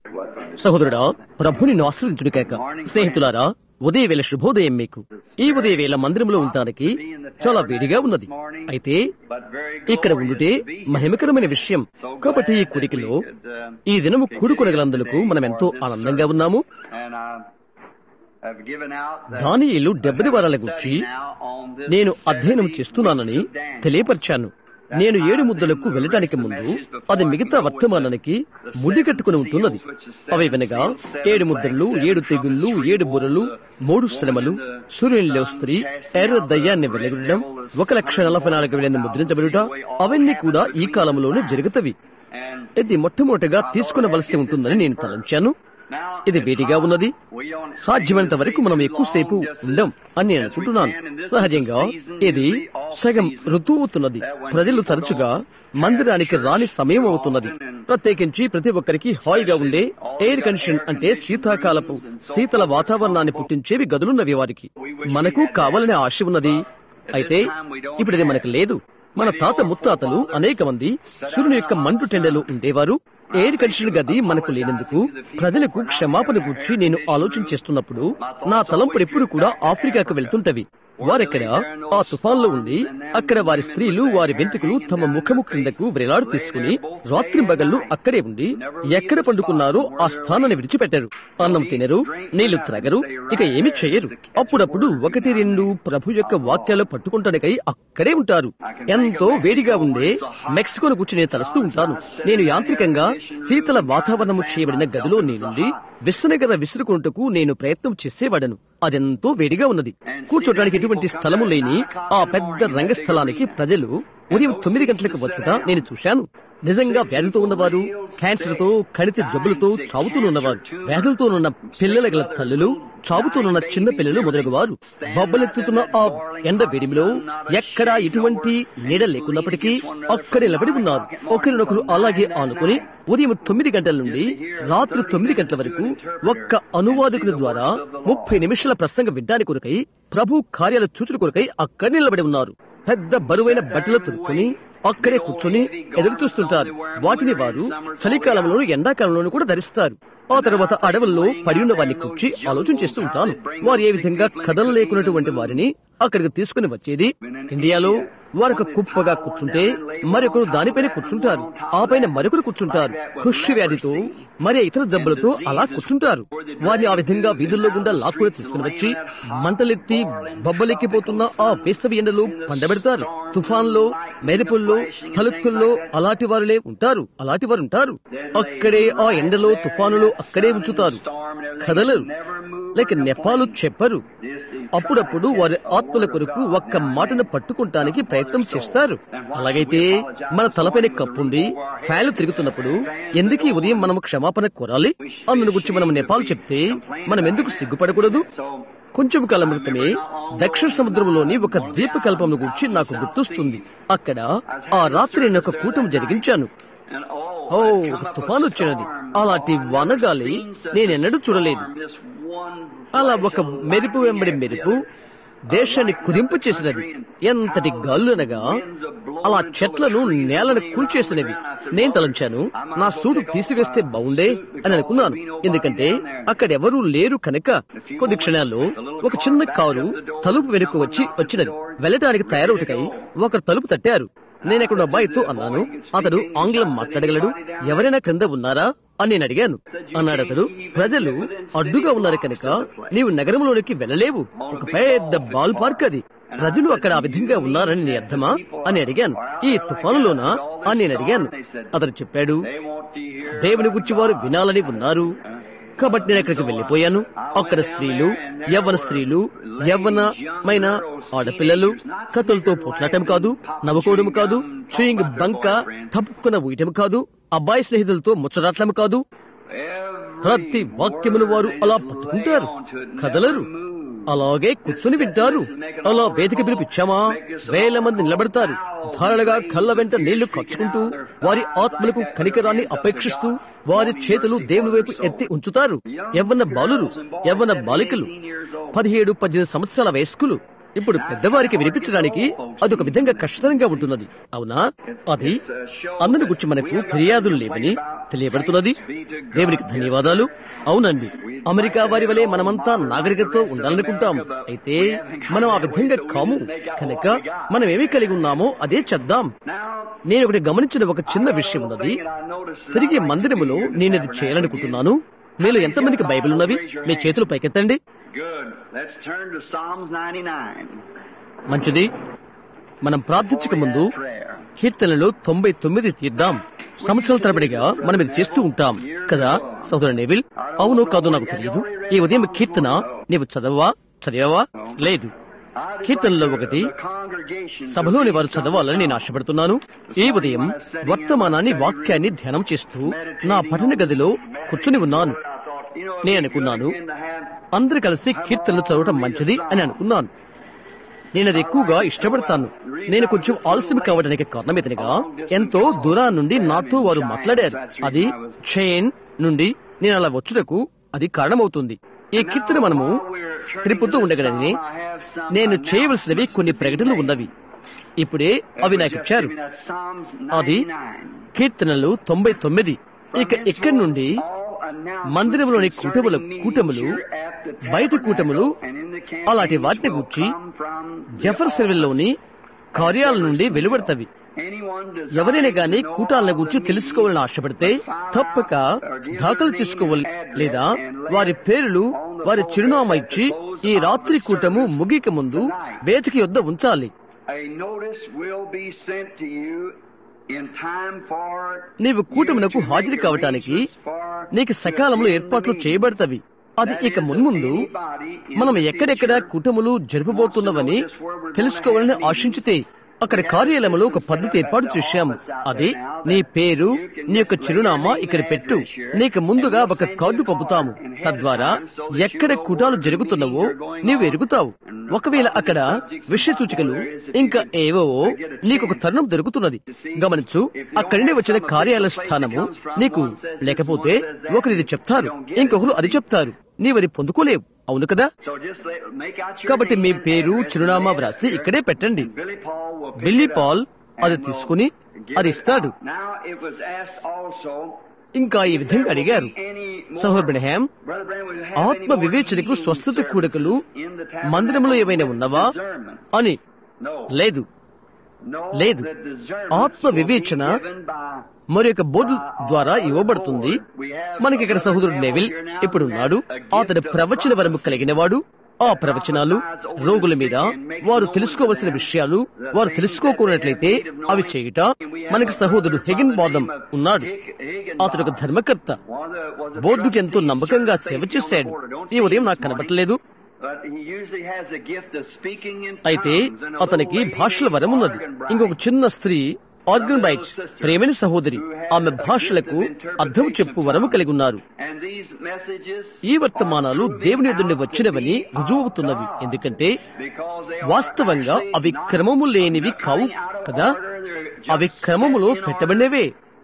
సహోదరుడా ప్రభుని ఆశ్రయించుడు కాక స్నేహితులారా ఉదయవేళ శుభోదయం మీకు ఈ ఉదయవేళ మందిరంలో ఉండటానికి చాలా వేడిగా ఉన్నది అయితే ఇక్కడ ఉండుటే మహిమకరమైన విషయం కాబట్టి ఈ కుడికిలో ఈ దినము కూడుకొనగలందులకు మనం ఎంతో ఆనందంగా ఉన్నాము దానియేలు డెబ్బది వారాల గురించి నేను అధ్యయనం చేస్తున్నానని తెలియపరిచాను నేను ఏడు ముద్దలకు వెళ్ళటానికి ముందు అది మిగతా వర్తమానానికి ముడిగట్టుకుని ఉంటున్నది అవి వెనగా ఏడు ముద్రలు ఏడు తెగుళ్ళు ఏడు బుర్రలు మూడు శ్రమలు సూర్యునిలో స్త్రీ ఎర్ర దయ్యాన్ని వెలగడం ఒక లక్ష నలభై నాలుగు వేల ముద్రించబడుట అవన్నీ కూడా ఈ కాలంలోనే జరుగుతవి ఇది మొట్టమొదటిగా తీసుకునవలసి ఉంటుందని నేను తలంచాను ఇది వేడిగా ఉన్నది సాధ్యమైనంత వరకు మనం ఎక్కువసేపు ఉండం అని నేను అనుకుంటున్నాను సహజంగా ఇది సగం ఋతువుతున్నది ప్రజలు తరచుగా మందిరానికి రాని సమయం అవుతున్నది ప్రత్యేకించి ప్రతి ఒక్కరికి హాయిగా ఉండే ఎయిర్ కండిషన్ అంటే శీతాకాలపు శీతల వాతావరణాన్ని పుట్టించేవి గదులున్నవి వారికి మనకు కావాలనే ఆశ ఉన్నది అయితే ఇప్పుడు ఇది మనకు లేదు మన తాత ముత్తాతలు అనేక మంది సూర్యుని యొక్క మంటు టెండలో ఉండేవారు ఎయిర్ కండిషన్ గది మనకు లేనందుకు ప్రజలకు క్షమాపణ గురించి నేను ఆలోచన చేస్తున్నప్పుడు నా తలంపులు ఎప్పుడు కూడా ఆఫ్రికాకు వెళ్తుంటవి వారెక్కడ ఆ తుఫాన్లో ఉండి అక్కడ వారి స్త్రీలు వారి వెంట్రుకలు తమ ముఖము క్రిందకు వ్రేలాడు తీసుకుని రాత్రి బగళ్ళు అక్కడే ఉండి ఎక్కడ పండుకున్నారో ఆ స్థానాన్ని విడిచిపెట్టారు అన్నం తినరు నీళ్లు త్రాగరు ఇక ఏమి చెయ్యరు అప్పుడప్పుడు ఒకటి రెండు ప్రభు యొక్క వాక్యాలు పట్టుకుంటానికై అక్కడే ఉంటారు ఎంతో వేడిగా ఉండే మెక్సికోను గురించి నేను తలుస్తూ ఉంటాను నేను యాంత్రికంగా శీతల వాతావరణము చేయబడిన గదిలో నేనుండి విసనగర విసురుకుంటకు నేను ప్రయత్నం చేసేవాడను అదెంతో వేడిగా ఉన్నది కూర్చోటానికి ఎటువంటి స్థలము లేని ఆ పెద్ద రంగస్థలానికి ప్రజలు ఉదయం తొమ్మిది గంటలకు వచ్చుట నేను చూశాను నిజంగా వ్యాధితో ఉన్నవారు క్యాన్సర్ తో కణితి జబ్బులతో చావుతూనున్నవారు వ్యాధులతోనున్న పిల్లల గల తల్లులు చావుతూనున్న చిన్న పిల్లలు మొదలగు వారు బొబ్బలెత్తుతున్న ఆ ఎండ వేడిమిలో ఎక్కడా ఎటువంటి నీడ లేకున్నప్పటికీ అక్కడ నిలబడి ఉన్నారు ఒకరినొకరు అలాగే ఆనుకుని ఉదయం తొమ్మిది గంటల నుండి రాత్రి తొమ్మిది గంటల వరకు ఒక్క అనువాదకుని ద్వారా ముప్పై నిమిషాల ప్రసంగం వినడానికి కొరకై ప్రభు కార్యాల చూచుడు కొరకై అక్కడ నిలబడి ఉన్నారు పెద్ద బరువైన బట్టలు తొడుక్కుని అక్కడే కూర్చొని ఎదురు చూస్తుంటారు వాటిని వారు చలికాలంలోనూ ఎండాకాలంలోనూ కూడా ధరిస్తారు ఆ తర్వాత అడవుల్లో పడి ఉన్న వారిని కూర్చి ఆలోచన చేస్తూ ఉంటాను వారు ఏ విధంగా కథలు లేకున్నటువంటి వారిని అక్కడికి తీసుకుని వచ్చేది ఇండియాలో వారొక కుప్పగా కూర్చుంటే మరొకరు దానిపైన కూర్చుంటారు ఆ పైన మరొకరు కూర్చుంటారు ఖుషి వ్యాధితో మరి ఇతర జబ్బులతో అలా కూర్చుంటారు వారిని ఆ విధంగా వీధుల్లో గుండా లాక్కుని తీసుకుని వచ్చి మంటలెత్తి బొబ్బలెక్కిపోతున్న ఆ వేసవి ఎండలు పండబెడతారు తుఫాన్లో మెరుపుల్లో తలుక్కుల్లో అలాంటి వారులే ఉంటారు అలాంటి వారు ఉంటారు అక్కడే ఆ ఎండలో తుఫానులో అక్కడే ఉంచుతారు కదలరు లేక నెపాలు చెప్పరు అప్పుడప్పుడు వారి ఆత్మల కొరకు ఒక్క మాటను పట్టుకుంటానికి ప్రయత్నం చేస్తారు అలాగైతే మన తలపైన కప్పుండి ఫ్యాన్లు తిరుగుతున్నప్పుడు ఎందుకు ఈ ఉదయం మనం క్షమాపణ కోరాలి అందును గురించి మనం నెపాల్ చెప్తే మనం ఎందుకు సిగ్గుపడకూడదు కొంచెం కాలం క్రితమే దక్షిణ సముద్రంలోని ఒక ద్వీపకల్పం గురించి నాకు గుర్తొస్తుంది అక్కడ ఆ రాత్రి నేను ఒక కూటం జరిగించాను ఓ ఒక తుఫాన్ వచ్చినది అలాంటి వనగాలి నేనెన్నడూ చూడలేదు అలా ఒక మెరుపు వెంబడి మెరుపు దేశాన్ని కుదింపు చేసినది ఎంతటి గాలునగా అలా చెట్లను నేలను కూల్చేసినవి నేను తలంచాను నా సూటు తీసివేస్తే బాగుండే అని అనుకున్నాను ఎందుకంటే అక్కడెవరూ లేరు కనుక కొద్ది క్షణాల్లో ఒక చిన్న కారు తలుపు వెనుక వచ్చి వచ్చినది వెళ్ళటానికి తయారవుటకై ఒకరు తలుపు తట్టారు నేను అక్కడ అబ్బాయితో అన్నాను అతడు ఆంగ్లం మాట్లాడగలడు ఎవరైనా క్రింద ఉన్నారా అని నేను అడిగాను అన్నాడు అతడు ప్రజలు అడ్డుగా ఉన్నారు కనుక నీవు నగరంలోనికి వెళ్ళలేవు ఒక పెద్ద బాల్ పార్క్ అది ప్రజలు అక్కడ ఆ విధంగా ఉన్నారని నీ అర్థమా అని అడిగాను ఈ తుఫానులోనా అని నేను అడిగాను అతడు చెప్పాడు దేవుని గురించి వారు వినాలని ఉన్నారు కాబట్టి నేను అక్కడికి వెళ్ళిపోయాను అక్కడ స్త్రీలు యవ్వన స్త్రీలు యవ్వనమైన ఆడపిల్లలు కత్తులతో పొట్లాటం కాదు నవ్వుకోవడం కాదు చూయింగ్ బంక తప్పుకున్న ఊయటం కాదు అబ్బాయి స్నేహితులతో ముచ్చరాట్లం కాదు ప్రతి వాక్యమును వారు అలా పట్టుకుంటారు కదలరు అలాగే కూర్చుని వింటారు అలా వేదిక పిలిపిచ్చామా వేల మంది నిలబడతారు ధారలుగా కళ్ళ వెంట నీళ్లు ఖర్చుకుంటూ వారి ఆత్మలకు కనికరాన్ని అపేక్షిస్తూ వారి చేతులు దేవుని వైపు ఎత్తి ఉంచుతారు యవ్వన బాలురు యవ్వన బాలికలు పదిహేడు పద్దెనిమిది సంవత్సరాల వయస్కులు ఇప్పుడు పెద్దవారికి వినిపించడానికి అదొక విధంగా కష్టతరంగా ఉంటున్నది అవునా అది అందును గురించి మనకు ఫిర్యాదులు లేవని తెలియబడుతున్నది దేవునికి ధన్యవాదాలు అవునండి అమెరికా వారి వలె మనమంతా నాగరికతతో ఉండాలనుకుంటాం అయితే మనం ఆ విధంగా కాము కనుక మనం ఏమి కలిగి ఉన్నామో అదే చేద్దాం నేను ఒకటి గమనించిన ఒక చిన్న విషయం ఉన్నది తిరిగి మందిరములో నేను ఇది చేయాలనుకుంటున్నాను మీలో ఎంతమందికి బైబిల్ ఉన్నవి మీ చేతులు పైకెత్తండి Good. Let's turn to Psalms 99. మంచిది మనం ప్రార్థించక ముందు Prayer. కీర్తనలు తొంభై తొమ్మిది తీద్దాం సంవత్సరాల తరబడిగా మనం ఇది చేస్తూ ఉంటాం కదా సోదరు నేవిల్ అవును కాదు నాకు తెలియదు ఈ ఉదయం కీర్తన నీవు చదవవా చదివావా లేదు కీర్తనలో ఒకటి సభలోని వారు చదవాలని నేను ఆశపడుతున్నాను ఈ ఉదయం వర్తమానాన్ని వాక్యాన్ని ధ్యానం చేస్తూ నా పఠన గదిలో కూర్చుని ఉన్నాను నేను అనుకున్నాను అందరు కలిసి కీర్తనలు చదవటం మంచిది అని అనుకున్నాను నేను అది ఎక్కువగా ఇష్టపడతాను నేను కొంచెం ఆలస్యం కావడానికి కారణం ఇతనిగా ఎంతో దూరం నుండి నాతో వారు మాట్లాడారు అది చైన్ నుండి నేను అలా వచ్చుటకు అది కారణమవుతుంది ఈ కీర్తన మనము తిరుపుతూ ఉండగలని నేను చేయవలసినవి కొన్ని ప్రకటనలు ఉన్నవి ఇప్పుడే అవి నాకు ఇచ్చారు అది కీర్తనలు తొంభై తొమ్మిది ఇక ఇక్కడి నుండి మందిరంలోని కూటముల కూటములు బయట కూటములు అలాంటి వాటిని గూర్చి జెఫర్సన్విల్లోని కార్యాల నుండి వెలువడతవి ఎవరైనా గాని కూటాలను గురించి తెలుసుకోవాలని ఆశపడితే తప్పక దాఖలు చేసుకోవాలి లేదా వారి పేర్లు వారి చిరునామా ఇచ్చి ఈ రాత్రి కూటము ముగిక ముందు వేదిక యొద్ద ఉంచాలి A notice will be sent to you in time for నీవు కూటమునకు హాజరు కావటానికి నీకు సకాలంలో ఏర్పాట్లు చేయబడతవి అది ఇక మున్ముందు మనం ఎక్కడెక్కడ కుటుంబములు జరుపబోతున్నవని తెలుసుకోవాలని ఆశించితే అక్కడ కార్యాలయంలో ఒక పద్ధతి ఏర్పాటు చేశాము అది నీ పేరు నీ యొక్క చిరునామా ఇక్కడ పెట్టు నీకు ముందుగా ఒక కార్డు పంపుతాము తద్వారా ఎక్కడ కుటాలు జరుగుతున్నవో నీవు ఎరుగుతావు ఒకవేళ అక్కడ విషయ సూచికలు ఇంకా ఏవో నీకు ఒక తరుణం దొరుకుతున్నది గమనించు అక్కడి నుండి వచ్చిన కార్యాలయ స్థానము నీకు లేకపోతే ఒకరు ఇది చెప్తారు ఇంకొకరు అది చెప్తారు నీవది పొందుకోలేవు అవును కదా So just let, make out your కాబట్టి మీ name పేరు and address చిరునామా right వ్రాసి here. ఇక్కడే పెట్టండి Billy Paul will pick Billy it up Paul అది and will తీసుకుని give అది it ఇస్తాడు out. Now it was asked also ఇంకా ఈ విధంగా అడిగారు సహోర్ బ్రహ్యాం ఆత్మ వివేచనకు స్వస్థత కూడకలు మందిరంలో ఏమైనా ఉన్నవా అని లేదు లేదు. ఆత్మ వివేచన మరి యొక్క బోధ ద్వారా ఇవ్వబడుతుంది మనకి ఇక్కడ సహోదరుడు నెవిల్ ఇప్పుడు ఉన్నాడు అతడు ప్రవచన వరము కలిగినవాడు ఆ ప్రవచనాలు రోగుల మీద వారు తెలుసుకోవలసిన విషయాలు వారు తెలుసుకోకున్నట్లయితే అవి చేయుట మనకి సహోదరుడు హెగిన్ బాదం ఉన్నాడు అతడు ఒక ధర్మకర్త బోధుకి ఎంతో నమ్మకంగా సేవ చేశాడు ఈ ఉదయం నాకు కనబట్టలేదు అయితే అతనికి భాషల వరం ఉన్నది ఇంకొక చిన్న స్త్రీ ఆర్గన్ బైట్ ప్రేమైన సహోదరి ఆమె భాషలకు అర్థం చెప్పు వరము కలిగి ఉన్నారు ఈ వర్తమానాలు దేవుని ఎదుండి వచ్చినవని రుజువవుతున్నవి ఎందుకంటే వాస్తవంగా అవి క్రమము లేనివి కావు కదా అవి క్రమములో పెట్టబడినవే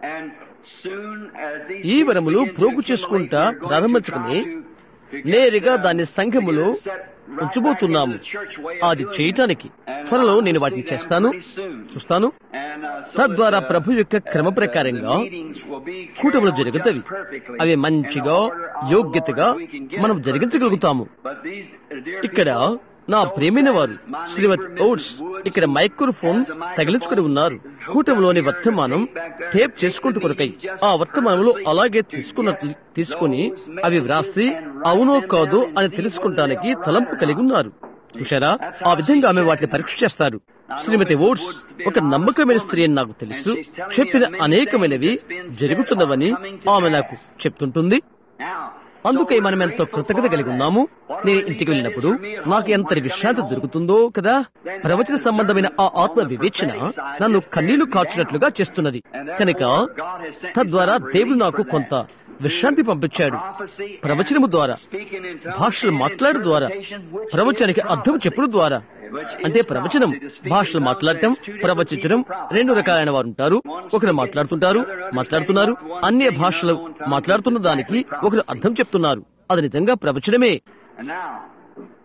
ఈ వరములు ప్రోగు చేసుకుంటా ప్రారంభించుకుని నేరుగా దాన్ని సంఘములో ఉంచబోతున్నాము అది చేయటానికి త్వరలో నేను వాటిని చేస్తాను చూస్తాను తద్వారా ప్రభు యొక్క క్రమ ప్రకారంగా కూటములు జరుగుతవి అవి మంచిగా యోగ్యతగా మనం జరిగించగలుగుతాము ఇక్కడ నా ప్రేమైన వారు శ్రీమతి ఓట్స్ ఇక్కడ మైక్రోఫోన్ తగిలించుకుని ఉన్నారు కూటమిలోని వర్తమానం టేప్ చేసుకుంటూ కొరకై ఆ వర్తమానంలో అలాగే తీసుకున్నట్లు తీసుకుని అవి వ్రాసి అవునో కాదో అని తెలుసుకుంటానికి తలంపు కలిగి ఉన్నారు చూశారా ఆ విధంగా ఆమె వాటిని పరీక్ష చేస్తారు శ్రీమతి ఓట్స్ ఒక నమ్మకమైన స్త్రీ అని నాకు తెలుసు చెప్పిన అనేకమైనవి జరుగుతున్నవని ఆమె నాకు చెప్తుంటుంది అందుకే మనం ఎంతో కృతజ్ఞత కలిగి ఉన్నాము నేను ఇంటికి వెళ్ళినప్పుడు నాకు ఎంత విశ్రాంతి దొరుకుతుందో కదా ప్రవచన సంబంధమైన ఆ ఆత్మ వివేచన నన్ను కన్నీళ్లు కార్చినట్లుగా చేస్తున్నది కనుక తద్వారా దేవుడు నాకు కొంత విశ్రాంతి పంపించాడు ప్రవచనము ద్వారా భాషలు మాట్లాడు ద్వారా ప్రవచనానికి అర్థం చెప్పుడు ద్వారా అంటే ప్రవచనం భాషలు మాట్లాడటం ప్రవచించడం రెండు రకాలైన వారు ఉంటారు ఒకరు మాట్లాడుతుంటారు మాట్లాడుతున్నారు అన్య భాషలు మాట్లాడుతున్న దానికి ఒకరు అర్థం చెప్తున్నారు అది నిజంగా ప్రవచనమే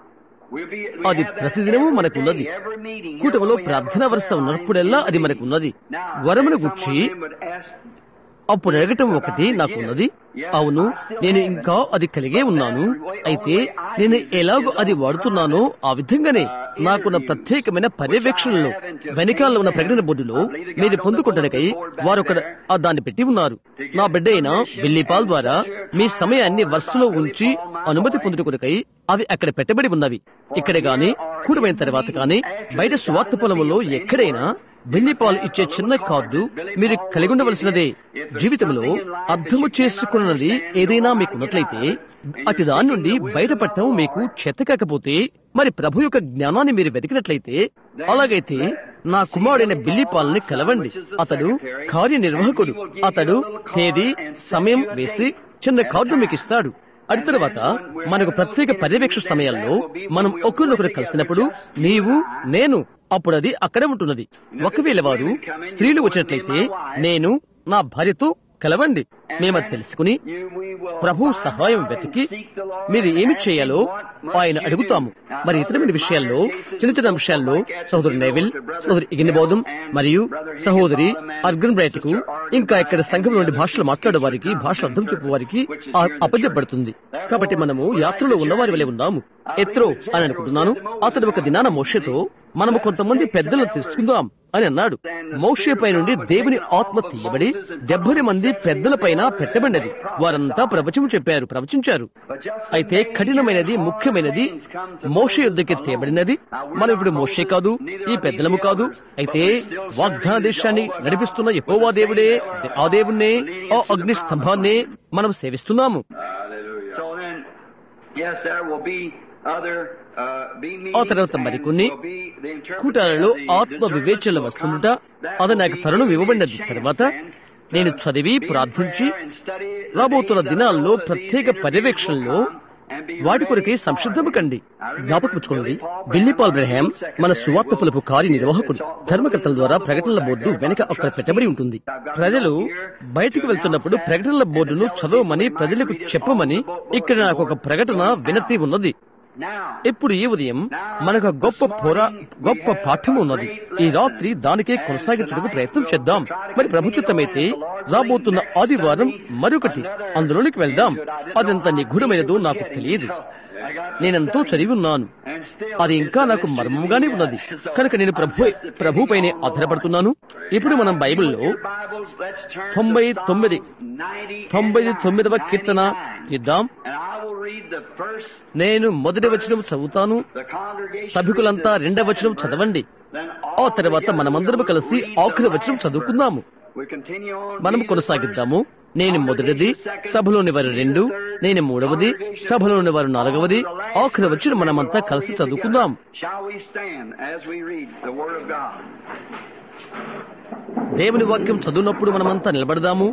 We'll be, we అది have that ప్రతిదినము every మనకున్నది day, every meeting here కూటమిలో where we have ప్రార్థన our వరుస prayer ఉన్నప్పుడెల్లా line అది is మనకున్నది Now, వరమును someone గుర్చి then would ask, అప్పుడు అడగటం ఒకటి నాకున్నది అవును నేను ఇంకా అది కలిగే ఉన్నాను అయితే నేను ఎలాగో అది వాడుతున్నానో ఆ విధంగానే నాకున్న ప్రత్యేకమైన పర్యవేక్షణలో వెనకాల ఉన్న ప్రకటన బోర్డులో మీరు పొందుకుంటానికై వారు ఒక ఆ దాన్ని పెట్టి ఉన్నారు నా బిడ్డ అయిన బిల్లీపాల్ ద్వారా మీ సమయాన్ని వరుసలో ఉంచి అనుమతి పొందుటకునకై అవి అక్కడ పెట్టబడి ఉన్నవి ఇక్కడ గాని కూడమైన తర్వాత కానీ బయట సువార్త పొలంలో ఎక్కడైనా బిల్లిపాల్ ఇచ్చే చిన్న కార్డు మీరు కలిగి ఉండవలసినదే జీవితంలో అర్థము చేసుకున్నది ఏదైనా మీకున్నట్లయితే అటు దాని నుండి బయటపడటం మీకు చేత కాకపోతే మరి ప్రభు యొక్క జ్ఞానాన్ని మీరు వెతికినట్లయితే అలాగైతే నా కుమారుడైన బిల్లిపాల్ని కలవండి అతడు కార్యనిర్వాహకుడు అతడు తేదీ సమయం వేసి చిన్న కార్డు మీకు ఇస్తాడు అటు తర్వాత మనకు ప్రత్యేక పర్యవేక్షణ సమయాల్లో మనం ఒకరినొకరు కలిసినప్పుడు నీవు నేను అప్పుడు అది అక్కడే ఉంటున్నది ఒకవేళ వారు స్త్రీలు వచ్చినట్లయితే నేను నా భార్యతో కలవండి మేము తెలుసుకుని ప్రభు సహాయం వెతికి మీరు ఏమి చేయాలో ఆయన అడుగుతాము మరి ఇతరమైన విషయాల్లో చిన్న చిన్న విషయాల్లో సహోదరు నెవిల్ సహోదరి ఇగినబోధం మరియు సహోదరి అర్గన్ బ్రైట్ కు ఇంకా ఇక్కడ సంఘం నుండి భాషలు మాట్లాడే వారికి భాష అర్థం చెప్పే వారికి అపజపడుతుంది కాబట్టి మనము యాత్రలో ఉన్నవారి వలె ఉన్నాము ఎత్రో అని అనుకుంటున్నాను అతడు ఒక దినాన మోషతో మనము కొంతమంది పెద్దలను తీసుకుందాం అని అన్నాడు మోషే పై నుండి దేవుని ఆత్మ తీయబడి డెబ్బై మంది పెద్దల పైన పెట్టబడినది వారంతా ప్రవచనం చెప్పారు ప్రవచించారు అయితే కఠినమైనది ముఖ్యమైనది మోషే యుద్ధకి తేబడినది మనం ఇప్పుడు మోషే కాదు ఈ పెద్దలము కాదు అయితే వాగ్దాన దేశాన్ని నడిపిస్తున్న యహోవా దేవుడే ఆ దేవుణ్ణే ఆ అగ్ని స్తంభాన్నే మనం సేవిస్తున్నాము So then, yes, there will be other, uh, be ఆ తర్వాత meetings మరికొన్ని and will be the interpretation కూటాలలో of the ఆత్మ discernment వివేచనలు will వస్తుందట come. That అది will నాకు be తరుణం your ఇవ్వబడినది chance తర్వాత then to నేను చదివి be in ప్రార్థించి prayer and study the రాబోతున్న days that దినాల్లో follow, that ప్రత్యేక these interviews పర్యవేక్షణలో will come and be వాటి ready కొరకై for సంసిద్ధము it. కండి I remember జ్ఞాపకపుచ్చుకోండి Billy Paul Billy Paul Branham, Branham our మన secretary, సువార్త will పిలుపు be కార్యనిర్వాహకుడు the- ధర్మకర్తల ద్వారా ప్రకటనల బోర్డు వెనుక అక్కడ పెట్టబడి ఉంటుంది ప్రజలు బయటికి వెళ్తున్నప్పుడు ప్రకటనల బోర్డును చదవమని ప్రజలకు చెప్పమని ఇక్కడ నాకు ఒక ప్రకటన వినతి ఉన్నది Now, ఇప్పుడు ఈ ఉదయం మనకు గొప్ప పోరా గొప్ప పాఠం ఉన్నది ఈ రాత్రి దానికే కొనసాగించడానికి ప్రయత్నం చేద్దాం మరి ప్రభుచితమైతే రాబోతున్న ఆదివారం మరొకటి అందులోనికి వెళ్దాం అదెంత నిగూఢమైనదో నాకు తెలియదు నేనెంతో చదివి ఉన్నాను అది ఇంకా నాకు మర్మంగానే ఉన్నది కనుక నేను ప్రభు ప్రభు పైనే ఆధారపడుతున్నాను ఇప్పుడు మనం బైబిల్లో తొంభై తొమ్మిది తొంభై తొమ్మిదవ కీర్తన తీద్దాం నేను మొదటి వచనం చదువుతాను సభికులంతా రెండవ వచనం చదవండి ఆ తర్వాత మనమందరం కలిసి ఆఖరి వచనం చదువుకుందాము మనం కొనసాగిద్దాము నేను మొదటిది సభలోని వారు రెండు నేను మూడవది సభలోని వారు నాలుగవది ఆఖరి వచ్చిన మనమంతా కలిసి చదువుకుందాం Shall we stand as we read the Word of God? దేవుని వాక్యం చదువునప్పుడు మనమంతా నిలబడదాము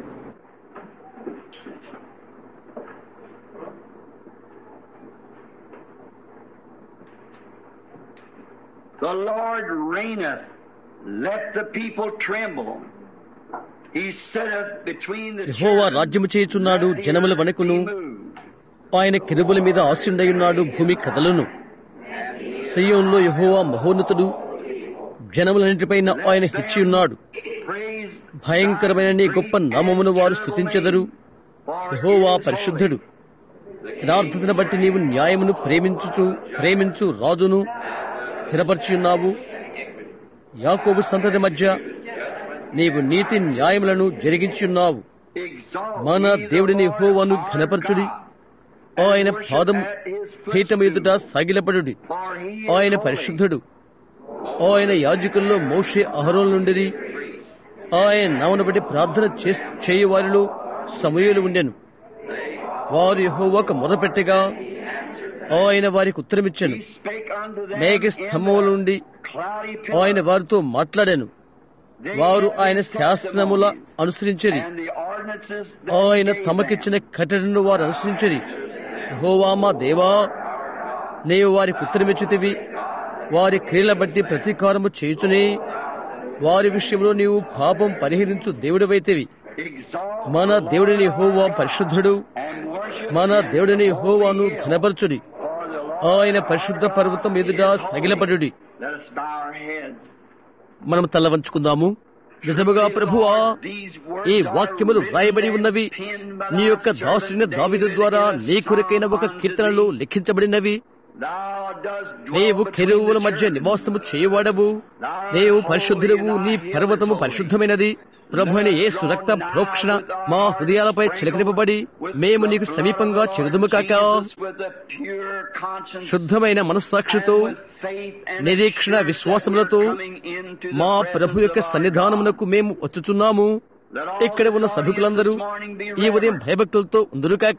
The Lord reigneth. Let the people tremble. He sitteth between the Jehovah cherubim. రాజ్యము చేయుచున్నాడు జనముల వణుకును He moved. ఆయన కిరుబుల మీద ఆశుండయున్నాడు భూమి కదలును సయ్యంలో యెహోవా మహోన్నతుడు జనములన్నిటిపైన ఆయన హెచ్చి ఉన్నాడు Praise భయంకరమైన నీ గొప్ప నామమును వారు స్తుతించెదరు యెహోవా పరిశుద్ధుడు యథార్థతను బట్టి నీవు న్యాయమును ప్రేమించుచు ప్రేమించు రాజును స్థిరపరిచి ఉన్నావు యాకోబు సంతతి మధ్య నీవు నీతి న్యాయములను జరిగించి ఉన్నావు exalt మన ye the దేవుడిని Lord హోవాను our ఘనపరచుడి God. ఆయన పాదం పీఠం ఎదుట సాగిలపడుడి For he is ఆయన holy. పరిశుద్ధుడు ఆయన యాజకుల్లో మోషే అహరోన్ నుండిది ఆయన నామను బట్టి ప్రార్థన చేసి చేయు వారిలో సమూహలు ఉండెను వారు యెహోవాకు మొరపెట్టగా ఆయన వారికి ఉత్తరమిచ్చెను He spake unto them మేఘ in స్తంభముల నుండి the cloudy ఆయన pillar. వారితో మాట్లాడాను They వారు had ఆయన his శాసనముల testimonies అనుసరించరి and the ordinances that ఆయన he gave తమకిచ్చిన them. కట్టడను వారు అనుసరించరి యెహోవా మా దేవా నీవు వారికి ఉత్తరమిచ్చితివి వారి క్రియల బట్టి ప్రతీకారము చేయుచునే వారి విషయంలో నీవు పాపం పరిహరించు దేవుడివైతివి Exalt మన the Lord దేవుడిని our హోవా God పరిశుద్ధుడు and worship మన him దేవుడిని for హోవాను he is. ఘనపరచుడి For the Lord ఆయన పరిశుద్ధ పర్వతం ఎదుట సగిలపడుడి Let us bow our heads. మనం తల వంచుకుందాము నిజముగా ప్రభువా ఈ వాక్యములు వ్రాయబడి ఉన్నవి నీ యొక్క దాసుని దావిదు ద్వారా నీ కొరకైన ఒక కీర్తనలు లిఖించబడినవి నీవు కెరువుల మధ్య నివాసము చేయవాడవు నీవు పరిశుద్ధుడవు నీ పర్వతము పరిశుద్ధమైనది ప్రభు అయిన యేసు రక్త ప్రోక్షణ మా హృదయాలపై చిలకరింపబడి మేము నీకు సమీపంగా చెరుదుము కాక శుద్ధమైన మనస్సాక్షితో నిరీక్షణ విశ్వాసములతో మా ప్రభు యొక్క సన్నిధానమునకు మేము వచ్చుచున్నాము ఇక్కడ ఉన్న సభికులందరూ ఈ ఉదయం భయభక్తులతో ఉందరు కాక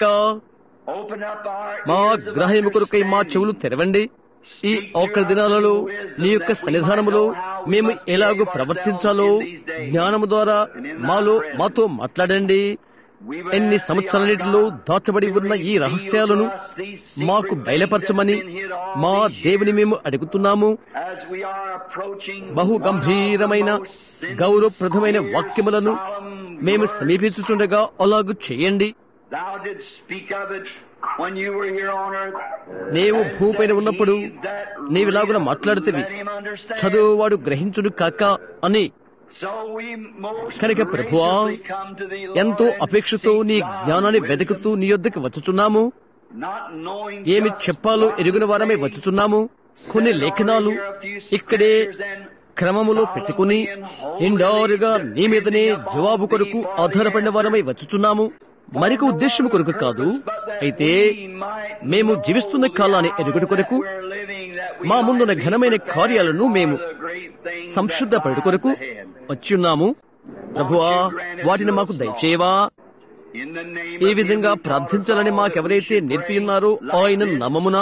మా గ్రహము కొరకై మా చెవులు తెరవండి ఈ ఒక్క దినాలలో నీ యొక్క సన్నిధానములో మేము ఎలాగో ప్రవర్తించాలో జ్ఞానము ద్వారా మాలో మాతో మాట్లాడండి ఎన్ని సంవత్సరాలన్నిటిలో దాచబడి ఉన్న ఈ రహస్యాలను మాకు బయలుపరచమని మా దేవుని మేము అడుగుతున్నాము బహు గంభీరమైన గౌరవప్రదమైన వాక్యములను మేము సమీపించుచుండగా అలాగు చేయండి Thou didst speak of it when you were here on earth. నీవు భూపైన ఉన్నప్పుడు నీవిలాగున Let మాట్లాడుతుంది him understand. చదువువాడు గ్రహించుడు కాక అని So we most కనుక ప్రభువా graciously come to thee, Lord, ఎంతో and అపేక్షతో seek నీ thy జ్ఞానాన్ని wisdom, వెతుకుతూ నీ యొద్దకు వచ్చుచున్నాము not knowing ఏమి just చెప్పాలో what ఎరుగున to వారమే say. వచ్చుచున్నాము కొన్ని లేఖనాలు ఇక్కడే క్రమములో పెట్టుకుని నిండారుగా నీ మీదనే జవాబు కొరకు ఆధారపడిన వారమై వచ్చుచున్నాము మరిక ఉద్దేశము కొరకు కాదు అయితే మేము జీవిస్తున్న కాలాన్ని ఎరుగుడు కొరకు మా ముందున్న ఘనమైన కార్యాలను మేము సంశుద్ధపడు కొరకు వచ్చున్నాము ప్రభువా వాటిని మాకు దయచేయవా ఈ విధంగా ప్రార్థించాలని మాకెవరైతే నేర్పి ఉన్నారో ఆయన నమ్మమునా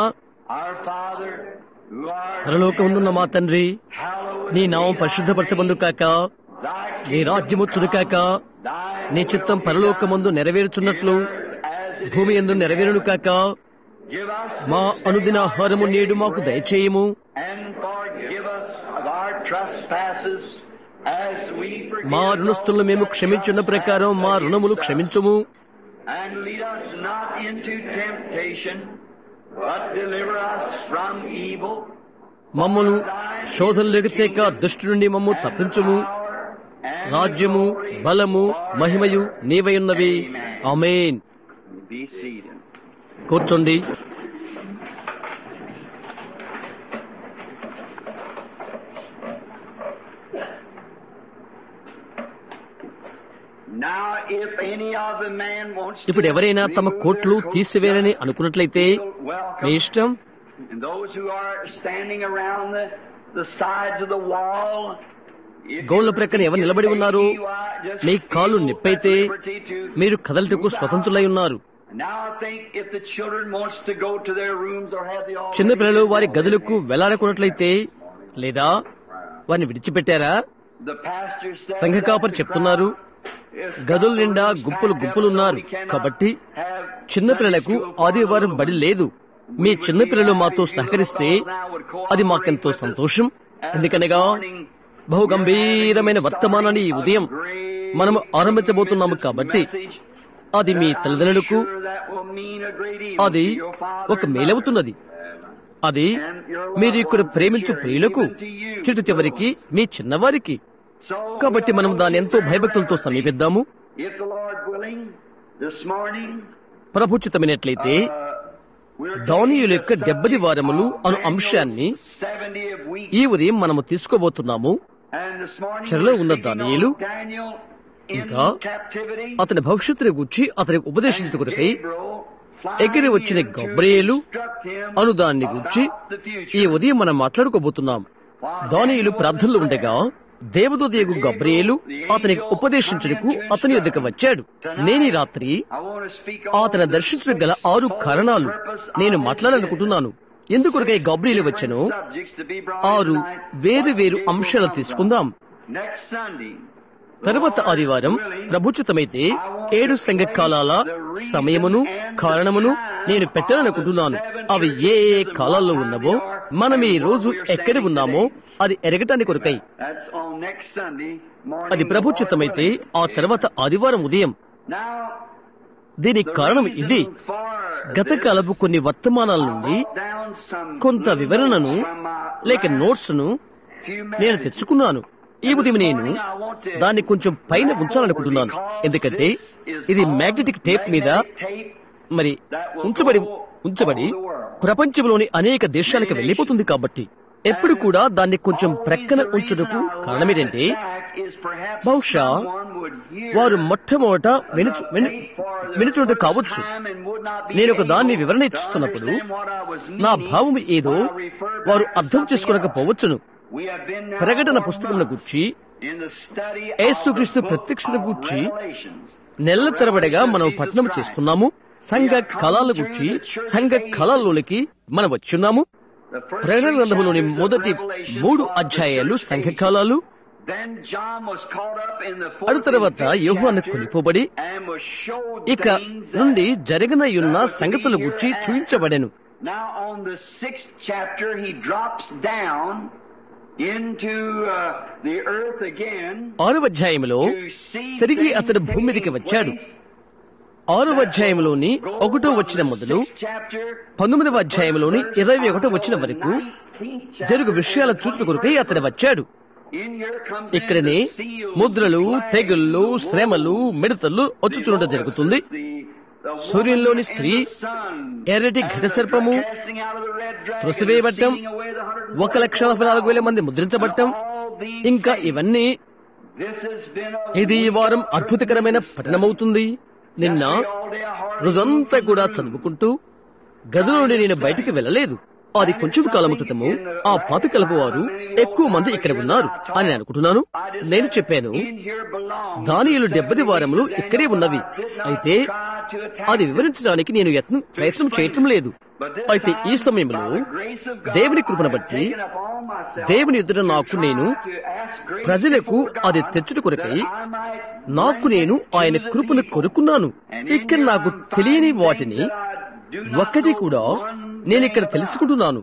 పరలోకముందున్న మా తండ్రి నీ నామం పరిశుద్ధపరచబందు కాక నీ రాజ్యము కాక నీ చిత్తం పరలోకమందు నెరవేరుచున్నట్లు భూమి ఎందు నెరవేరును కాక మా అనుదిన ఆహారము నేడు మాకు దయచేయము మా రుణస్థులను మేము క్షమించున్న ప్రకారం మా రుణములు క్షమించుము And lead us not into temptation, but deliver us from evil. మమ్మను శోధనలోకి తేక దుష్టు నుండి మమ్ము తప్పించుము రాజ్యము బలము మహిమయు నీవయున్నవి ఆమేన్ Be seated. కూర్చోండి Now, if any of the man wants to ఇప్పుడు ఎవరైనా తమ remove కోట్లు their coat, తీసివేయాలని అనుకున్నట్లయితే welcome. మీ ఇష్టం And those who are standing around the, the sides of the wall, if గోళ్ల you're ప్రక్కన ఎవరు నిలబడి ఉన్నారు just మీ కాలు feel నిప్పైతే at liberty to మీరు కదలటకు move స్వతంత్రులై out. ఉన్నారు Now I think if the children wants to go to their rooms or have the altar, చిన్నపిల్లలు వారి గదులకు వెళ్లాడకున్నట్లయితే లేదా వారిని విడిచిపెట్టారా the pastor said సంఘ that కాపరి the చెప్తున్నారు crowd is గదుల నిండా covered గుంపులు back గుంపులు up, ఉన్నారు so we cannot కాబట్టి have చిన్నపిల్లలకు Sunday school ఆదివారం for బడి them. లేదు మీ చిన్నపిల్లలు మాతో సహకరిస్తే అది మాకెంతో సంతోషం ఎందుకనగా బహు గంభీరమైన వర్తమానాన్ని ఈ ఉదయం మనము ఆరంభించబోతున్నాము కాబట్టి అది మీ తల్లిదండ్రులకు అది ఒక మేలవుతున్నది అది మీరు ఇక్కడ ప్రేమించు ప్రియులకు చిటు చివరికి మీ చిన్నవారికి కాబట్టి మనం దాన్ని ఎంతో భయభక్తులతో సమీపిద్దాము ప్రభుచితమైనట్లయితే దానియుల యొక్క డెబ్బది వారములు అను అంశాన్ని ఈ ఉదయం మనము తీసుకోబోతున్నాము చెరలో ఉన్న దానియేలు ఇంకా అతని భవిష్యత్తుని గురించి అతనికి ఉపదేశించు కొరకై ఎగిరి వచ్చిన గబ్రియేలు అను దాన్ని గురించి ఈ ఉదయం మనం మాట్లాడుకోబోతున్నాం దానియులు ప్రార్థనలు ఉండగా దేవదూతయగు గబ్రియేలు అతనికి ఉపదేశించుటకు అతని యొద్దకు వచ్చాడు నేని రాత్రి అతను దర్శించడం గల ఆరు కారణాలు నేను మాట్లాడాలనుకుంటున్నాను ఎందుకొరకై గబ్రియేలు వచ్చాను ఆరు వేరు వేరు అంశాలు తీసుకుందాం తరువాత ఆదివారం ప్రభుచితమైతే ఏడు సంఘ కాలాల సమయమును కారణమును నేను పెట్టాలనుకుంటున్నాను అవి ఏ ఏ కాలాల్లో ఉన్నవో మనం ఈ రోజు ఎక్కడ ఉన్నామో అది ఎరగటానికి కొరకై అది ప్రభుచితమైతే ఆ తర్వాత ఆదివారం ఉదయం దీనికి కారణం ఇది గత కాలపు కొన్ని వర్తమానాల నుండి కొంత వివరణను లేక నోట్స్ ను నేను తెచ్చుకున్నాను ఈ ఉదయం నేను దాన్ని కొంచెం పైన ఉంచాలనుకుంటున్నాను ఎందుకంటే ఇది మ్యాగ్నెటిక్ టేప్ మీద మరి ఉంచబడి ఉంచబడి ప్రపంచంలోని అనేక దేశాలకు వెళ్ళిపోతుంది కాబట్టి ఎప్పుడు కూడా దాన్ని కొంచెం ప్రక్కన ఉంచుటకు కారణమేంటంటే బహుశా వారు మొట్టమొదట వినుచు విను వినుచుంటే కావచ్చు నేను ఒక దాన్ని వివరణ ఇస్తున్నప్పుడు నా భావం ఏదో వారు అర్థం చేసుకోలేకపోవచ్చును ప్రకటన పుస్తకమును గుర్చి యేసుక్రీస్తు ప్రత్యక్షను గూర్చి నెలల తరబడిగా మనం పఠనం చేస్తున్నాము సంఘ కళాల గుర్చి సంఘ కళల్లోనికి మనం వచ్చున్నాము ప్రకటన గ్రంథములోని మొదటి మూడు అధ్యాయాలు సంఘ కాలాలు అడు తర్వాత యోహాను కొనిపోబడి ఇక నుండి జరగనయున్న సంగతుల గురించి చూయించబడెను Now on the sixth chapter, he drops down into uh, the earth again ఆరవ అధ్యాయంలో to see తిరిగి things అతడు భూమి మీదకి taking వచ్చాడు place. ఆరవ అధ్యాయంలోని ఒకటో వచ్చిన మొదలు పంతొమ్మిదవ అధ్యాయంలోని ఇరవై ఒకటో వచ్చిన వరకు జరుగు విషయాల చూచుట కొరకై అతడు వచ్చాడు ఇక్కడనే ముద్రలు తెగుళ్ళు శ్రమలు మిడతలు వచ్చుచుండ జరుగుతుంది సూర్యునిలోని స్త్రీ ఎర్రటి ఘటసర్పము త్రొసివేయబట్టం ఒక లక్ష నలభై నాలుగు వేల మంది ముద్రించబట్టం ఇంకా ఇవన్నీ ఇది ఈ వారం అద్భుతకరమైన పఠనమవుతుంది నిన్న రోజంతా కూడా చదువుకుంటూ గదిలో నుండి నేను బయటికి వెళ్ళలేదు అది కొంచెం కాలం క్రితము ఆ పాతకలపు వారు ఎక్కువ మంది ఇక్కడ ఉన్నారు అని అనుకుంటున్నాను నేను చెప్పాను దానియులు డెబ్బది వారములు ఇక్కడే ఉన్నవి అయితే అది వివరించడానికి నేను యత్నం ప్రయత్నం చేయటం లేదు అయితే ఈ సమయంలో దేవుని కృపను బట్టి దేవుని ఎదుట నాకు నేను ప్రజలకు అది తెచ్చుట కొరకై నాకు నేను ఆయన కృపను కొరుకున్నాను ఇక్కడ నాకు తెలియని వాటిని ఒక్కటి కూడా నేను ఇక్కడ తెలుసుకుంటున్నాను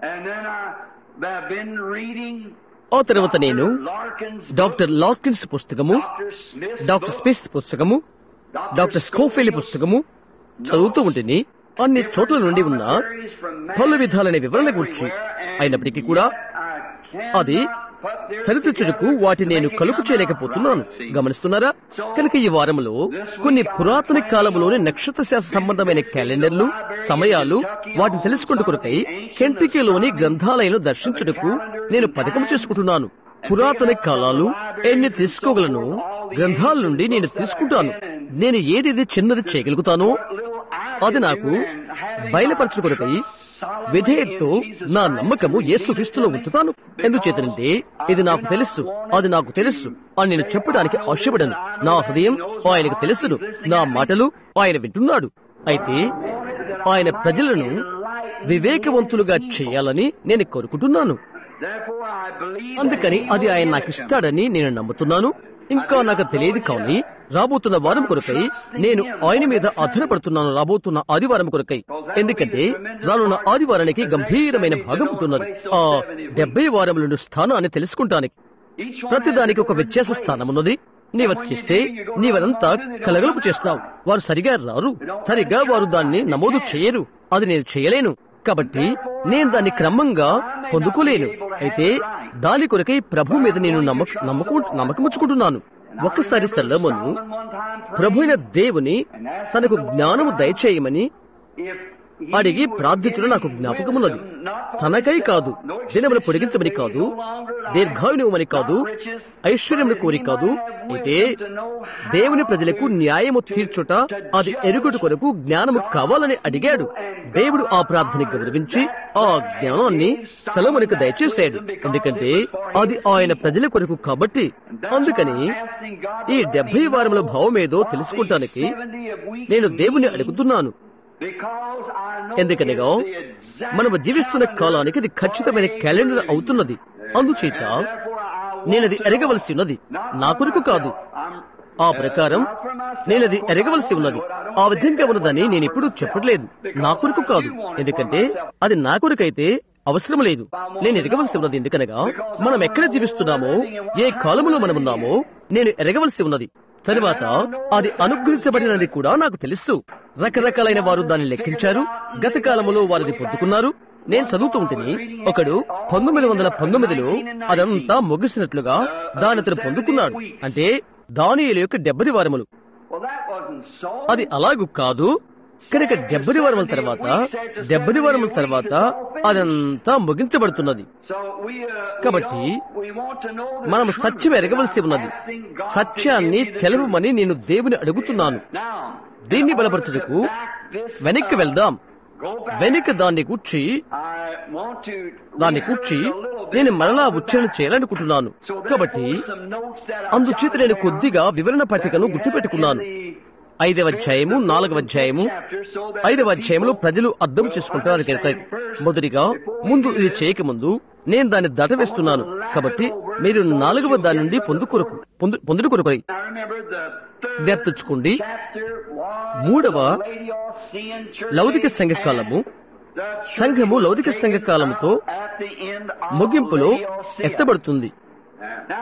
ఆ తర్వాత నేను డాక్టర్ లార్కిన్స్ పుస్తకము డాక్టర్ స్మిత్ పుస్తకము డాక్టర్ స్కోఫెల్లి పుస్తకము చదువుతూ ఉంటేని అన్ని చోట్ల నుండి ఉన్న పలు విధాలైన వివరణ గురించి అయినప్పటికీ కూడా అది సరిదిద్దుటకు వాటి నేను కలుపు చేయలేకపోతున్నాను గమనిస్తున్నారా కనుక ఈ వారంలో కొన్ని పురాతన కాలంలోని నక్షత్ర శాస్త్ర సంబంధమైన క్యాలెండర్లు సమయాలు వాటిని తెలుసుకుంటూ కొరకై కెంటికీలోని గ్రంథాలయాలను దర్శించుటకు నేను పథకం చేసుకుంటున్నాను పురాతన కాలాలు ఎన్ని తీసుకోగలను గ్రంథాల నుండి నేను తీసుకుంటాను నేను ఏదేది చిన్నది చేయగలుగుతానో అది నాకు బయలుపరచు కొరకై విధేయతతో నా నమ్మకము యేసుక్రీస్తులో ఉంచుతాను ఎందుచేతనంటే ఇది నాకు తెలుసు అది నాకు తెలుసు అని నేను చెప్పడానికి ఆశపడను నా హృదయం ఆయనకు తెలుసును నా మాటలు ఆయన వింటున్నాడు అయితే ఆయన ప్రజలను వివేకవంతులుగా చేయాలని నేను కోరుకుంటున్నాను అందుకని అది ఆయన నాకు ఇస్తాడని నేను నమ్ముతున్నాను ఇంకా నాకు తెలియదు కానీ రాబోతున్న వారం కొరకై నేను ఆయన మీద ఆధారపడుతున్నాను రాబోతున్న ఆదివారం కొరకై ఎందుకంటే రానున్న ఆదివారానికి గంభీరమైన భాగం ఉంటున్నది ఆ డెబ్బై వారములను స్థానాన్ని తెలుసుకుంటానికి ప్రతిదానికి ఒక వ్యత్యాస స్థానం ఉన్నది నీవచ్చేస్తే నీవదంతా కలగలుపు చేస్తావు వారు సరిగా రారు సరిగ్గా వారు దాన్ని నమోదు చేయరు అది నేను చేయలేను కాబట్టి నేను దాన్ని క్రమంగా పొందుకోలేను అయితే దాని కొరకై ప్రభు మీద నేను నమ్మక నమ్మకం నమ్మకముచ్చుకుంటున్నాను ఒక్కసారి సల్లమను ప్రభు అయిన దేవుని తనకు జ్ఞానము దయచేయమని అడిగి ప్రార్థించడం నాకు జ్ఞాపకమున్నది తనకై కాదు దినములు పొడిగించమని కాదు దీర్ఘాయునివమని కాదు ఐశ్వర్యమును కోరి కాదు అయితే దేవుని ప్రజలకు న్యాయము తీర్చుట అది ఎరుగుట కొరకు జ్ఞానము కావాలని అడిగాడు దేవుడు ఆ ప్రార్థన గౌరవించి ఆ జ్ఞానాన్ని సెలవునికి దయచేశాడు ఎందుకంటే అది ఆయన ప్రజల కొరకు కాబట్టి అందుకని ఈ డెబ్బై వారముల భావమేదో తెలుసుకుంటానికి నేను దేవుని అడుగుతున్నాను ఎందుకనగా మనము జీవిస్తున్న కాలానికి ఇది ఖచ్చితమైన క్యాలెండర్ అవుతున్నది అందుచేత నేనది ఎరగవలసి ఉన్నది నా కొరకు కాదు ఆ ప్రకారం నేనది ఎరగవలసి ఉన్నది ఆ విధంగా ఉన్నదని నేను ఎప్పుడూ చెప్పట్లేదు నా కొరకు కాదు ఎందుకంటే అది నా కొరకైతే అవసరం లేదు నేను ఎరగవలసి ఉన్నది ఎందుకనగా మనం ఎక్కడ జీవిస్తున్నామో ఏ కాలములో మనమున్నామో నేను ఎరగవలసి ఉన్నది తరువాత అది అనుగ్రహించబడినది కూడా నాకు తెలుసు రకరకాలైన వారు దాన్ని లెక్కించారు గత కాలములో వారిని పొందుకున్నారు నేను చదువుతూ ఉంటేని ఒకడు పంతొమ్మిది వందల పంతొమ్మిదిలో అదంతా ముగిసినట్లుగా దాని అతను పొందుకున్నాడు అంటే దానియుల యొక్క డెబ్బది వారములు Well, that wasn't so. అది అలాగు కాదు కనుక డెబ్బది వారముల తర్వాత డెబ్బది వారముల తర్వాత అదంతా ముగించబడుతున్నది So we, uh, we కాబట్టి all- we want to know the మనము truth. సత్యం ఎరగవలసి ఉన్నది Asking God to సత్యాన్ని give me the తెలవమని నేను దేవుని అడుగుతున్నాను truth. Now, దీన్ని in order బలపరచుటకు to back this వెనక్కి up, వెళ్దాం go back. వెనక్కి దాన్ని కూర్చి I want to దాన్ని rehearse కూర్చి a little bit నేను మరలా of the ఉచ్చారణ back. చేయాలనుకుంటున్నాను So కాబట్టి therefore, some notes that I అందుచేత jotted నేను down కొద్దిగా వివరణ పట్టికను that we గుర్తుపెట్టుకున్నాను have in the ఐదవ అధ్యాయము నాలుగవ అధ్యాయము ఐదవ అధ్యాయంలో ప్రజలు అర్థం చేసుకుంటారు కనుక మొదటిగా ముందు ఇది చేయకముందు నేను దాన్ని దటవేస్తున్నాను కాబట్టి మీరు నాలుగవ దాని నుండి పొందుకొరకు పొందు పొందుడు కొరకు Now remember the third జ్ఞప్తించుకోండి chapter was మూడవ the Laodicean church లౌకిక age సంఘకాలము and the church సంఘము was లౌకిక taken సంఘకాలముతో up at the end of ముగింపులో Laodicea. ఎత్తబడుతుంది Now,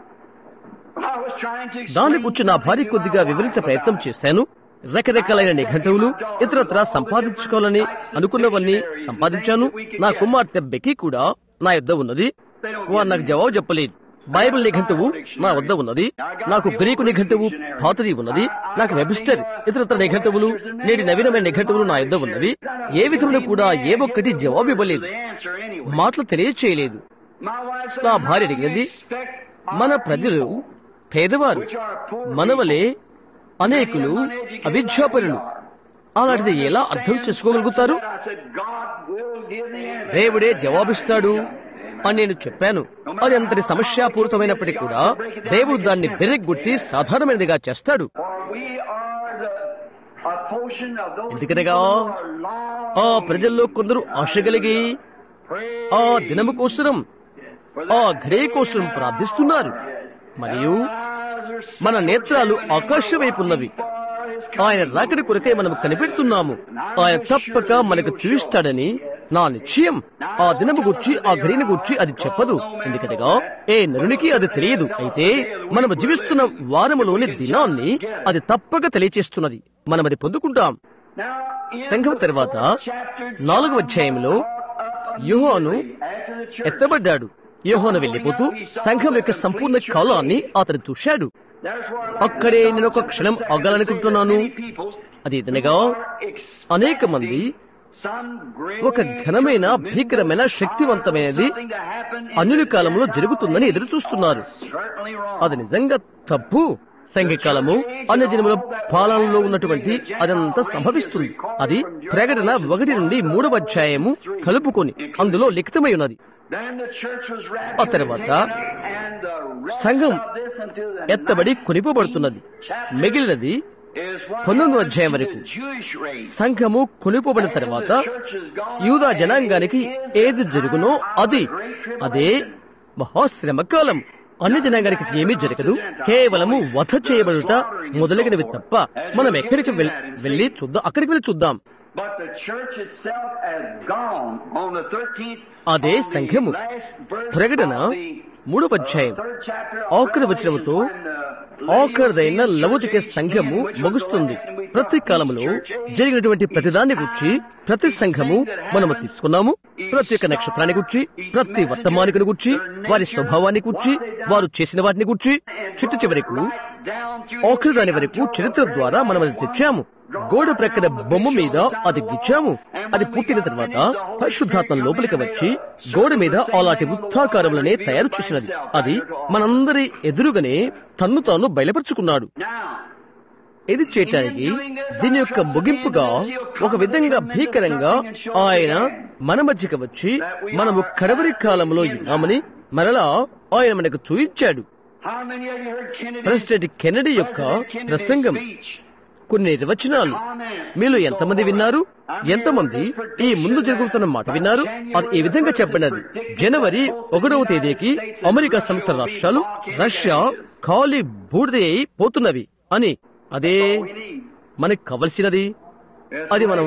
I was trying to explain దాని గురించి నా భార్య something to కొద్దిగా my వివరించ wife ప్రయత్నం about it. చేశాను రకరకాలైన నిఘంటువులు ఇతరత్ర సంపాదించుకోవాలని అనుకున్నవన్నీ సంపాదించాను నా కుమార్తె బెకి కూడా నా యొద్ద ఉన్నది వారు నాకు జవాబు చెప్పలేదు బైబిల్ నిఘంటువు నా వద్ద ఉన్నది నాకు గ్రీకు నిఘంటువు పాతది ఉన్నది నాకు వెబిస్టర్ ఇతరత్ర నిఘంటువులు నేటి నవీనమైన నిఘంటువులు నా యొద్ద ఉన్నవి ఏ విధములు కూడా ఏ ఒక్కటి జవాబు ఇవ్వలేదు The answer anyway. మాటలు తెలియచేయలేదు My wife said, నా "How భార్య do you అడిగింది expect మన our ప్రజలు people, పేదవారు which are poor మనవలే అనేకులు అవిద్యాపరులు అలాంటిది ఎలా అర్థం చేసుకోగలుగుతారు I said, God will give the answer. దేవుడే జవాబిస్తాడు అని నేను చెప్పాను అది అంతటి సమస్యాపూరితమైనప్పటికీ కూడా దేవుడు దాన్ని బెరగొట్టి సాధారణమైనదిగా చేస్తాడు For we are the a portion of those ఎందుకనగా people who are long ఆ ప్రజల్లో కొందరు ఆశ కలిగి ఆ దినము కోసరం ఆ ఘడే కోసం ప్రార్థిస్తున్నారు మరియు మన నేత్రాలు ఆకాశం వైపు ఉన్నవి ఆయన రాకడి కొరకై మనం కనిపెడుతున్నాము ఆయన తప్పక మనకు చూయిస్తాడని నా నిశ్చయం ఆ దినము గుర్చి ఆ గడిని గుర్చి అది చెప్పదు ఎందుకనగా ఏ నరునికి అది తెలియదు అయితే మనము జీవిస్తున్న వారములోని దినాన్ని అది తప్పక తెలియచేస్తున్నది మనం అది పొందుకుంటాం సంఘం తర్వాత నాలుగవ అధ్యాయంలో యోహాను ఎత్తబడ్డాడు యోహాను వెళ్ళిపోతూ సంఘం యొక్క సంపూర్ణ కాలాన్ని అతను చూశాడు అక్కడే నేను ఒక క్షణం ఆగాలనుకుంటున్నాను అది ఇదనగా అనేక మంది ఒక ఘనమైన భీకరమైన శక్తివంతమైనది అన్యుల కాలంలో జరుగుతుందని ఎదురు చూస్తున్నారు అది నిజంగా తప్పు సంఘకాలము అన్య జనముల పాలనలో ఉన్నటువంటి అదంతా సంభవిస్తుంది అది ప్రకటన ఒకటి నుండి మూడవ అధ్యాయము కలుపుకొని అందులో లిఖితమై ఉన్నది ఆ తర్వాత సంఘం ఎత్తబడి కొనిపోబడుతున్నది మిగిలినది పంతొమ్మిదవ అధ్యాయం వరకు సంఘము కొనిపోబడిన తర్వాత యూదా జనాంగానికి ఏది జరుగునో అది అదే మహాశ్రమ కాలం అన్ని జనాంగానికి ఏమీ జరగదు కేవలము వధ చేయబడుట మొదలగినవి తప్ప మనం ఎక్కడికి వెళ్- వెళ్ళి చూద్దాం అక్కడికి వెళ్ళి చూద్దాం But the church itself has gone on the 13th అదే on the సంఘము. last verse ప్రకటన of the, మూడవ అధ్యాయం third chapter of ఆఖరి వచనముతో Revelation when the ఆఖరిదైన Laodicean లౌకిక church సంఘము ends, which was the ముగుస్తుంది last, and we ప్రతి thought కాలంలో each church age, జరిగినటువంటి ప్రతిదాన్ని each గురించి time, ప్రతి each సంఘము thing that మనము happened, తీసుకున్నాము each ప్రతి ఒక్క star, నక్షత్రాన్ని గురించి each ప్రతి messenger, వర్తమానికుని గురించి their వారి nature, స్వభావాన్ని గురించి what they done, వారు చేసిన వాటిని గురించి and చిట్టు చివరకు brought right down through ఆఖరి దాని history వరకు until చరిత్ర the ద్వారా very మనం అది last తెచ్చాము one. గోడ ప్రక్కన Draw బొమ్మ down the మీద picture on అది the గిచ్చాము wall, and అది when we పూర్తిన got తర్వాత finished, the Holy పరిశుద్ధాత్మ Spirit లోపలికి come in వచ్చి and made a గోడ మీద circle the same అలాంటి name on the వృత్తాకారములనే wall, తయారు revealed by చేసినది himself అది right here to all. మనందరి ఎదురుగానే తన్ను తాను బయలుపరుచుకున్నాడు Now, ఇది చేయటానికి దీని యొక్క ముగింపుగా ఒక విధంగా భీకరంగా ఆయన మన మధ్యకి వచ్చి మనము కడవరి కాలంలో ఉన్నామని మరలా ఆయన మనకు చూయించాడు how many of you heard Kennedy's president Kennedy యొక్క President Kennedy's ప్రసంగం speech? కొన్ని నిర్వచనాలు మీలో ఎంతమంది విన్నారు ఎంతమంది ఈ ముందు జరుగుతున్న మాట విన్నారు అది ఈ విధంగా చెప్పినది జనవరి ఒకటవ తేదీకి అమెరికా సంయుక్త రాష్ట్రాలు రష్యా ఖాళీ బూడిద అయి పోతున్నవి అని అదే మనకు కావలసినది It's అది మనం greater than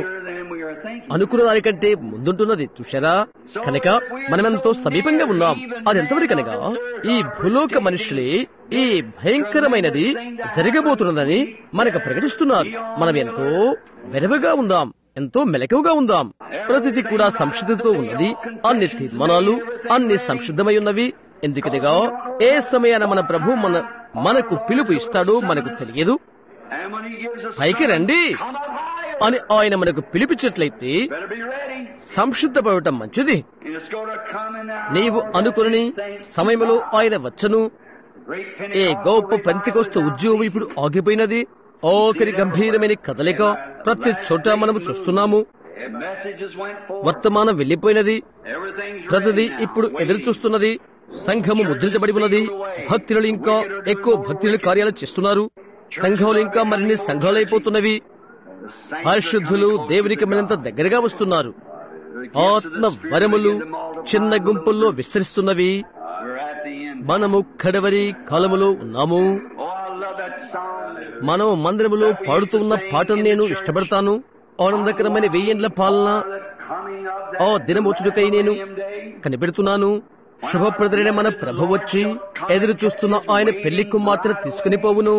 we are thinking. అనుకున్న దానికంటే ముందుంటున్నది చూశారా కనుక మనమెంతో సమీపంగా ఉన్నాం అది ఎంతవరకనగా ఈ భూలోక మనుషులే ఈ భయంకరమైనది జరగబోతున్నదని మనకు ప్రకటిస్తున్నారు మనం ఎంతో వెరవగా ఉందాం ఎంతో మెలకువగా ఉందాం ప్రతిదీ కూడా సంసిద్ధతో ఉన్నది అన్ని తీర్మానాలు అన్ని సంసిద్ధమై ఉన్నవి ఎందుకనగా ఏ సమయాన మన ప్రభు మన మనకు పిలుపు ఇస్తాడో మనకు తెలియదు And when he gives us పైకి రండి come up higher, అని ఆయన మనకు పిలిపించినట్లయితే better be ready. సంసిద్ధపడటం మంచిది And it's going to come in the నీవు hour అనుకుని that things సమయంలో ఆయన వచ్చను Great ఏ Pentecost గొప్ప revival పెంతికొస్తూ is now ఉద్యోగం ఇప్పుడు ఆగిపోయినది ఆఖరి గంభీరమైన కదలిక ప్రతి చోట మనము చూస్తున్నాము The messages went forth. వర్తమానం వెళ్లిపోయినది Everything's ప్రతిదీ ready now, ఇప్పుడు ఎదురు waiting. చూస్తున్నది సంఘము ముద్రించబడి ఉన్నది భక్తులు ఇంకా ఎక్కువ భక్తుల కార్యాలు చేస్తున్నారు సంఘాలు ఇంకా మరిన్ని సంఘాలు అయిపోతున్నవి The saints పరిశుద్ధులు are coming దేవునికి closer to మరింత God. దగ్గరగా వస్తున్నారు The gifts of ఆత్మ the Spirit వరములు begin to multiply చిన్న little గుంపుల్లో bit. విస్తరిస్తున్నవి We're at the end. మనము కడవరి కాలములో ఉన్నాము Oh, I love that song. మనం మందిరములో పాడుతూ ఉన్న పాటను నేను ఇష్టపడతాను ఆనందకరమైన వెయ్యేండ్ల పాలన The coming of ఆ that దినమొచ్చుటకై నేను millennium day. కనిపెడుతున్నాను శుభప్రదరైన మన ప్రభు వచ్చి ఎదురు చూస్తున్న ఆయన పెళ్లి కుమార్తెను తీసుకుని పోవును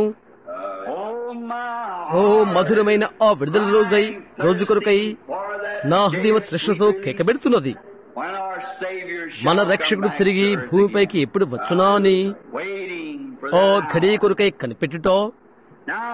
Oh, my ఓ మధురమైన ఆ విడుదల రోజై రోజు కొరకై for that నా day హృదయం of తృష్ణతో sweet release. కేకబెడుతున్నది When our Savior మన shall come రక్షకుడు back తిరిగి to earth భూమిపైకి again. ఎప్పుడు వచ్చునా అని Waiting for ఓ that ఘడియ hour. కొరకై కనిపెట్టుటో Now,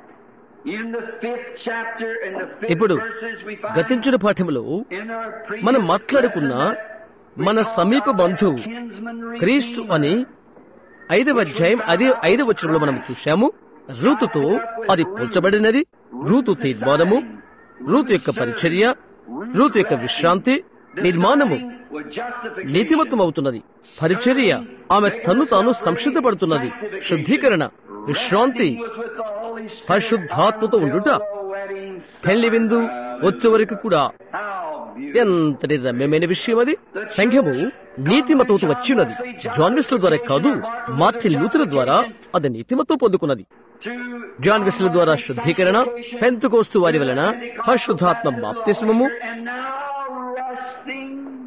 in the fifth chapter, in the fifth ఇప్పుడు verses, we find గతించిన పాఠములో in our previous మనం మాట్లాడుకున్న lesson that మన we సమీప called బంధువు our kinsman క్రీస్తు redeemer. అని ఐదవ అధ్యాయం అదే ఐదవ వచనంలో మనం చూశాము రూతుతో అది పోల్చబడినది రూతు తీర్మానము రూతు యొక్క పరిచర్య రూతు యొక్క విశ్రాంతి తీర్మానము With justification. నీతిమత్వం అవుతున్నది పరిచర్య ఆమె తన్ను తాను సంసిద్ధపడుతున్నది శుద్ధీకరణ విశ్రాంతి was with the Holy Spirit పరిశుద్ధాత్మతో ఉండుట until the wedding పెళ్లి విందు వచ్చే వరకు కూడా How beautiful. ఎంతటి రమ్యమైన విషయం అది సంఘము నీతిమతోతో వచ్చినది జాన్ వెస్ల ద్వారా కాదు మార్టిన్ లూథర్ ద్వారా అది నీతిమతో పొందుకున్నది To జాన్ వెస్ల ద్వారా శుద్ధీకరణ పెంతుకోస్తు వారి వలన పరిశుద్ధాత్మ బాప్తిస్మము and now resting,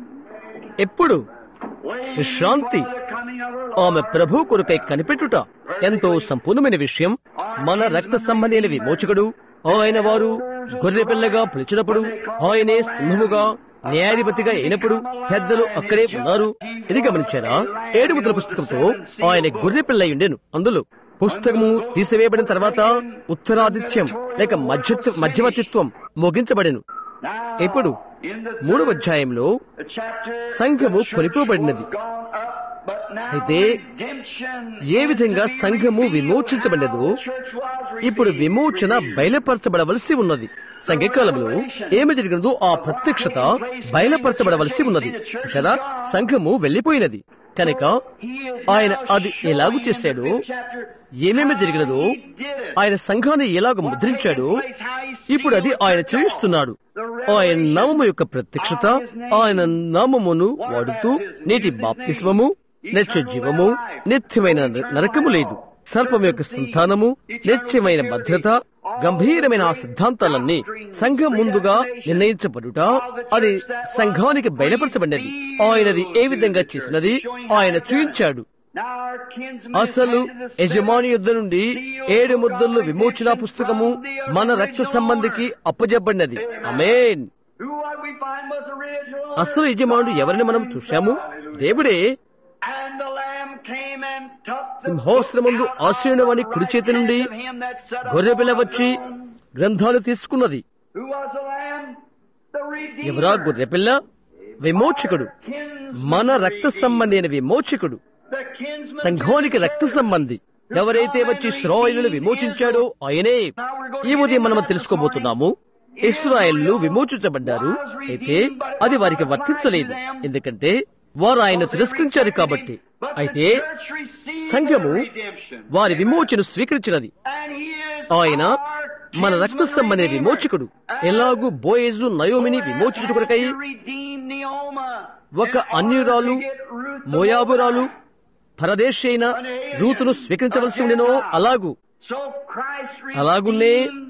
ఎప్పుడు waiting విశ్రాంతి for the coming of our ఆమె Lord. ప్రభు కొరకై కనిపెట్టుట ఎంతో సంపూర్ణమైన విషయం మన రక్త సంబంధైన విమోచకుడు ఆయన వారు గొర్రె పిల్లగా పిలిచినప్పుడు ఆయనే సింహముగా న్యాయాధిపతిగా అయినప్పుడు పెద్దలు అక్కడే ఉన్నారు ఇది గమనించారా ఏడుగుదల పుస్తకంతో ఆయన గొర్రె పిల్ల ఉండేను అందులో పుస్తకము తీసివేయబడిన తర్వాత ఉత్తరాదిత్యం లేక మధ్య మధ్యవర్తిత్వం ముగించబడెను Now, ఇప్పుడు in the మూడవ అధ్యాయంలో third chapter, సంఘము the church కొనిపోబడినది. was gone up, but now అయితే redemption ఏ విధంగా is to be సంఘము revealed. విమోచించబడినదో How the church was ఇప్పుడు redeemed. విమోచన బయలుపరచబడవలసి ఉన్నది సంఘకాలంలో ఏమి జరిగినదో ఆ ప్రత్యక్షత బయలుపరచబడవలసి ఉన్నది చూసారా సంఘము వెళ్లిపోయినది కనుక He is ఆయన now అది ఎలాగు showing in the చేశాడో fifth chapter ఏమేమి జరిగినదో how he did it. ఆయన సంఘాన్ని ఎలాగ ముద్రించాడో ఇప్పుడు అది ఆయన చేయిస్తున్నాడు ఆయన నామము యొక్క ప్రత్యక్షత ఆయన నామమును వాడుతూ నీటి బాప్తిస్మము నిత్య జీవము నిత్యమైన న- నరకము లేదు సర్పం యొక్క సంతానము నిత్యమైన భద్రత గంభీరమైన ఆ సిద్ధాంతాలన్నీ సంఘం ముందుగా నిర్ణయించబడుట అది సంఘానికి బయలుపరచబడినది ఆయనది ఏ విధంగా చేసినది ఆయన చూయించాడు Now our kinsman అసలు is handed the యజమాని యుద్ధ నుండి ఏడు ముద్దులు విమోచన పుస్తకము మన రక్త సంబంధికి అప్పజెప్పబడినది అమేన్ Who what we find was original. అసలు యజమానుడు ఎవరిని మనం చూశాము దేవుడే And the lamb came and took the సింహాసనమందు book out ఆశీనుడవని of the కుడి right చేతి నుండి hand of him that sat గొర్రెపిల్ల upon the వచ్చి throne. గ్రంథాలు తీసుకున్నది Who was the lamb? The redeemer. ఎవరా గొర్రెపిల్ల విమోచకుడు Kinsman మన రక్త redeemer. సంబంధి అయిన విమోచకుడు The kinsman సంఘానికి రక్త సంబంధి ఎవరైతే వచ్చి ఇస్రాయిలను విమోచించాడో ఆయనే ఈ ఉదయం మనం తెలుసుకోబోతున్నాము ఇస్రాయల్లు విమోచించబడ్డారు అయితే అది వారికి వర్తించలేదు ఎందుకంటే వారు ఆయన తిరస్కరించారు కాబట్టి But the అయితే church received సంఘము their redemption. వారి విమోచన స్వీకరించినది And he is ఆయన our మన రక్త kinsman సంబంధి redeemer. విమోచకుడు ఎలాగూ బోయేజు నయోమిని విమోచించుట కొరకై To redeem Neoma. ఒక అన్యురాలు మోయాబురాలు పరదేశి అయిన రూతును స్వీకరించవలసి ఉండెనో అలాగు So Christ అలాగున్నే redeemed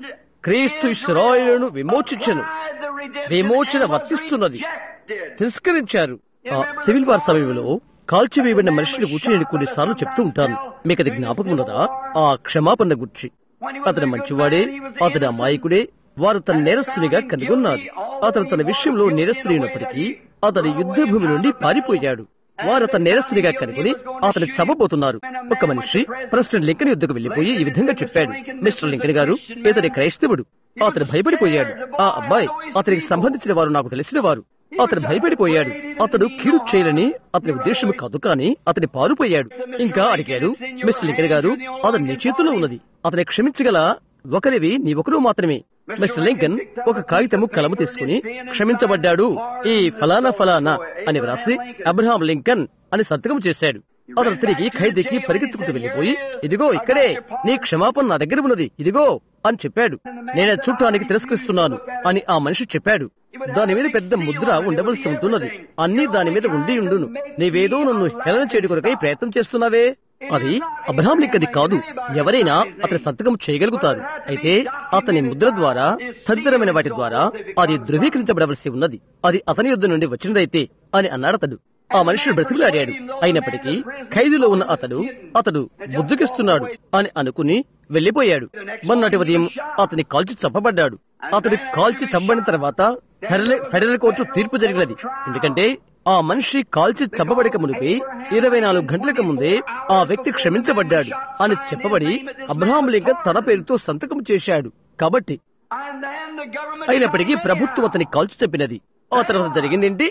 క్రీస్తు ఇస్రాయేలును విమోచించను విమోచన వర్తిస్తున్నది తిరస్కరించారు ఆ సివిల్ వార్ సమయంలో కాల్చివేయబడిన మనిషిని గురించి నేను కొన్నిసార్లు చెప్తూ ఉంటాను మీకు అది జ్ఞాపకం ఉన్నదా ఆ క్షమాపణ గురించి అతడు మంచివాడే అతడు అమాయకుడే వారు తన నేరస్తునిగా కనుగొన్నారు అతను తన విషయంలో నేరస్తుడైనప్పటికీ అతని యుద్ధ భూమి నుండి పారిపోయాడు వారు అతను నేరస్తునిగా కనుగొని అతను చంపబోతున్నారు ఒక మనిషి ప్రెసిడెంట్ లింకన్ యుద్ధకు వెళ్లిపోయి ఈ విధంగా చెప్పాడు మిస్టర్ లింకన్ గారు ఇతని క్రైస్తవుడు అతను భయపడిపోయాడు ఆ అబ్బాయి అతనికి సంబంధించిన వారు నాకు తెలిసిన వారు అతను భయపడిపోయాడు అతడు కీడు చేయాలని అతని ఉద్దేశం కాదు కానీ అతని పారిపోయాడు ఇంకా అడిగాడు మిస్టర్ లింకన్ గారు అతను నీ చేతిలో ఉన్నది అతని క్షమించగల ఒకరివి నీ ఒకరు మాత్రమే మిస్టర్ లింకన్ ఒక కాగితము కలము తీసుకుని క్షమించబడ్డాడు ఈ ఫలానా ఫలానా అని వ్రాసి అబ్రహాం లింకన్ అని సంతకం చేశాడు అతను తిరిగి ఖైదీకి పరిగెత్తుకుంటూ వెళ్లిపోయి ఇదిగో ఇక్కడే నీ క్షమాపణ నా దగ్గర ఉన్నది ఇదిగో అని చెప్పాడు నేను చూడటానికి తిరస్కరిస్తున్నాను అని ఆ మనిషి చెప్పాడు దాని మీద పెద్ద ముద్ర ఉండవలసి ఉంటున్నది అన్ని దాని మీద ఉండి ఉండును నీవేదో నన్ను హేళన చేయడం కొరకై ప్రయత్నం చేస్తున్నావే అది అబ్రహాం లింకది కాదు ఎవరైనా అతని సంతకం చేయగలుగుతారు అయితే అతని ముద్ర ద్వారా తదితరమైన వాటి ద్వారా అది ధృవీకరించబడవలసి ఉన్నది అది అతని యుద్ధ నుండి వచ్చినదైతే అని అన్నాడు అతడు ఆ మనుషుడు బ్రతిమలాడాడు అయినప్పటికీ ఖైదులో ఉన్న అతడు అతడు బుద్ధుకిస్తున్నాడు అని అనుకుని వెళ్లిపోయాడు మొన్నటి ఉదయం అతని కాల్చి చంపబడ్డాడు అతడు కాల్చి చంపబడిన తర్వాత ఫెడరల్ ఫెడరల్ కోర్టు తీర్పు జరిగినది ఎందుకంటే ఆ మనిషి కాల్చి చంపబడక మునిపే ఇరవై నాలుగు గంటలకు ముందే ఆ వ్యక్తి క్షమించబడ్డాడు అని చెప్పబడి అబ్రహాం లింకన్ తన పేరుతో సంతకం చేశాడు కాబట్టి అయినప్పటికీ ప్రభుత్వం అతని కాల్చి చెప్పినది ఆ తర్వాత జరిగిందేంటి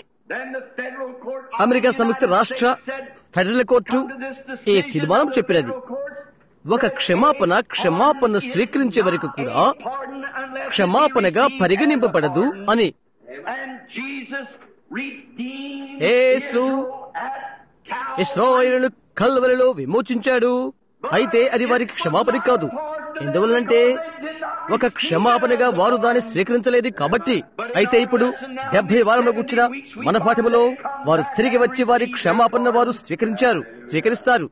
అమెరికా సంయుక్త రాష్ట్ర ఫెడరల్ కోర్టు ఈ తీర్మానం చెప్పినది ఒక క్షమాపణ క్షమాపణ స్వీకరించే వరకు కూడా క్షమాపణగా పరిగణింపబడదు అని యేసు ఇస్రాయేలును కల్వలలో విమోచించాడు అయితే అది వారికి క్షమాపణ కాదు ఎందువల్లంటే ఒక క్షమాపణగా వారు దాన్ని స్వీకరించలేదు కాబట్టి అయితే ఇప్పుడు డెబ్బై వారంలో కూర్చిన మన పాఠములో వారు తిరిగి వచ్చి వారి క్షమాపణ వారు స్వీకరించారు స్వీకరిస్తారు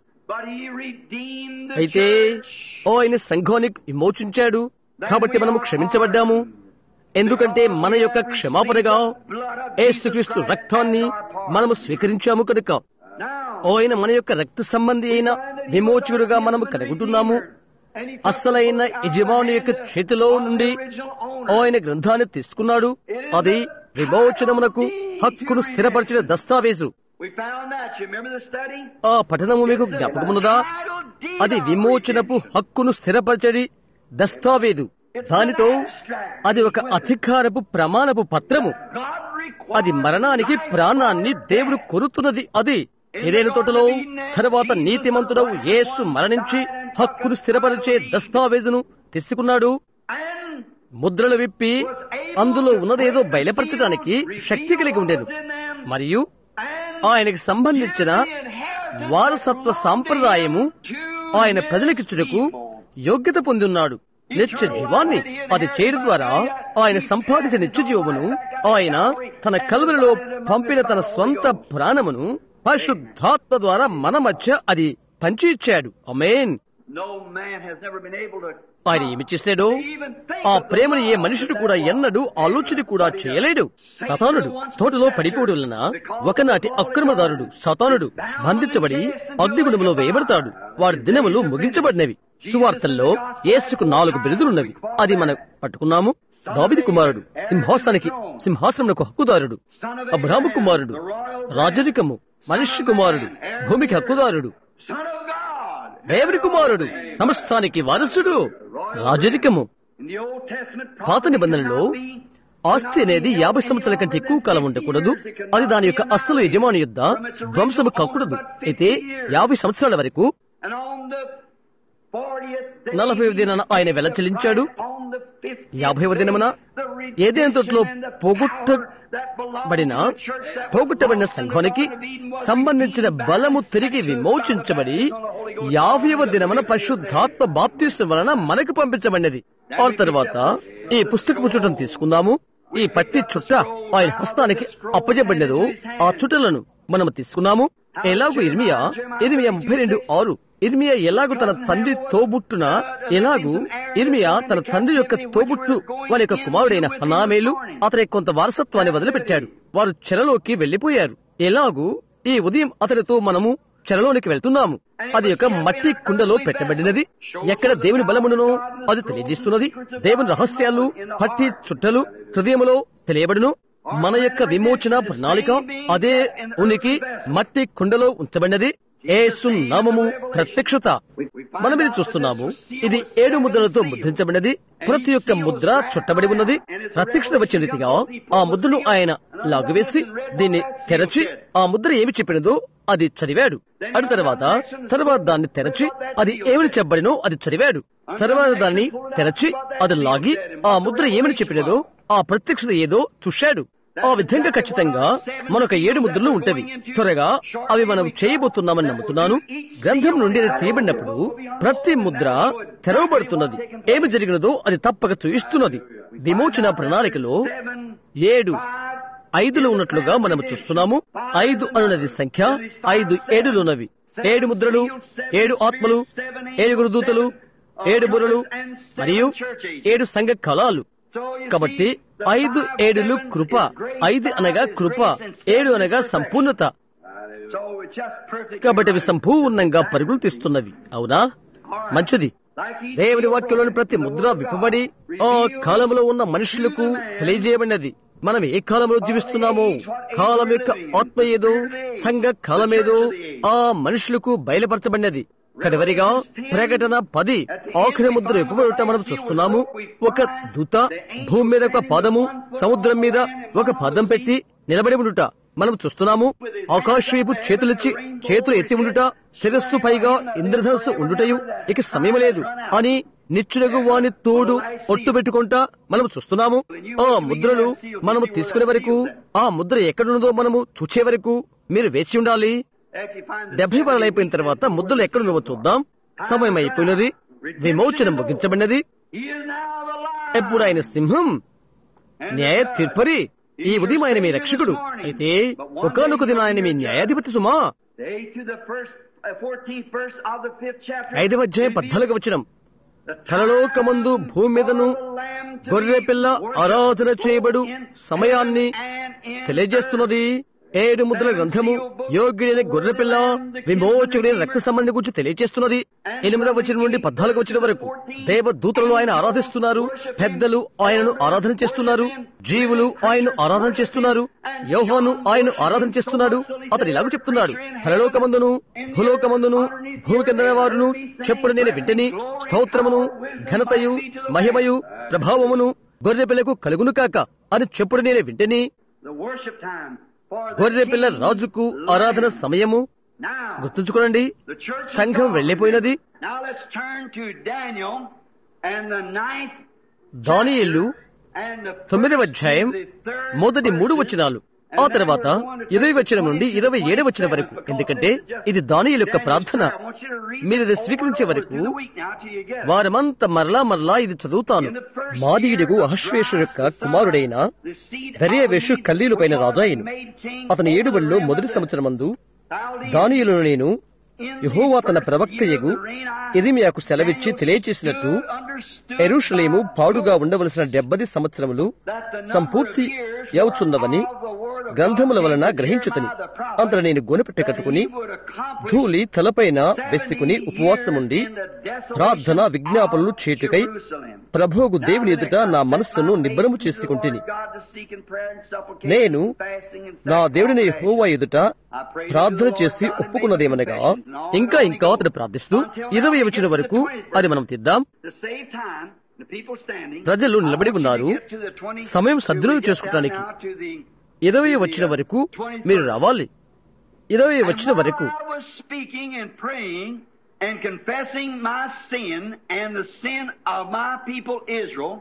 అయితే ఓ ఆయన సంఘాన్ని విమోచించాడు కాబట్టి మనము క్షమించబడ్డాము ఎందుకంటే మన యొక్క క్షమాపణగా ఏసుక్రీస్తు రక్తాన్ని మనము స్వీకరించాము కనుక ఆయన మన యొక్క రక్త సంబంధి అయిన విమోచకుడుగా మనము కనుగొంటున్నాము అస్సలైన యజమాని యొక్క చేతిలో నుండి ఆయన గ్రంథాన్ని తీసుకున్నాడు అది విమోచనమునకు హక్కును స్థిరపరిచిన దస్తావేజు ఆ పఠనము మీకు జ్ఞాపకమున్నదా అది విమోచనపు హక్కును స్థిరపరచడి దస్తావేదు దానితో అది ఒక అధికారపు ప్రమాణపు పత్రము అది మరణానికి ప్రాణాన్ని దేవుడు కొరుతున్నది అది ఏదైనా తోటలో తర్వాత నీతిమంతుడవు యేసు మరణించి హక్కును స్థిరపరిచే దస్తావేజును తీసుకున్నాడు ముద్రలు విప్పి అందులో ఉన్నదేదో బయలుపరచడానికి శక్తి కలిగి ఉండేది మరియు ఆయనకి సంబంధించిన వారసత్వ సాంప్రదాయము ఆయన ప్రజలకిచ్చుటకు యోగ్యత పొంది ఉన్నాడు నిత్య జీవాన్ని అది చేయడం ద్వారా ఆయన సంపాదించిన నిత్య జీవమును ఆయన తన కలువలలో పంపిన తన సొంత ప్రాణమును పరిశుద్ధాత్మ ద్వారా మన మధ్య అది పంచి ఇచ్చాడు అమేన్ ఆయన ఏమి చేశాడో ఆ ప్రేమను ఏ మనుషుడు కూడా ఎన్నడూ ఆలోచన కూడా చేయలేడు సతానుడు తోటలో పడిపోవడం వలన ఒకనాటి అక్రమదారుడు సతానుడు బంధించబడి అగ్నిగుణములో వేయబడతాడు వారి దినములు ముగించబడినవి సువార్తల్లో యేసుకు నాలుగు బిరుదులున్నవి అది మనం పట్టుకున్నాము దావిది కుమారుడు సింహాసనానికి సింహాసనకు హక్కుదారుడు అబ్రాహ్మ కుమారుడు రాజరికము మనుష్య కుమారుడు భూమికి హక్కుదారుడు దేవుడి కుమారుడు సమస్తానికి వారసుడు రాజరికము పాత నిబంధనలో ఆస్తి అనేది యాభై సంవత్సరాల కంటే ఎక్కువ కాలం ఉండకూడదు అది దాని యొక్క అస్సలు యజమాని యుద్ధ ధ్వంసము కాకూడదు అయితే యాభై సంవత్సరాల వరకు నలభై దినాన ఆయన వెల చెల్లించాడు యాభైవ దినమున ఏదైనా తోటలో పోగొట్టబడిన పోగొట్టబడిన సంఘానికి సంబంధించిన బలము తిరిగి విమోచించబడి యాభైవ దినమున పరిశుద్ధాత్మ బాప్తీసం వలన మనకు పంపించబడినది ఆ తర్వాత ఈ పుస్తకపు చుట్టం తీసుకుందాము ఈ పట్టి చుట్ట ఆయన హస్తానికి అప్పజబడినదో ఆ చుట్టలను మనము తీసుకున్నాము ఎలాగూ ఇర్మియా ఇర్మియా ముప్పై రెండు ఆరు ఇర్మియా ఎలాగూ తన తండ్రి తోబుట్టున ఎలాగూ ఇర్మియా తన తండ్రి యొక్క తోబుట్టు వారి యొక్క కుమారుడైన హనామేలు అతని కొంత వారసత్వాన్ని వదిలిపెట్టాడు వారు చెరలోకి వెళ్లిపోయారు ఎలాగూ ఈ ఉదయం అతనితో మనము చెరలోనికి వెళ్తున్నాము అది ఒక మట్టి కుండలో పెట్టబడినది ఎక్కడ దేవుని బలమునో అది తెలియజేస్తున్నది దేవుని రహస్యాలు పట్టి చుట్టలు హృదయములో తెలియబడును మన యొక్క విమోచన ప్రణాళిక అదే ఉనికి మట్టి కుండలో ఉంచబడినది ఏసు నామము ప్రత్యక్షత మనం ఇది చూస్తున్నాము ఇది ఏడు ముద్రలతో ముద్రించబడినది ప్రతి ఒక్క ముద్ర చుట్టబడి ఉన్నది ప్రత్యక్షత వచ్చిన రీతిగా ఆ ముద్రను ఆయన లాగువేసి దీన్ని తెరచి ఆ ముద్ర ఏమి చెప్పినదో అది చదివాడు అటు తర్వాత తర్వాత దాన్ని తెరచి అది ఏమని చెప్పబడినో అది చదివాడు తర్వాత దాన్ని తెరచి అది లాగి ఆ ముద్ర ఏమని చెప్పినదో ఆ ప్రత్యక్షత ఏదో చూశాడు ఆ విధంగా ఖచ్చితంగా మనొక ఏడు ముద్రలు ఉంటవి త్వరగా అవి మనం చేయబోతున్నామని నమ్ముతున్నాను గ్రంథం నుండి అది తీయబడినప్పుడు ప్రతి ముద్ర తెరవబడుతున్నది ఏమి జరిగినదో అది తప్పక చూయిస్తున్నది విమోచన ప్రణాళికలో ఏడు ఐదులు ఉన్నట్లుగా మనం చూస్తున్నాము ఐదు అనున్నది సంఖ్య ఐదు ఏడులున్నవి ఏడు ముద్రలు ఏడు ఆత్మలు ఏడుగురు దూతలు ఏడు బుర్రలు మరియు ఏడు సంఘ కళాలు కాబట్టి ఐదు ఏడులు కృప ఐదు అనగా కృప ఏడు అనగా సంపూర్ణత కాబట్టి అవి సంపూర్ణంగా పరుగులు తీస్తున్నవి అవునా మంచిది దేవుని వాక్యంలోని ప్రతి ముద్ర విప్పబడి ఆ కాలంలో ఉన్న మనుషులకు తెలియజేయబడినది మనం ఏ కాలంలో జీవిస్తున్నామో కాలం యొక్క ఆత్మ ఏదో సంఘ కాలమేదో ఆ మనుషులకు బయలుపరచబడినది కడవరిగా ప్రకటన పది ఆఖరి ముద్ర విప్పబడుట మనం చూస్తున్నాము ఒక దూత భూమి మీద ఒక పాదము సముద్రం మీద ఒక పదం పెట్టి నిలబడి ఉండుట మనం చూస్తున్నాము ఆకాశం వైపు చేతులిచ్చి చేతులు ఎత్తి ఉండుట శిరస్సు పైగా ఇంద్రధనస్సు ఉండుటయు ఇక సమయం లేదు అని నిచ్చునగు వాని తోడు ఒట్టు పెట్టుకుంటా మనం చూస్తున్నాము ఆ ముద్రలు మనము తీసుకునే వరకు ఆ ముద్ర ఎక్కడున్నదో మనము చూచే వరకు మీరు వేచి ఉండాలి డెబ్బై వరలు అయిపోయిన తర్వాత ముద్రలు ఎక్కడున్నవో చూద్దాం సమయం అయిపోయినది విమోచనం ముగించబడినది ఎప్పుడు ఆయన సింహం న్యాయ తీర్పరి ఈ ఉదయం ఆయన మీ రక్షకుడు అయితే ఒకనొక దిన ఆయన మీ న్యాయాధిపతి సుమా ఐదవ అధ్యాయం పద్నాలుగు వచ్చినం పరలోకమందు భూమి మీదను గొర్రె పిల్ల ఆరాధన చేయబడు సమయాన్ని తెలియజేస్తున్నది ఏడు ముద్రల గ్రంథము యోగ్యుడైన గొర్రెపిల్ల విమోచకుడైన రక్త సంబంధం గురించి తెలియజేస్తున్నది ఎనిమిదవ వచ్చిన నుండి పద్నాలుగు వచ్చిన వరకు దేవ దూతలను ఆయన ఆరాధిస్తున్నారు పెద్దలు ఆయనను ఆరాధన చేస్తున్నారు జీవులు ఆయన్ను ఆరాధన చేస్తున్నారు యోహాను ఆయన ఆరాధన చేస్తున్నాడు అతడు ఇలాగ చెప్తున్నాడు పరలోకమందును భూలోకమందును భూమి కింద వారును చెప్పుడు నేను వింటని స్తోత్రమును ఘనతయు మహిమయు ప్రభావమును గొర్రె పిల్లకు కలుగును కాక అని చెప్పుడు నేను వింటని గొర్రె పిల్ల రాజుకు ఆరాధన సమయము గుర్తుంచుకోండి సంఘం వెళ్లిపోయినది దానియేలు తొమ్మిదవ అధ్యాయం మొదటి మూడు వచనాలు ఆ తర్వాత ఇరవై వచనం నుండి ఇరవై ఏడవ వచనం వరకు ఎందుకంటే ఇది దానియుల యొక్క ప్రార్థన మీరు ఇది స్వీకరించే వరకు వారమంతా మరలా మరలా ఇది చదువుతాను మాదీయుడుగు అహశ్వేషు యొక్క కుమారుడైన దర్యావేషు కల్లీలు పైన రాజాయిను అతని ఏడుబడిలో మొదటి సంవత్సరమందు దానియులను నేను యహోవా తన ప్రవక్తయగు ఇరిమియాకు సెలవిచ్చి తెలియచేసినట్టు ఎరుషలేము పాడుగా ఉండవలసిన డెబ్బది సంవత్సరములు సంపూర్తి యవుచున్నవని గ్రంథముల వలన గ్రహించుతని అంతట నేను గోనెపెట్ట కట్టుకుని ధూళి తలపైన వెస్సుకుని ఉపవాసముండి ప్రార్థన విజ్ఞాపనలు చేటుకై ప్రభోగు దేవుని ఎదుట నా మనస్సును నిబ్బరము చేసుకుంటుని నేను నా దేవుడిని హోవా ఎదుట ప్రార్థన చేసి ఒప్పుకున్నదేమనగా ఇంకా ఇంకా అతడు ప్రార్థిస్తూ ఇరవై వచ్చిన వరకు అది మనం తిద్దాం ప్రజలు నిలబడి ఉన్నారు సమయం సద్వినియోగం చేసుకోవటానికి ఇరవై వచ్చిన వరకు మీరు రావాలి ఇరవై వచ్చిన వరకు and confessing my sin and the sin of my people Israel,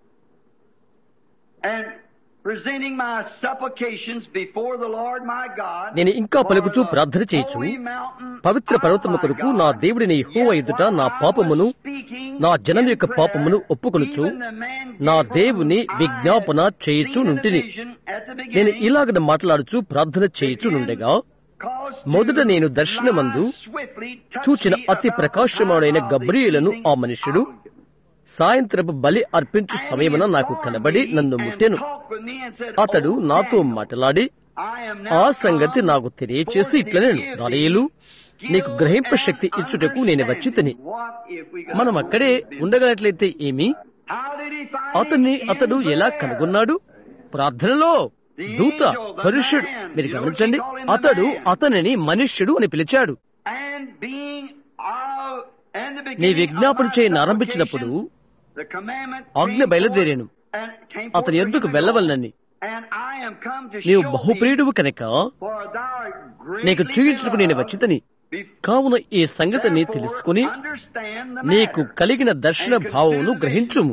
and presenting my supplications before the Lord my God. నేను ఇంకా పలుకుచూ ప్రార్థన చేయొచ్చు పవిత్ర పర్వతము కొరకు నా దేవుడిని యెహోవా ఎదుట నా పాపమును నా జనం యొక్క పాపమును ఒప్పుకొనుచు నా దేవుని విజ్ఞాపన చేయుచు నుంటిని నేను ఇలాగ మాట్లాడుచు ప్రార్థన చేయుచు నుండగా మొదట నేను దర్శనమందు చూచిన అతి ప్రకాశమానైన గబ్రియులను ఆ మనుష్యుడు సాయంత్రపు బలి అర్పించు సమయమున నాకు కనబడి నన్ను ముట్టెను అతడు నాతో మాట్లాడి ఆ సంగతి నాకు తెలియచేసి ఇట్లనేను దానియేలు నీకు గ్రహింప శక్తి ఇచ్చుటకు నేను వచ్చి తిని మనం అక్కడే ఉండగలట్లయితే ఏమి అతన్ని అతడు ఎలా కనుగొన్నాడు ప్రార్థనలో దూత పరుష్యుడు మీరు గమనించండి అతడు అతనిని మనుష్యుడు అని పిలిచాడు నీ విజ్ఞాపన చేయని ఆరంభించినప్పుడు ఆజ్ఞ బయలుదేరాను అతని ఎద్దుకు వెళ్ళవలనని నీవు బహుప్రియుడువు కనుక నీకు చూయించుటకు నేను వచ్చితని కావున ఈ సంగతిని తెలుసుకుని నీకు కలిగిన దర్శన భావమును గ్రహించుము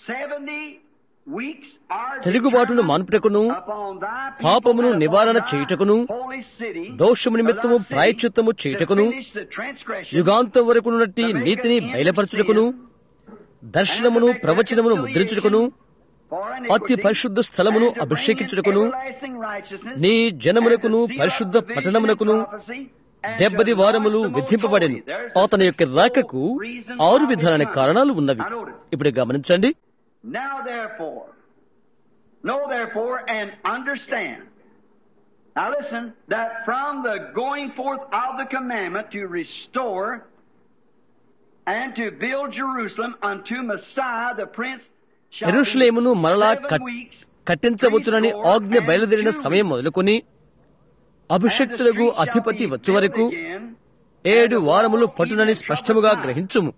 తిరుగుబాటును మాన్పుటకును పాపమును నివారణ చేయుటకును దోషము నిమిత్తము ప్రాయచిత్తము చేయుటకును యుగాంతం వరకు నట్టి నీతిని బయలుపరచుటకును దర్శనమును ప్రవచనమును ముద్రించుటకును అతి పరిశుద్ధ స్థలమును అభిషేకించుటకును నీ జనమునకును పరిశుద్ధ పట్టణమునకును డెబ్బది వారములు విధింపబడెను అతని యొక్క రాకకు ఆరు విధాలైన కారణాలు ఉన్నవి ఇప్పుడు గమనించండి Now therefore, know therefore and understand. Now listen, that from the going forth of the commandment to restore and to build Jerusalem unto Messiah the Prince shall be ఎరుషులేమును మరలా seven కట్- weeks, కట్టించవచ్చునని ఆజ్ఞ బయలుదేరిన సమయం మొదలుకొని అభిషక్తులకు అధిపతి వచ్చే వరకు ఏడు వారములు పట్టునని స్పష్టముగా గ్రహించుము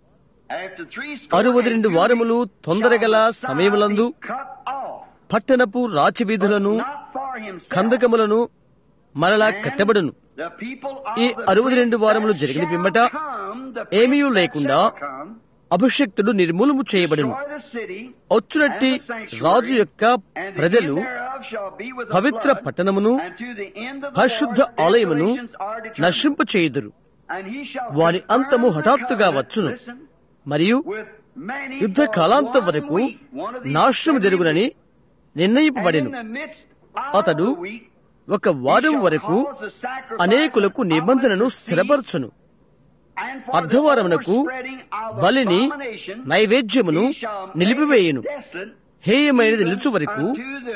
అరవది రెండు వారములు తొందరగల సమయములందు పట్టణపు రాచవీధులను కందకములను మరలా కట్టబడును ఈ అరవది రెండు వారములు జరిగిన పిమ్మట ఏమీయూ లేకుండా అభిషక్తుడు నిర్మూలము చేయబడును వచ్చునట్టి రాజు యొక్క ప్రజలు పవిత్ర పట్టణమును పరిశుద్ధ ఆలయమును నశింపు చేయుదురు వారి అంతము హఠాత్తుగా వచ్చును మరియు యుద్ధ కాలాంతం వరకు నాశనం జరుగునని నిర్ణయింపబడెను అతడు ఒక వారం వరకు అనేకులకు నిబంధనను స్థిరపరచును అర్ధవారమునకు బలిని నైవేద్యమును నిలిపివేయును హేయమైనది నిలుచు వరకు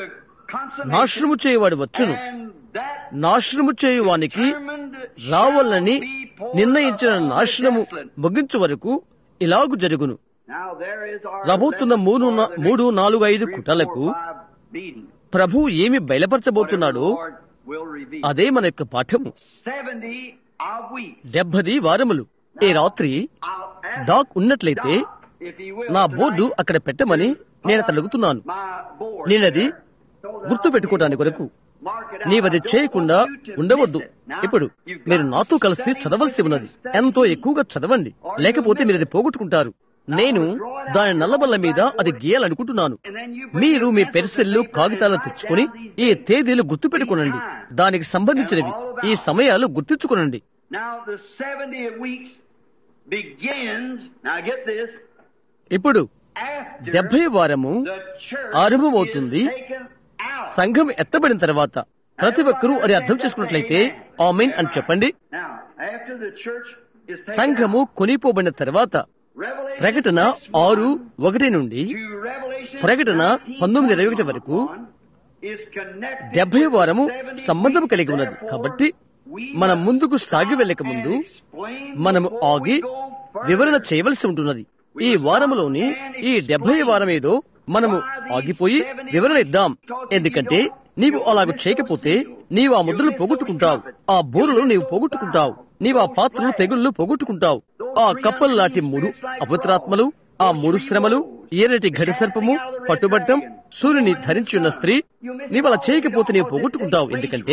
నాశనము చేయవాడు వచ్చును నాశనము చేయువానికి రావాలని నిర్ణయించిన నాశనము ముగించు వరకు ఇలాగు జరుగును రాబోతున్న మూడు నా- మూడు నాలుగు ఐదు కుటాలకు ప్రభు ఏమి బయలుపరచబోతున్నాడో అదే మన యొక్క పాఠము డెబ్బది వారములు ఈ రాత్రి డాక్ ఉన్నట్లయితే నా బోర్డు అక్కడ పెట్టమని నేను అతడుగుతున్నాను నేనది గుర్తు పెట్టుకోవడానికి కొరకు నీవది చేయకుండా ఉండవద్దు ఇప్పుడు మీరు నాతో కలిసి చదవలసి ఉన్నది ఎంతో ఎక్కువగా చదవండి లేకపోతే మీరు అది పోగొట్టుకుంటారు నేను దాని నల్లబల్ల మీద అది గీయాలనుకుంటున్నాను మీరు మీ పెన్సిళ్ళు కాగితాలు తెచ్చుకొని ఈ తేదీలు గుర్తు పెట్టుకునండి దానికి సంబంధించినవి ఈ సమయాలు గుర్తించుకునండి Now the 70 weeks begins, now get this, ఇప్పుడు after డెబ్బై వారము the church ఆరంభమవుతుంది is taken out. సంఘం ఎత్తబడిన తర్వాత ప్రతి ఒక్కరూ అది అర్థం చేసుకున్నట్లయితే ఆమెన్ అని చెప్పండి Now, after the church is taken సంఘము out, కొనిపోబడిన తర్వాత Revelation ప్రకటన 6, ఆరు ఒకటి నుండి to Revelation ప్రకటన 19, పంతొమ్మిది ఇరవై ఒకటి వరకు is connected డెబ్బై with the వారము 70 సంబంధం weeks. కలిగి ఉన్నది Therefore, కాబట్టి we మనం must ముందుకు సాగి stop వెళ్ళక ముందు and explain మనము before ఆగి we go further. వివరణ చేయవలసి ఉంటున్నది ఈ వారములోని ఈ డెబ్బై వారం ఏదో మనము ఆగిపోయి వివరణ ఇద్దాం ఎందుకంటే నీవు అలాగ చేయకపోతే నీవు ఆ ముద్రలు పోగొట్టుకుంటావు ఆ బోరులు నీవు పోగొట్టుకుంటావు నీవు ఆ పాత్రలు తెగుళ్ళు పోగొట్టుకుంటావు ఆ కప్పలు లాంటి మూడు అపవిత్రాత్మలు ఆ మూడు శ్రమలు ఏరటి ఘట సర్పము పట్టుబట్టం సూర్యుని ధరించి ఉన్న స్త్రీ నీవు అలా చేయకపోతే నీవు పోగొట్టుకుంటావు ఎందుకంటే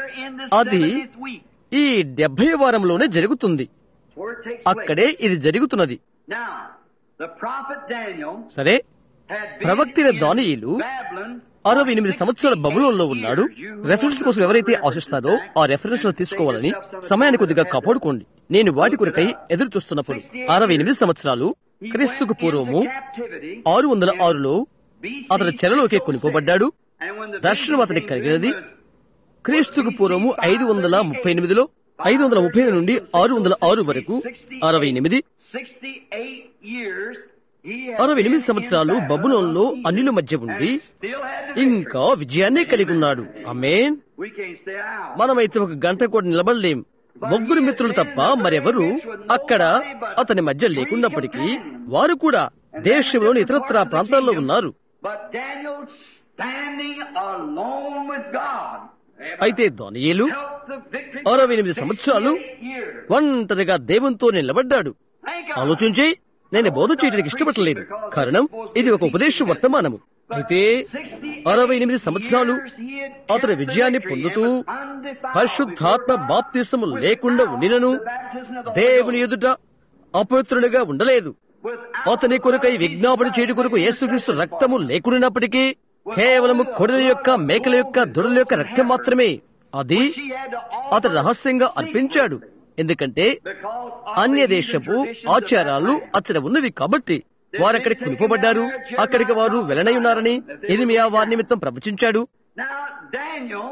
అది ఈ డెబ్బై వారంలోనే జరుగుతుంది అక్కడే ఇది జరుగుతున్నది Now, the prophet Daniel సరే had been ప్రవక్తిన in దానియేలు Babylon అరవై ఎనిమిది సంవత్సరాల బబులోన్లో ఉన్నాడు రెఫరెన్స్ కోసం ఎవరైతే ఆశిస్తారో ఆ రెఫరెన్స్ లో తీసుకోవాలని సమయాన్ని కొద్దిగా కాపాడుకోండి నేను వాటి కొరకై ఎదురు చూస్తున్నప్పుడు అరవై ఎనిమిది సంవత్సరాలు క్రీస్తుకు పూర్వము ఆరు వందల ఆరులో అతడు చెరలోకి కొనిపోబడ్డాడు దర్శనం అతనికి కలిగినది క్రీస్తుకు పూర్వము ఐదు వందల ముప్పై ఎనిమిదిలో ఐదు వందల ముప్పై నుండి ఆరు వందల ఆరు వరకు అరవై ఎనిమిది 68 years అరవై ఎనిమిది సంవత్సరాలు బబులోన్లో అన్యుల మధ్య ఉండి ఇంకా విజయాన్నే కలిగి ఉన్నాడు అమేన్ We can't stay out. మనమైతే ఒక గంట కూడా నిలబడలేం ముగ్గురు మిత్రులు తప్ప మరెవరు అక్కడ అతని మధ్య లేకున్నప్పటికీ వారు కూడా దేశంలోని ఇతరత్ర ప్రాంతాల్లో ఉన్నారు But Daniel standing alone with God. అయితే దానియేలు helped the victory అరవై ఎనిమిది సంవత్సరాలు 68 years. ఒంటరిగా దేవునితో నిలబడ్డాడు Thank God. ఆలోచించి నేను బోధ చేయడానికి ఇష్టపడలేదు కారణం ఇది ఒక ఉపదేశ వర్తమానము అయితే అరవై ఎనిమిది సంవత్సరాలు అతని విజయాన్ని పొందుతూ పరిశుద్ధాత్మ బాప్తిసము లేకుండా ఉండినను దేవుని ఎదుట అపవిత్రునిగా ఉండలేదు అతని కొరకై విజ్ఞాపన చేయడం కొరకు యేసుక్రీస్తు రక్తము లేకున్నప్పటికీ కేవలము కొడుల యొక్క మేకల యొక్క దొరల యొక్క రక్తం మాత్రమే అది అతడు రహస్యంగా అర్పించాడు ఎందుకంటే అన్య దేశపు ఆచారాలు అచ్చట ఉన్నవి కాబట్టి వారు అక్కడికి కొనుకోబడ్డారు అక్కడికి వారు వెళ్ళనై ఉన్నారని ఇరిమియా వారి నిమిత్తం ప్రవచించాడు Now, Daniel,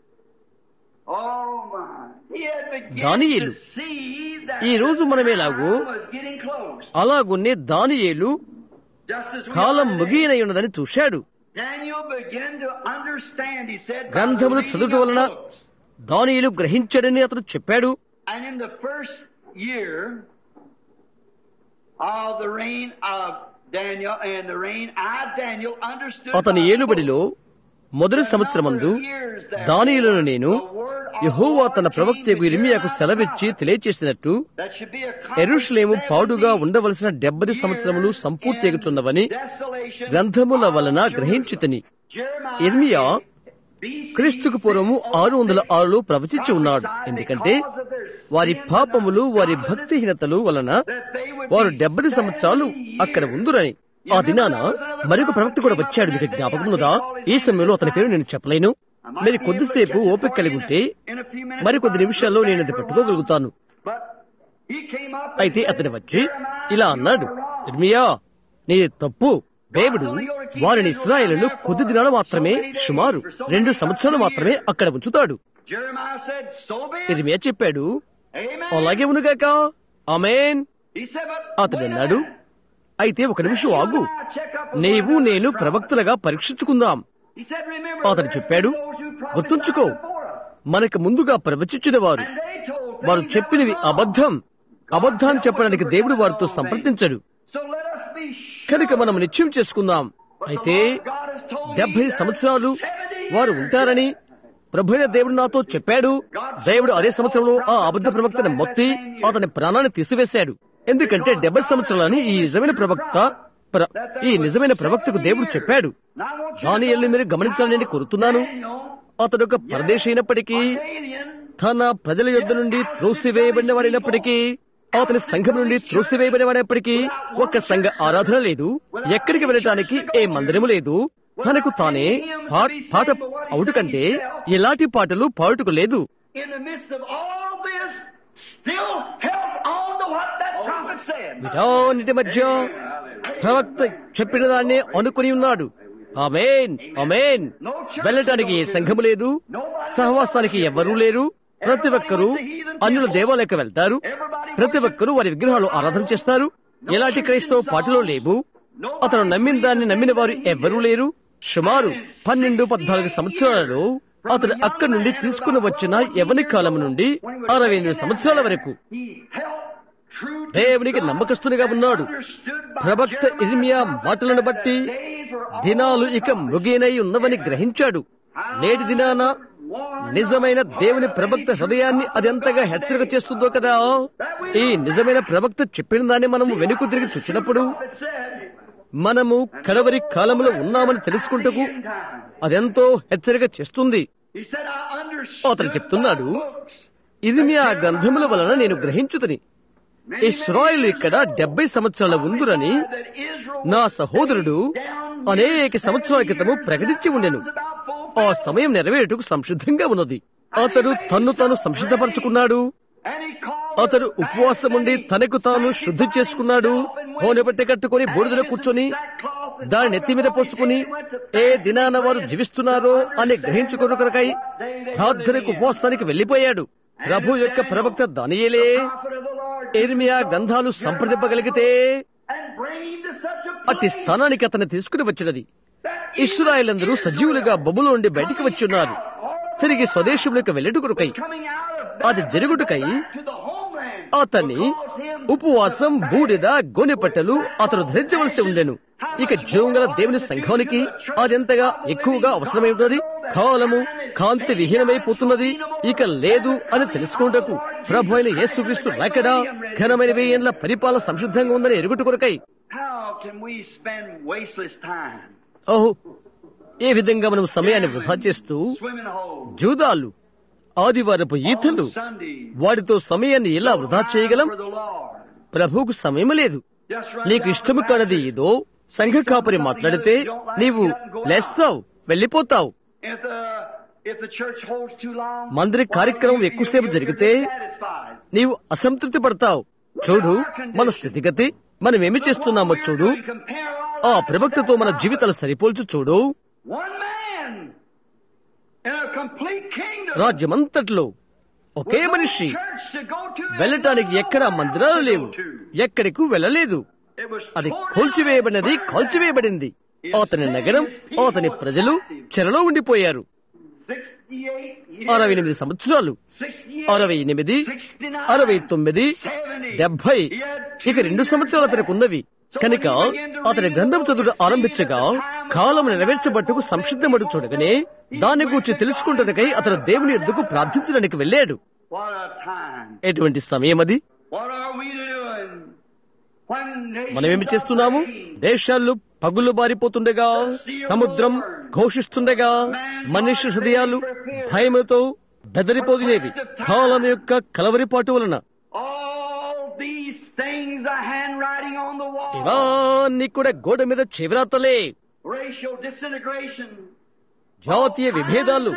oh my, he had begun దానియేలు, to see that ఈ రోజు మనం ఎలాగో time was getting close. అలాగున్నే దానియేలు Just as we column are ముగియనై ఉన్నదని చూశాడు Daniel began to understand, he said, by the గ్రంథములు reading చదువుట of వలన books. దానియేలు గ్రహించాడని అతడు చెప్పాడు And in the first year of the reign of Daniel and the reign I, Daniel, understood అతని by ఏలుబడిలో మొదటి సంవత్సరమందు దానియేలును నేను యెహోవా తన ప్రవక్తకు ఇర్మియాకు సెలవిచ్చి తెలియచేసినట్టు that should be ఎరుషలేము accomplished పాడుగా 70 ఉండవలసిన డెబ్బది సంవత్సరములు years సంపూర్తి ఎగుచున్నవని in desolation గ్రంథముల of వలన Jerusalem. గ్రహించితిని Jeremiah ఇర్మియా BC క్రీస్తుకు పూర్వము ఆరు వందల ఆరులో ప్రవచించి ఉన్నాడు ఎందుకంటే వారి పాపములు వారి భక్తిహీనతలు వలన వారు డెబ్బది సంవత్సరాలు అక్కడ ఉందురని ఆ దినాన మరొక ప్రవక్త కూడా వచ్చాడు మీకు జ్ఞాపకం ఉందా ఈ సమయంలో అతని పేరు నేను చెప్పలేను మీరు కొద్దిసేపు ఓపిక కలిగి ఉంటే మరికొద్ది నిమిషాల్లో నేను అది పట్టుకోగలుగుతాను అయితే అతను వచ్చి ఇలా అన్నాడు ఇర్మియా నీ తప్పు దేవుడు వారిని ఇస్రాయేలును కొద్ది దినాలు మాత్రమే సుమారు రెండు సంవత్సరాలు మాత్రమే అక్కడ ఉంచుతాడు Jeremiah said, so be it. ఇర్మియా చెప్పాడు Amen. అలాగే ఉనుగాక ఆమేన్ He said, but అతడు wait a అన్నాడు minute. అయితే ఒక నిమిషం ఆగు You and I check up with నీవు one నేను another. ప్రవక్తలుగా పరీక్షించుకుందాం He said, remember, అతడు there చెప్పాడు were those who prophesied గుర్తుంచుకో before us. మనకు ముందుగా ప్రవచించిన వారు And they told వారు things that చెప్పినవి were wrong. అబద్ధం అబద్ధాన్ని చెప్పడానికి దేవుడు వారితో సంప్రదించడు So let us be sure. కనుక మనం నిశ్చయం చేసుకుందాం అయితే God has told me డెబ్బై there సంవత్సరాలు 70 వారు years. ఉంటారని ప్రభుత్వ దేవుడు నాతో చెప్పాడు దేవుడు అదే సంవత్సరంలో ఆ అబద్ధ ప్రవక్తని మొత్తి అతని ప్రాణాన్ని తీసివేశాడు ఎందుకంటే డెబ్బై సంవత్సరాలని ఈ నిజమైన ప్రవక్త ప్ర- ఈ నిజమైన ప్రవక్తకు దేవుడు చెప్పాడు Now I want you to దాని ఎల్లి మీరు గమనించాలని నేను కోరుతున్నాను Daniel, అతడు ఒక పరదేశి అయినప్పటికీ alien, తన ప్రజల యొద్ద నుండి త్రోసివేయబడిన వాడినప్పటికీ అతని సంఘం నుండి త్రోసివేయబడిన వాడినప్పటికీ ఒక్క సంఘ ఆరాధన లేదు ఎక్కడికి వెళ్ళటానికి ఏ మందిరము లేదు తనకు తానే పా- పాట అవుట కంటే ఎలాంటి పాటలు పాడుటకు లేదు in the midst of all this, still held on to what that prophet said. వీటన్నిటి మధ్య ప్రవక్త చెప్పిన దాన్నే అనుకుని ఉన్నాడు ఆమేన్ ఆమేన్ వెళ్ళటానికి ఏ సంఘము లేదు సహవాసానికి ఎవ్వరూ లేరు ప్రతి ఒక్కరూ అన్యుల దేవాలయకు వెళ్తారు ప్రతి ఒక్కరూ వారి విగ్రహాలు ఆరాధన చేస్తారు ఎలాంటి క్రైస్తవ పాటలో లేవు అతను నమ్మిన దాన్ని నమ్మిన వారు ఎవ్వరూ లేరు సుమారు పన్నెండు పద్నాలుగు సంవత్సరాలలో అతడు అక్కడి నుండి తీసుకుని వచ్చిన యవని కాలం నుండి అరవై ఎనిమిది సంవత్సరాల వరకు He held true to దేవునికి God నమ్మకస్తునిగా and ఉన్నాడు understood by ప్రవక్త Jeremiah ఇర్మియా మాటలను బట్టి days were all దినాలు ఇక ముగియనై ఉన్నవని గ్రహించాడు నేటి దినాన నిజమైన దేవుని ప్రవక్త హృదయాన్ని అది ఎంతగా హెచ్చరిక చేస్తుందో కదా ఈ నిజమైన ప్రవక్త చెప్పిన దాన్ని మనము వెనుకు తిరిగి చూచినప్పుడు It said, మనము కడవరి కాలంలో ఉన్నామని తెలుసుకుంటకు in time. అదెంతో హెచ్చరిక చేస్తుంది He said, I అతను understood చెప్తున్నాడు by books. ఇర్మియా గ్రంథముల వలన నేను గ్రహించుతని ఇస్రాయిల్ ఇక్కడ డెబ్బై సంవత్సరాల ఉందురని that Israel నా సహోదరుడు అనేక సంవత్సరాల క్రితము ప్రకటించి ఉండెను ఆ సమయం నెరవేరుటకు సంసిద్ధంగా ఉన్నది అతడు తన్ను తాను సంసిద్ధపరచుకున్నాడు And he called అతడు ఉపవాసం ఉండి తనకు తాను శుద్ధి చేసుకున్నాడు హోనె బట్టె కట్టుకుని బూడిదలో కూర్చొని దాని నెత్తి మీద పోసుకుని ఏ దినాన వారు జీవిస్తున్నారో అని గ్రహించుకున్న కొరకై ప్రార్థనకు ఉపవాసానికి వెళ్లిపోయాడు ప్రభు యొక్క ప్రవక్త దానియేలే prophet of the Lord ఇర్మియా గంధాలు సంప్రదింపగలిగితే and bring him to such అట్టి స్థానానికి అతన్ని తీసుకుని వచ్చినది ఇస్రాయేల్ అందరూ సజీవులుగా బొబ్బులో నుండి బయటికి వచ్చి ఉన్నారు తిరిగి స్వదేశంలోకి వెళ్ళేటు కొరకై అది జరుగుటకై అతన్ని ఉపవాసం బూడిద గోనెపట్టెలు అతను ధరించవలసి ఉండెను ఇక జీవంగల దేవుని సంఘానికి అదెంతగా ఎక్కువగా అవసరమై ఉన్నది కాలము కాంతి విహీనమైపోతున్నది ఇక లేదు అని తెలుసుకుంటకు ప్రభు అయిన యేసుక్రీస్తు రాకడా ఘనమైన వెయ్యేండ్ల పరిపాలన సంసిద్ధంగా ఉందని ఎరుగుట కొరకై How can we spend wasteless time ఓహో ఏ విధంగా మనం సమయాన్ని వృధా చేస్తూ swimming holes జూదాలు ఆదివారపు ఈతలు on Sunday వాటితో సమయాన్ని ఎలా వృధా చేయగలం for the Lord? ప్రభువుకు సమయం లేదు Just run నీకు down ఇష్టము the కానిది ఏదో సంఘ కాపరి మాట్లాడితే నీవు లేస్తావు వెళ్ళిపోతావు If the if the church holds too long, మందిర కార్యక్రమం ఎక్కువసేపు జరిగితే satisfied. నీవు అసంతృప్తి పడతావు చూడు మన స్థితిగతి మనం ఏమి చేస్తున్నామో చూడు We compare our ఆ lives ప్రవక్తతో మన జీవితాలు సరిపోల్చు చూడు one man in a complete kingdom. రాజ్యమంతట్లో ఒకే మనిషి Church to go to and వెళ్ళటానికి ఎక్కడా మందిరాలు లేవు ఎక్కడికి వెళ్ళలేదు It was అది torn కూల్చివేయబడినది down. కాల్చివేయబడింది అతని నగరం అతని ప్రజలు చెరలో ఉండిపోయారు 68 years, అరవై ఎనిమిది సంవత్సరాలు 68, అరవై ఎనిమిది 69, అరవై తొమ్మిది 70. డెబ్బై He had ఇక రెండు సంవత్సరాలు అతనికి ఉన్నవి కనుక అతని గ్రంథం చదువుడు ఆరంభించగా కాలం నెరవేర్చబట్టుకు సంసిద్ధమడు చూడగానే దాన్ని గూర్చి తెలుసుకుంటున్నకై అతను దేవుని ఎద్దుకు ప్రార్థించడానికి వెళ్ళాడు What a time. ఎటువంటి సమయం అది What are we doing? When nations మనమేమి చేస్తున్నాము are praying, దేశాలు పగులు బారిపోతుండగా సముద్రం ఘోషిస్తుండగా మనిషి హృదయాలు భయముతో బెదరిపోతునేవి కాలం యొక్క కలవరిపాటు వలన All these things are handwriting on the wall. ఇవన్నీ కూడా గోడ మీద చెవిరాతలే Racial disintegration. జాతీయ విభేదాలు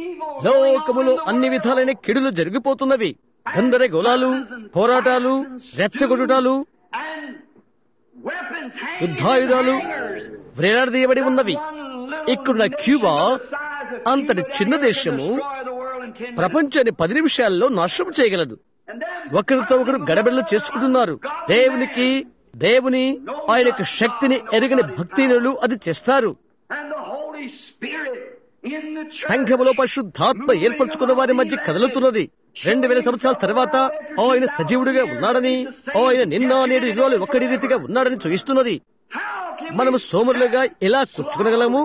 లోకములో అన్ని విధాలైన కిడులు జరిగిపోతున్నవి గందరగోళాలు పోరాటాలు రెచ్చగొట్టుటాలు And weapons hanging యుద్ధాయుధాలు in hangers. వేలాడదీయబడి ఉన్నవి One little ఇక్కడున్న nation Cuba the size of అంతటి Cuba చిన్న can దేశము destroy the world in 10 minutes. ప్రపంచాన్ని పది నిమిషాల్లో నాశనం చేయగలదు And then ఒకరితో ఒకరు గడబిడలు చేసుకుంటున్నారు దేవునికి దేవుని ఆయన యొక్క శక్తిని ఎరగని భక్తినులు అది చేస్తారు and the Holy Spirit in the church. సంఘములో పరిశుద్ధాత్మ ఏర్పరచుకున్న వారి మధ్య కదులుతున్నది రెండు వేల సంవత్సరాల తర్వాత ఆయన సజీవుడిగా ఉన్నాడని ఆయన నిన్న నేడు ఇవాళ ఒక్కడి రీతిగా ఉన్నాడని చూయిస్తున్నది How can మనము సోమరులుగా ఎలా కూర్చుకోగలము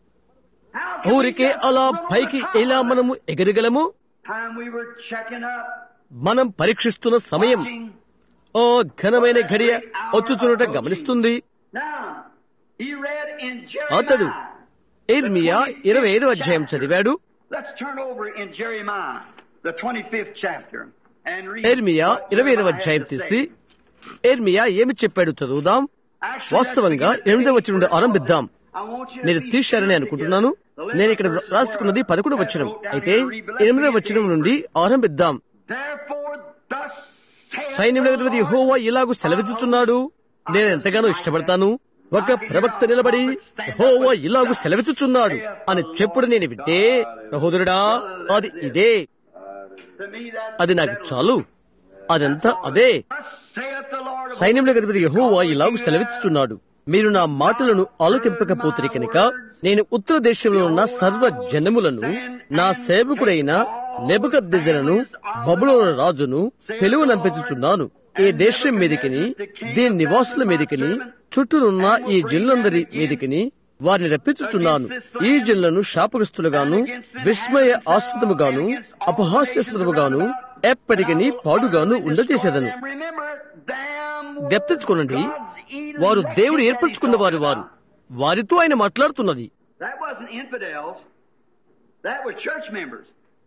how can we ఊరికే just అలా run on పైకి the ఎలా top? మనము ఎగరగలము Time we were checking up, మనం పరీక్షిస్తున్న సమయం watching. ఓ ఘనమైన ఘడియ వచ్చుచున్నట గమనిస్తుంది Now, he read in అతడు Jeremiah. ఇర్మియా ఇరవై ఐదు అధ్యాయం చదివాడు Let's turn over in Jeremiah, the 25th chapter, and read. ఎర్మియా what ఇరవై ఐదవ Jeremiah అధ్యాయం had to తీసి say. ఎర్మియా ఏమి చెప్పాడు చదువుదాం Actually, వాస్తవంగా let's begin ఎనిమిదవ at వచ్చిన నుండి ఆరంభిద్దాం I want you to మీరు be తీశారని sure అనుకుంటున్నాను to get the నేను ఇక్కడ verses రాసుకున్నది where పదకొండు I వచనం wrote down అయితే here to read, but let's ఎనిమిదవ begin వచనం at నుండి ఆరంభిద్దాం Therefore, thus saith సైన్యములకు the అధిపతి Lord యెహోవా ఇలాగు సెలవిచ్చుచున్నాడు నేను ఎంతగానో ఇష్టపడతాను ఒక ప్రవక్త నిలబడి యెహోవా ఇలాగు సెలవిచ్చుచున్నాడు అని చెప్పుడు నేను వింటే సహోదరుడా అది ఇదే to me that అది నాకు చాలు అదంతా అదే thus saith the Lord of సైన్యములకు అధిపతి యెహోవా ఇలాగు సెలవిచ్చుచున్నాడు మీరు నా మాటలను ఆలోకింపకపోతిరి కనుక నేను ఉత్తర దేశంలో ఉన్న సర్వ జనములను నా సేవకుడైన నెబదెజలను బబులోన రాజును పిలువనంపించుచున్నాను ఈ దేశం మీదికిని దీని నివాసుల మీదికిని చుట్టూనున్న ఈ జిల్లందరి మీదికిని వారిని రప్పించుచున్నాను ఈ జిల్లను శాపగ్రస్తులుగాను విస్మయ ఆస్పదముగాను అపహాస్యాస్పదముగాను ఎప్పటికీ పాడుగాను ఉండజేసేదను And remember, them were జ్ఞప్తించుకోనండి God's elected వారు దేవుడు that he ఏర్పరచుకున్న వారు వారు వారితో ఆయన మాట్లాడుతున్నది That wasn't infidels. That was church members.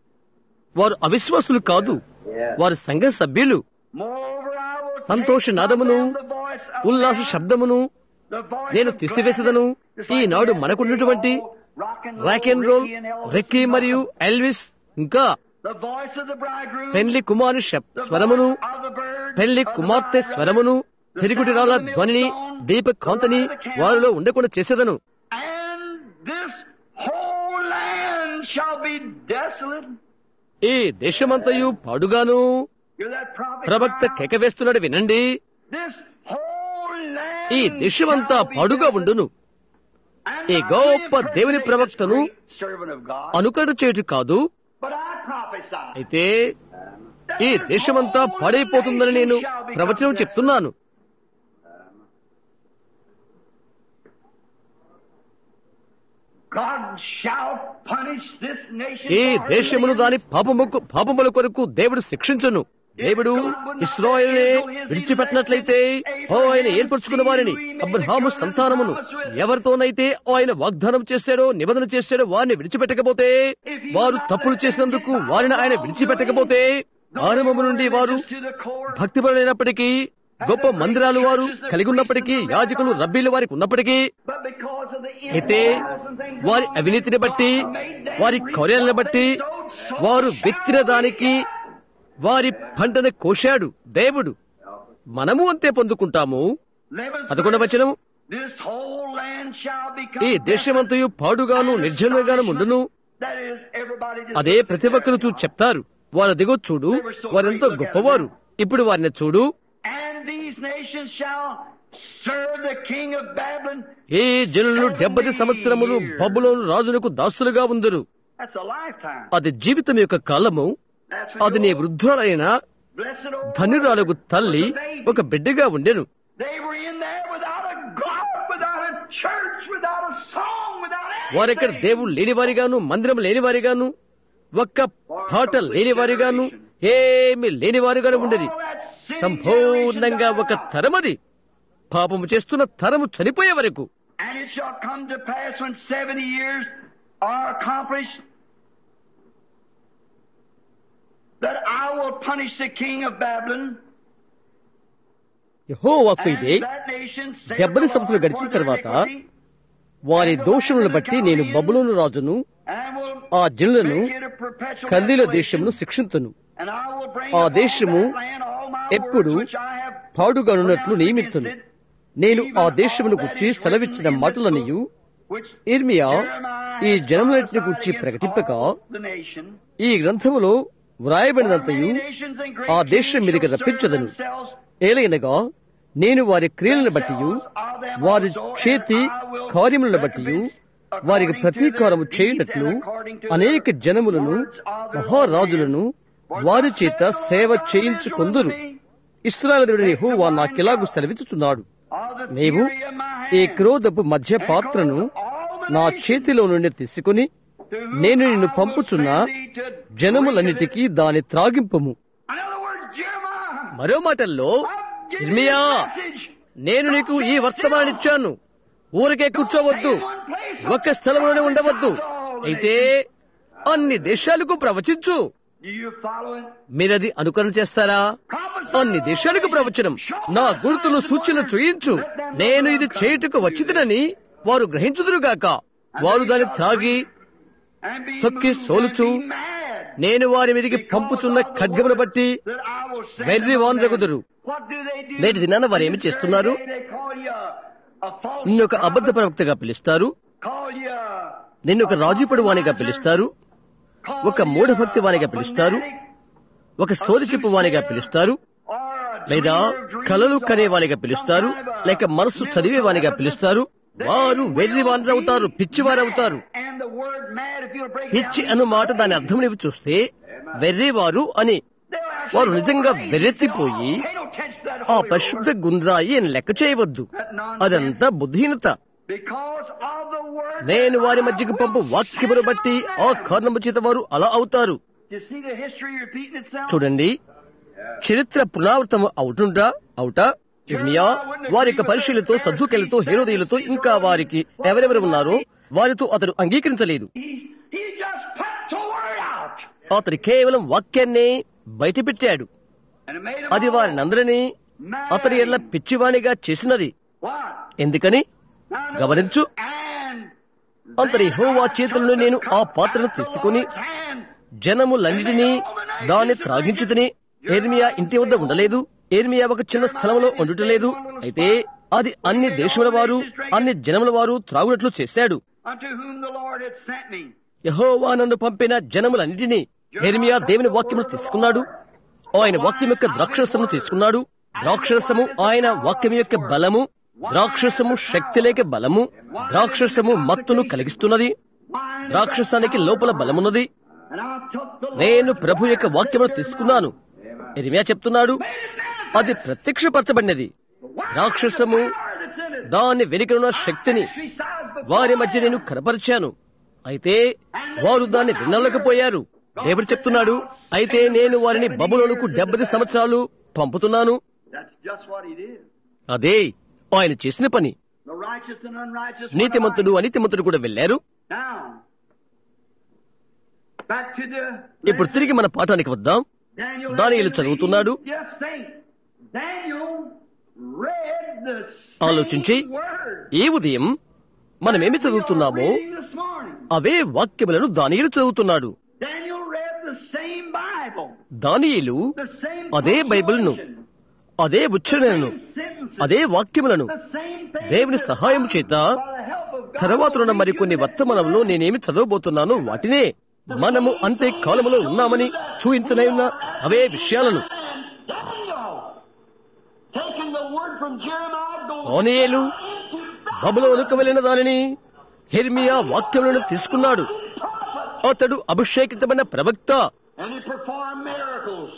వారు అవిశ్వాసులు కాదు వారు సంఘ సభ్యులు Moreover, I will సంతోష take నాదమును from them the voice of ఉల్లాస God, శబ్దమును the voice నేను of తీసివేసేదను gladness, just like ఈనాడు we have మనకున్నటువంటి today, all rock and roll, rock and roll Ricky and Elvis రెక్కీ and మరియు ఎల్విస్ ఇంకా the voice of the bridegroom, పెళ్లి కుమారు శబ్- the స్వరమును voice of the bird, పెళ్లి of the కుమార్తె bride స్వరమును the తిరుగుటి sound రాళ్ళ of the ధ్వనిని millstone, దీప కాంతిని the light of the candle, వారిలో ఉండకుండా చేసేదను And this whole land shall be desolate. ఈ దేశమంతయు పాడుగాను Hear that prophet ప్రవక్త cry out? కేక వేస్తున్నాడు వినండి This whole land ఈ దేశమంతా పాడుగా ఉండును ఈ గొప్ప దేవుని ప్రవక్తను అనుకరణ చేయటం కాదు అయితే ఈ దేశమంతా పాడైపోతుందని నేను ప్రవచనం చెప్తున్నాను ఈ దేశమును దాని పాపముకు పాపముల కొరకు దేవుడు శిక్షించను దేవుడు ఇస్రాయల్నే విడిచిపెట్టినట్లయితే ఆయన ఏర్పరచుకున్న వారిని అబ్రహాము సంతానమును ఎవరితోనైతే ఆయన వాగ్దానం చేశాడో నిబంధన చేశాడో వారిని విడిచిపెట్టకపోతే వారు తప్పులు చేసినందుకు వారిని ఆయన విడిచిపెట్టకపోతే ఆరంభము నుండి వారు భక్తిపరులైనప్పటికీ గొప్ప మందిరాలు వారు కలిగి ఉన్నప్పటికీ యాజకులు రబ్బీలు వారికి ఉన్నప్పటికీ అయితే వారి అవినీతిని బట్టి వారి కౌర్యాలను బట్టి వారు వ్యక్తిన దానికి వారి పంటను కోశాడు దేవుడు మనము అంతే పొందుకుంటాము పదకొండ వచనం ఈ దేశమంతయు పాడుగాను నిర్జనంగాను ఉండును అదే ప్రతి ఒక్కరు చూ చెప్తారు వారు దిగో చూడు వారెంతో గొప్పవారు ఇప్పుడు వారిని చూడు ఈ జనులు డెబ్బది సంవత్సరములు బబులోను రాజులకు దాసులుగా ఉందరు అది జీవితం యొక్క కాలము అది నీ వృద్ధుడైన ధనురాలకు తల్లి ఒక బిడ్డగా ఉండెను వారెక్కడ దేవుడు లేనివారిగాను మందిరం లేనివారిగాను ఒక్క పాట లేనివారిగాను ఏమి లేనివారిగాను ఉండేది సంపూర్ణంగా ఒక తరమది పాపము చేస్తున్న తరము చనిపోయే వరకు And it shall come to pass when seventy years are accomplished that I will punish the king of Babylon యెహోవాకు ఇదే and that nation saith డెబ్బది the సంవత్సరాలు Lord, గడిచిన for their తర్వాత iniquity, వారి దోషములను బట్టి నేను బబులోను రాజును and will ఆ జనులను make it a perpetual కల్దీల desolation, దేశమును శిక్షింతును and I will bring ఆ upon దేశము that land all my ఎప్పుడు words which I have పాడుగానున్నట్లు pronounced నియమిత్తును against it, నేను ఆ even దేశమును all గుర్చి that is సెలవిచ్చిన written in this మాటలనియు book, which ఇర్మియా Jeremiah ఈ has జనములన్నిటిని prophesied గుర్చి against ప్రకటింపక all the nation. ఈ గ్రంథములో వ్రాయబడినంతయు ఆ దేశం మీదకి రప్పించదను ఏలైనగా నేను వారి క్రియలను బట్టి వారి చేతి కార్యములను బట్టి వారికి ప్రతీకారము చేయునట్లు అనేక జనములను మహారాజులను వారి చేత సేవ చేయించుకొందురు ఇస్రాయల్ దేవుడిని హోవా నాకిలాగు సెలవిచ్చుచున్నాడు నీవు ఈ క్రోధపు మధ్య పాత్రను నా చేతిలో నుండి తీసుకుని నేను నిన్ను పంపుచున్న జనములన్నిటికీ దాని త్రాగింపము మరో మాటల్లో ఇర్మియా నేను నీకు ఈ వర్తమానిచ్చాను ఊరికే కూర్చోవద్దు ఒక్క స్థలంలోనే ఉండవద్దు అయితే అన్ని దేశాలకు ప్రవచించు మీరది అనుకరణ చేస్తారా అన్ని దేశాలకు ప్రవచనం నా గుర్తులు సూచనలు చూయించు నేను ఇది చేయుటకు వచ్చిదనని వారు గ్రహించుదురుగాక వారు దాన్ని త్రాగి సొక్కి సోలుచు నేను వారి మీదకి పంపుచున్న ఖడ్గమును బట్టి వెర్రి వానరగుదురు నేటి దినాన వారు ఏమి చేస్తున్నారు నిన్నొక అబద్ధ ప్రవక్తగా పిలుస్తారు నిన్నొక రాజీపడు వానిగా పిలుస్తారు ఒక మూఢభక్తి వానిగా పిలుస్తారు ఒక సోది చెప్పు వానిగా పిలుస్తారు లేదా కలలు కనేవానిగా పిలుస్తారు లేక మనస్సు చదివేవానిగా పిలుస్తారు వారు వెర్రి వానరవుతారు పిచ్చివారవుతారు పిచ్చి అను మాట దాని అర్థం నీవు చూస్తే వెర్రివారు అని వారు నిజంగా వెర్రెత్తిపోయి ఆ పరిశుద్ధ గుండ్రాయి అని లెక్క చేయవద్దు అదంతా బుద్ధిహీనత నేను వారి మధ్యకు పంపు వాక్యమును బట్టి ఆ కారణము చేత వారు అలా అవుతారు చూడండి చరిత్ర పునరావృతం అవుతుంటా అవుటా ఇర్మియా వారి యొక్క పరిశీలతో సద్దుకెళ్లతో హేరోదీలతో ఇంకా వారికి ఎవరెవరు ఉన్నారో వారితో అతడు అంగీకరించలేదు అతడు కేవలం వాక్యాన్ని బయటపెట్టాడు అది వారిని అందరినీ అతడి ఎల్ల పిచ్చివాణిగా చేసినది ఎందుకని గమనించు అంతటి హోవా చేతులను నేను ఆ పాత్రను తీసుకుని జనములన్నిటినీ దాన్ని త్రాగించుతని ఎర్మియా ఇంటి వద్ద ఉండలేదు ఎర్మియా ఒక చిన్న స్థలంలో ఉండటలేదు అయితే అది అన్ని దేశముల వారు అన్ని జనముల వారు త్రాగునట్లు చేశాడు యహోవా నన్ను పంపిన జనములన్నిటినీ ఎర్మియా దేవుని వాక్యమును తీసుకున్నాడు ఆయన వాక్యం యొక్క ద్రాక్షరసము తీసుకున్నాడు ద్రాక్షరసము ఆయన వాక్యం యొక్క బలము ద్రాక్షసము శక్తి లేక బలము ద్రాక్షసము మత్తును కలిగిస్తున్నది ద్రాక్షసానికి లోపల బలమున్నది నేను ప్రభు యొక్క వాక్యమును తీసుకున్నాను ఇరిమియా చెప్తున్నాడు అది ప్రత్యక్షపరచబడినది రాక్షసము దాని వెనుకనున్న శక్తిని వారి మధ్య నేను కనపరిచాను అయితే వారు దాన్ని వినలేకపోయారు దేవుడు చెప్తున్నాడు అయితే నేను వారిని బబులోనుకు డెబ్బై సంవత్సరాలు పంపుతున్నాను That's just what he did. అదే ఆయన చేసిన పని The righteous and unrighteous. went నీతిమంతుడు alike. అనితిమంతుడు కూడా వెళ్లారు Now, back to the. ఇప్పుడు తిరిగి మన పాఠానికి వద్దాం Daniel. దానియేలు చదువుతున్నాడు. Just think. Daniel read the ఆలోచించి, same word. ఈ ఉదయం మనమేమి చదువుతున్నామో Reading this morning. అవే వాక్యములను దానియేలు చదువుతున్నాడు Daniel read the same Bible. దానియేలు The same అదే బైబిల్ను punctuation, అదే ఉచ్చరణను same sentences, అదే వాక్యములను the same things దేవుని that సహాయం చేత by the help of God తర్వాత ఉన్న will మరికొన్ని read you వర్తమానంలో that నేనేమి చదవబోతున్నానో వాటినే మనము అంతే కాలములో ఉన్నామని చూయించనైన అవే విషయాలను And Daniel, taking the word from Jeremiah, goes దానియేలు into బబులోనుకు వెళ్ళిన దానిని హెర్మియా వాక్యములను తీసుకున్నాడు prophet, అతడు అభిషేకితమైన ప్రవక్త and he performed miracles,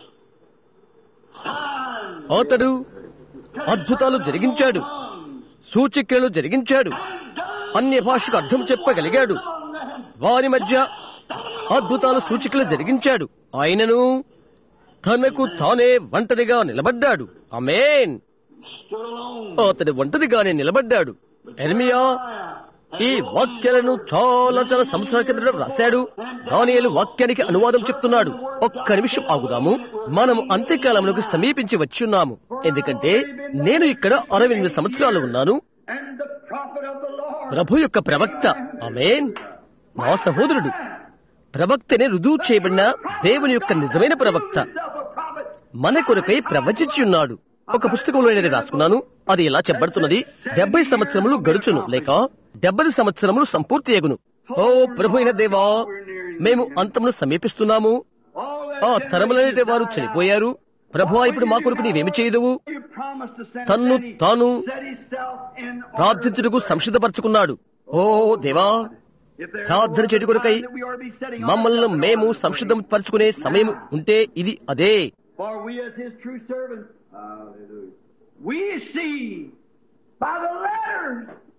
signs, అతడు అద్భుతాలు జరిగించాడు సూచిక్రియలు జరిగించాడు అన్య భాషకు అర్థం చెప్పగలిగాడు వారి మధ్య అద్భుతాలు సూచికలు జరిగించాడు ఆయనను తనకు తానే ఒంటరిగా నిలబడ్డాడు అమేన్ stood alone. అతడు ఒంటరిగానే నిలబడ్డాడు ఎర్మియా ఈ వాక్యాలను చాలా చాలా సంవత్సరాల కిందట రాశాడు దానియేలు వాక్యానికి అనువాదం చెప్తున్నాడు ఒక్క నిమిషం ఆగుదాము మనము అంత్యకాలమునకు సమీపించి వచ్చున్నాము ఎందుకంటే నేను ఇక్కడ అరవై ఎనిమిది సంవత్సరాలు ఉన్నాను And the prophet of the Lord. ప్రభు యొక్క ప్రవక్త అమేన్ మా సహోదరుడు ప్రవక్తనే రుజువు చేయబడిన దేవుని యొక్క నిజమైన ప్రవక్త Himself a prophet. మన కొరకై ప్రవచించి ఉన్నాడు ఒక పుస్తకంలో నేను రాసుకున్నాను అది ఇలా చెప్పబడుతున్నది డెబ్బై సంవత్సరములు గడుచును లేక డెబ్బై సంవత్సరములు సంపూర్తి అగును ఓ ప్రభు అయిన దేవా మేము అంతమును సమీపిస్తున్నాము All ఆ that తరములనేటి వారు చనిపోయారు ప్రభువా ఇప్పుడు మా కొరకు నీవేమి చేయదువు you promised to send తన్ను set he- తాను set himself in order. ప్రార్థించుటకు సంసిద్ధపరచుకున్నాడు ఓ దేవా If there ప్రార్థన were చేటి కొరకై time that we ought to be setting మమ్మల్ని ourselves in మేము order. సంసిద్ధం పరచుకునే సమయం ఉంటే ఇది అదే For we as his true servants, we see by the letters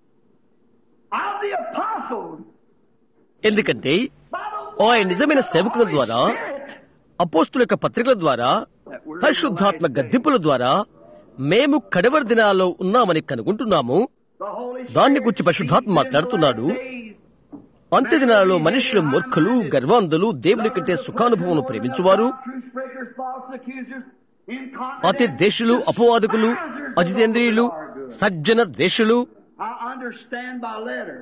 of the apostles, ఎందుకంటే by the ఆయన నిజమైన సేవకుల ద్వారా అపోస్తుల యొక్క పత్రికల ద్వారా పరిశుద్ధాత్మ గద్దింపుల ద్వారా మేము కడవరి దినాల్లో ఉన్నామని కనుగొంటున్నాము the Holy దాన్ని Spirit గురించి పరిశుద్ధాత్మ speaks in the మాట్లాడుతున్నాడు last days. అంత్య దినాలలో మనుషులు మూర్ఖులు గర్వాంధులు దేవుని కంటే సుఖానుభవం ప్రేమించువారు Truth breakers, false accusers, అతి incontinent. దేశులు అపవాదకులు అజితేంద్రియులు సజ్జన దేశులు I understand by letter.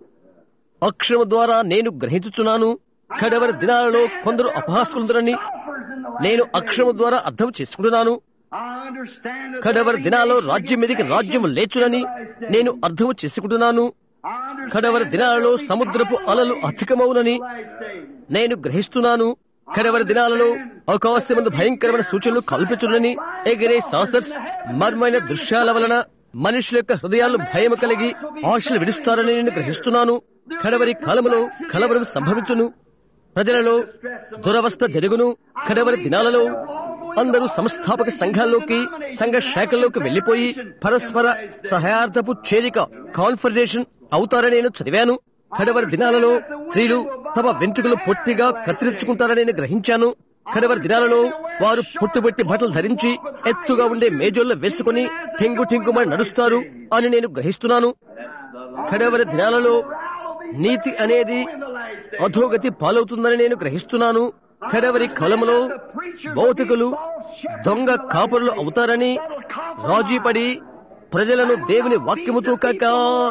అక్షరము ద్వారా నేను గ్రహించుచున్నాను కడవరి దినాలలో కొందరు అపహాస్కులుందరని Scoffers in the last నేను days. అక్షరము ద్వారా అర్థం చేసుకుంటున్నాను I understand that కడవరి every దినాల్లో nation రాజ్యం మీదకి against రాజ్యము nation లేచునని in the last days. నేను అర్థం చేసుకుంటున్నాను I understand కడవరి that దినాలలో there'll be సముద్రపు tidal అలలు waves అధికమవునని in the last days. నేను గ్రహిస్తున్నాను కడవరి దినాలలో అవకాశమందు భయంకరమైన సూచనలు కల్పించునని ఎగిరే సాసర్స్ మర్మైన దృశ్యాల వలన మనుషుల యొక్క హృదయాలు భయము కలిగి ఆశలు విడుస్తారని నేను గ్రహిస్తున్నాను కడవరి కాలములో కలవరం సంభవించును ప్రజలలో దురవస్థ జరుగును కడవరి దినాలలో అందరూ సంస్థాపక సంఘాల్లోకి సంఘ శాఖల్లోకి వెళ్లిపోయి పరస్పర సహాయార్థపు చేరిక కాన్ఫర్మేషన్ అవుతారని నేను చదివాను కడవరి దినాలలో స్త్రీలు తమ వెంట్రుకలు పొట్టిగా కత్తిరించుకుంటారని నేను గ్రహించాను కడవరి దినాలలో వారు పుట్టుబెట్టి బట్టలు ధరించి ఎత్తుగా ఉండే మేజోల్లో వేసుకుని టింగు టింగుమని నడుస్తారు అని నేను గ్రహిస్తున్నాను కడవరి దినాలలో నీతి అనేది అధోగతి పాలవుతుందని నేను గ్రహిస్తున్నాను కడవరి కాలంలో భౌతికులు దొంగ కాపురులు అవుతారని రాజీపడి ప్రజలను దేవుని వాక్యముతో కాక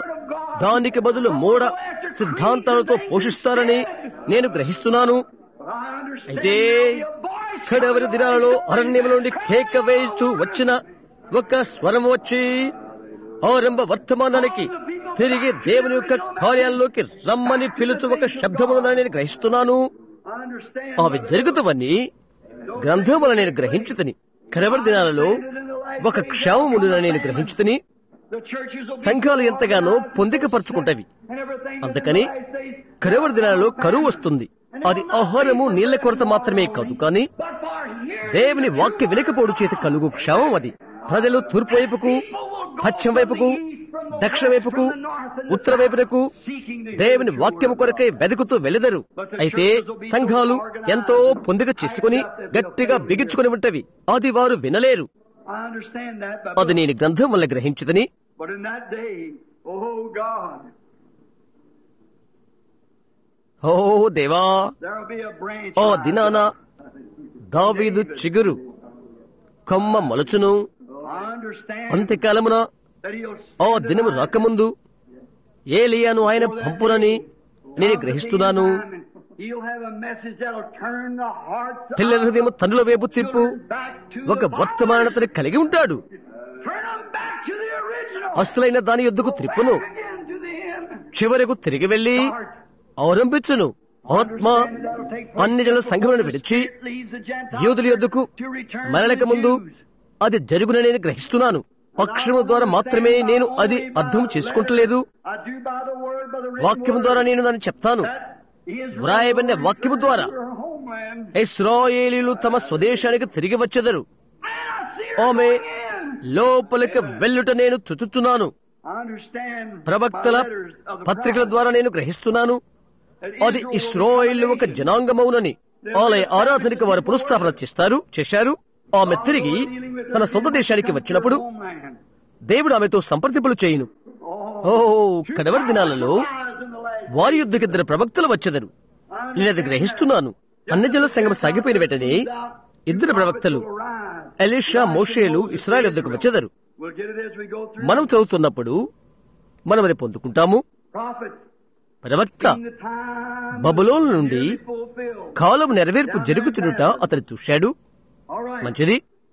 దానికి బదులు మూఢ సిద్ధాంతాలతో పోషిస్తారని నేను గ్రహిస్తున్నాను But I understand అయితే there'll be a voice కడవరి దినాలలో అరణ్యముల నుండి కేక వేయిచు వచ్చిన ఒక స్వరం వచ్చి ఆరంభ వర్తమానానికి తిరిగి దేవుని యొక్క కార్యాల్లోకి రమ్మని పిలుచు ఒక శబ్దమున్నదని నేను గ్రహిస్తున్నాను I understand అవి జరుగుతావని గ్రంథముల నేను గ్రహించుతని కడవరి దినాలలో ఒక క్షేమముండునని నేను గ్రహించుతని The churches will be సంఘాలు ఎంతగానో పొందికపరుచుకుంటవి and everything. అందుకని కరువు దినాలలో కరువు వస్తుంది అది ఆహారము నీళ్ల కొరత మాత్రమే కాదు కానీ But for hearing దేవుని వాక్య వినకపోడు చేత కలుగు క్షామం అది ప్రజలు తూర్పు వైపుకు పశ్చిమ వైపుకు దక్షిణ వైపుకు ఉత్తర వైపునకు దేవుని వాక్యము కొరకై వెతుకుతూ వెళెదరు అయితే సంఘాలు ఎంతో పొందిక చేసుకుని గట్టిగా బిగించుకుని ఉంటవి అది వారు వినలేరు I understand that, but, అది నేను గ్రంథం వల్ల గ్రహించుదని but in that day, oh God, ఓ దేవా there will be a branch. Oh rise దినాన up. దావీదు చిగురు కొమ్మ మొలచును I understand అంత్యకాలమున that he'll ఆ send దినము an రాకముందు ఏలియాను ఆయన పంపునని నేను గ్రహిస్తున్నాను He'll have a message that'll turn the hearts of పిల్లల హృదయం తండ్రుల వైపు తిప్పు children back to ఒక the వర్తమానతని కలిగి ఉంటాడు Turn them back to the original. అసలైన దాని యొద్దకు త్రిప్పును Back again to the end. చివరకు తిరిగి వెళ్లి ఆరంభించును ఆత్మ అన్ని జనుల సంఘములను విడిచి యూదుల యొద్దకు మరలక ముందు అది జరుగునని నేను గ్రహిస్తున్నాను పక్షము ద్వారా మాత్రమే నేను అది అర్థం చేసుకుంటలేదు వాక్యము ద్వారా నేను దాన్ని చెప్తాను వ్రాయబడిన వాక్యము ద్వారా ఇస్రాయేలీలు తమ స్వదేశానికి తిరిగి వచ్చెదరు ఆమె లోపలికి వెళ్ళుట నేను చుచుచున్నాను ప్రవక్తల పత్రికల ద్వారా నేను గ్రహిస్తున్నాను అది ఇస్రాయేల్ ఒక జనాంగమౌనని ఆలయ ఆరాధనకి వారు పునఃస్థాపన చేస్తారు చేశారు ఆమె తిరిగి తన సొంత దేశానికి వచ్చినప్పుడు దేవుడు ఆమెతో సంప్రదింపులు చేయును ఓ కడవరి దినాలలో వారి యుద్ధకి ఇద్దరు ప్రవక్తలు వచ్చెదరు నేను అది గ్రహిస్తున్నాను అన్నజల సంఘం సాగిపోయిన వెంటనే ఇద్దరు ప్రవక్తలు ఎలీషా మోషేలు ఇస్రాయల్ యుద్ధకు వచ్చెదరు మనం చదువుతున్నప్పుడు మనం అది పొందుకుంటాము ప్రవక్త బబులోన్ నుండి కాలం నెరవేర్పు జరుగుతున్నట అతను చూశాడు మంచిది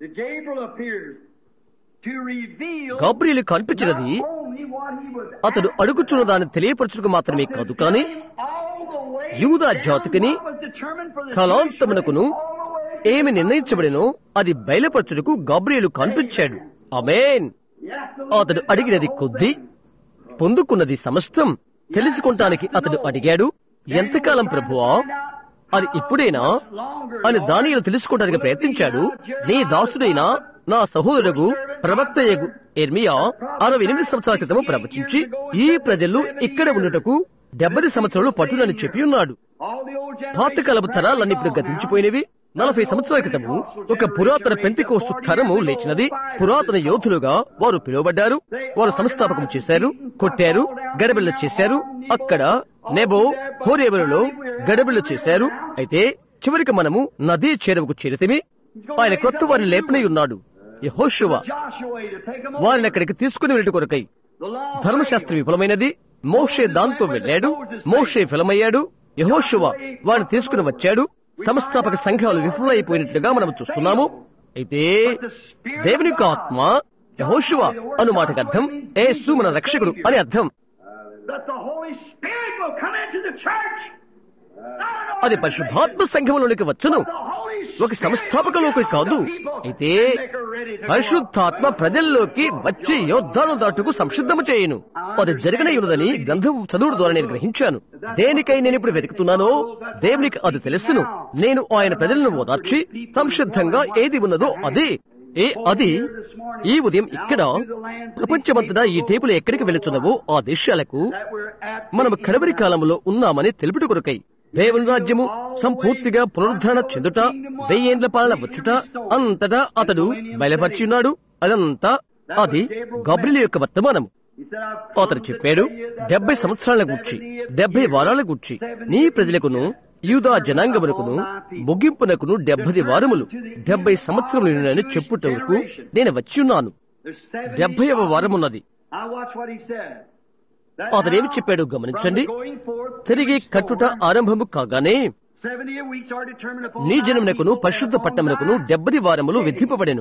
గాబ్రియలు కనిపించినది అతడు అడుగుచున్న దాన్ని తెలియపరచుకు మాత్రమే కాదు కానీ యూదా జాతికిని కాలాంతమునకును ఏమి నిర్ణయించబడినో అది బయలుపరచుటకు గాబ్రియలు కనిపించాడు అమేన్ అతడు అడిగినది కొద్ది పొందుకున్నది సమస్తం తెలుసుకుంటానికి అతడు అడిగాడు ఎంతకాలం ప్రభువా అది ఇప్పుడేనా అని దానిలో తెలుసుకోవడానికి ప్రయత్నించాడు నీ దాసుడైన నా సహోదరుడు ప్రవక్తయగు ఎర్మియా అరవై ఎనిమిది సంవత్సరాల క్రితము ప్రవచించి ఈ ప్రజలు ఇక్కడ ఉండుటకు డెబ్బై సంవత్సరాలు పట్టునని చెప్పి ఉన్నాడు పాతకాలపు తరాలన్నీ ఇప్పుడు గతించిపోయినవి నలభై సంవత్సరాల క్రితము ఒక పురాతన పెంతికోస్తు తరము లేచినది పురాతన యోధులుగా వారు పిలువబడ్డారు వారు సంస్థాపకం చేశారు కొట్టారు గడబిళ్ళ చేశారు అక్కడ నెబో హోరేవరులో గడబిళ్ళ చేశారు అయితే చివరికి మనము నదీ చేరువకు చేరితిమి ఆయన కొత్త వారిని లేపనై ఉన్నాడు యెహోషువ వారిని అక్కడికి తీసుకుని వెళ్ళి కొరకై ధర్మశాస్త్రం విఫలమైనది మోషే దాంతో వెళ్ళాడు మోషే విఫలమయ్యాడు యహోషువ వారిని తీసుకుని వచ్చాడు సంస్థాపక సంఘాలు విఫలమైపోయినట్లుగా మనం చూస్తున్నాము అయితే దేవుని యొక్క ఆత్మ యహోషువ అను మాటకు అర్థం ఏసు మన రక్షకుడు అని అర్థం అది పరిశుద్ధాత్మ సంఘంలోనికి వచ్చును ఒక సంస్థాపకలోకి కాదు అయితే పరిశుద్ధాత్మ ప్రజల్లోకి వచ్చి యోద్ధాను దాటుకు సంసిద్ధము చేయను అది జరగనయున్నదని గ్రంథం చదువుడు ద్వారా నేను గ్రహించాను దేనికై నేను ఇప్పుడు వెతుకుతున్నానో దేవునికి అది తెలుసును నేను ఆయన ప్రజలను ఓదార్చి సంసిద్ధంగా ఏది ఉన్నదో అదే ఏ అది ఈ ఉదయం ఇక్కడ ప్రపంచమంతటా ఈ టేపులు ఎక్కడికి వెళుతున్నవో ఆ దేశాలకు మనం కడవరి కాలంలో ఉన్నామని తెలుపుట కొరకై దేవుని రాజ్యము సంపూర్తిగా పునరుద్ధరణ చెందుట వెయ్యేండ్ల పాలన వచ్చుట అంతటా అతడు బయలుపరిచి ఉన్నాడు అదంతా అది గబ్రిలి యొక్క వర్తమానము అతడు చెప్పాడు డెబ్బై సంవత్సరాల గుర్చి డెబ్బై వారాల గుర్చి నీ ప్రజలకును యూదా జనాంగమునకును ముగింపునకును డెబ్బది వారములు డెబ్బై సంవత్సరములు చెప్పుటకు నేను వచ్చి ఉన్నాను డెబ్బైవ వారమున్నది అతనేమి చెప్పాడు గమనించండి తిరిగి కట్టుట ఆరంభము కాగానే నీ జనమునకును పరిశుద్ధ పట్టణమునకును డెబ్బది వారములు విధింపబడెను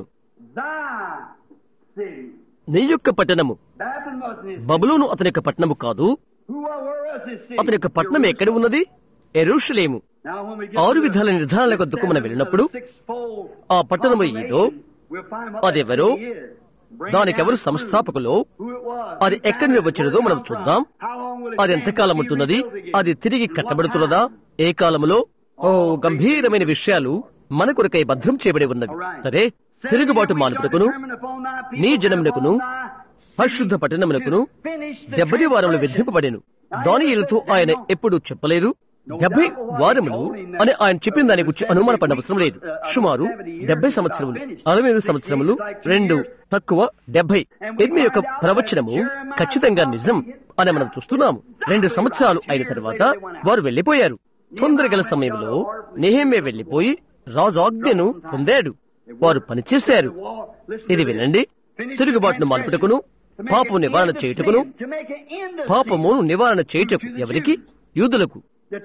నీ యొక్క పట్టణము బబులోను అతని యొక్క పట్టణము కాదు అతని యొక్క పట్టణం ఎక్కడ ఉన్నది ఎరుషలేము ఆరు విధాల నిర్ధారణల వద్దకు మనం వెళ్ళినప్పుడు ఆ పట్టణము ఏదో అదెవరో దానికెవరు సంస్థాపకులో అది ఎక్కడి నుండి వచ్చినదో మనం చూద్దాం అది ఎంతకాలం ఉంటున్నది అది తిరిగి కట్టబడుతున్నదా ఏ కాలములో ఓ గంభీరమైన విషయాలు మన కొరకై భద్రం చేయబడి ఉన్నవి సరే తిరుగుబాటు మానుపుటకును నీ జనమునకును పరిశుద్ధ పట్టణమునకును డెబ్బది వారములు విధింపబడెను దానియేలుతో ఆయన ఎప్పుడు చెప్పలేదు డెబ్బై వారములు అని ఆయన చెప్పిన దాని గురించి అనుమానపడిన అవసరం లేదు సుమారు డెబ్బై సంవత్సరములు అరవై ఐదు సంవత్సరములు రెండు తక్కువ డెబ్బై ఎనిమిది యొక్క ప్రవచనము ఖచ్చితంగా నిజం అని మనం చూస్తున్నాము రెండు సంవత్సరాలు అయిన తర్వాత వారు వెళ్లిపోయారు తొందరగల సమయంలో నెహేమే వెళ్లిపోయి రాజు ఆజ్ఞను పొందాడు వారు పనిచేశారు ఇది వినండి తిరుగుబాటును మాన్పుటకును పాపం నివారణ చేయుటకును పాపమును నివారణ చేయుటకు ఎవరికి యూదులకు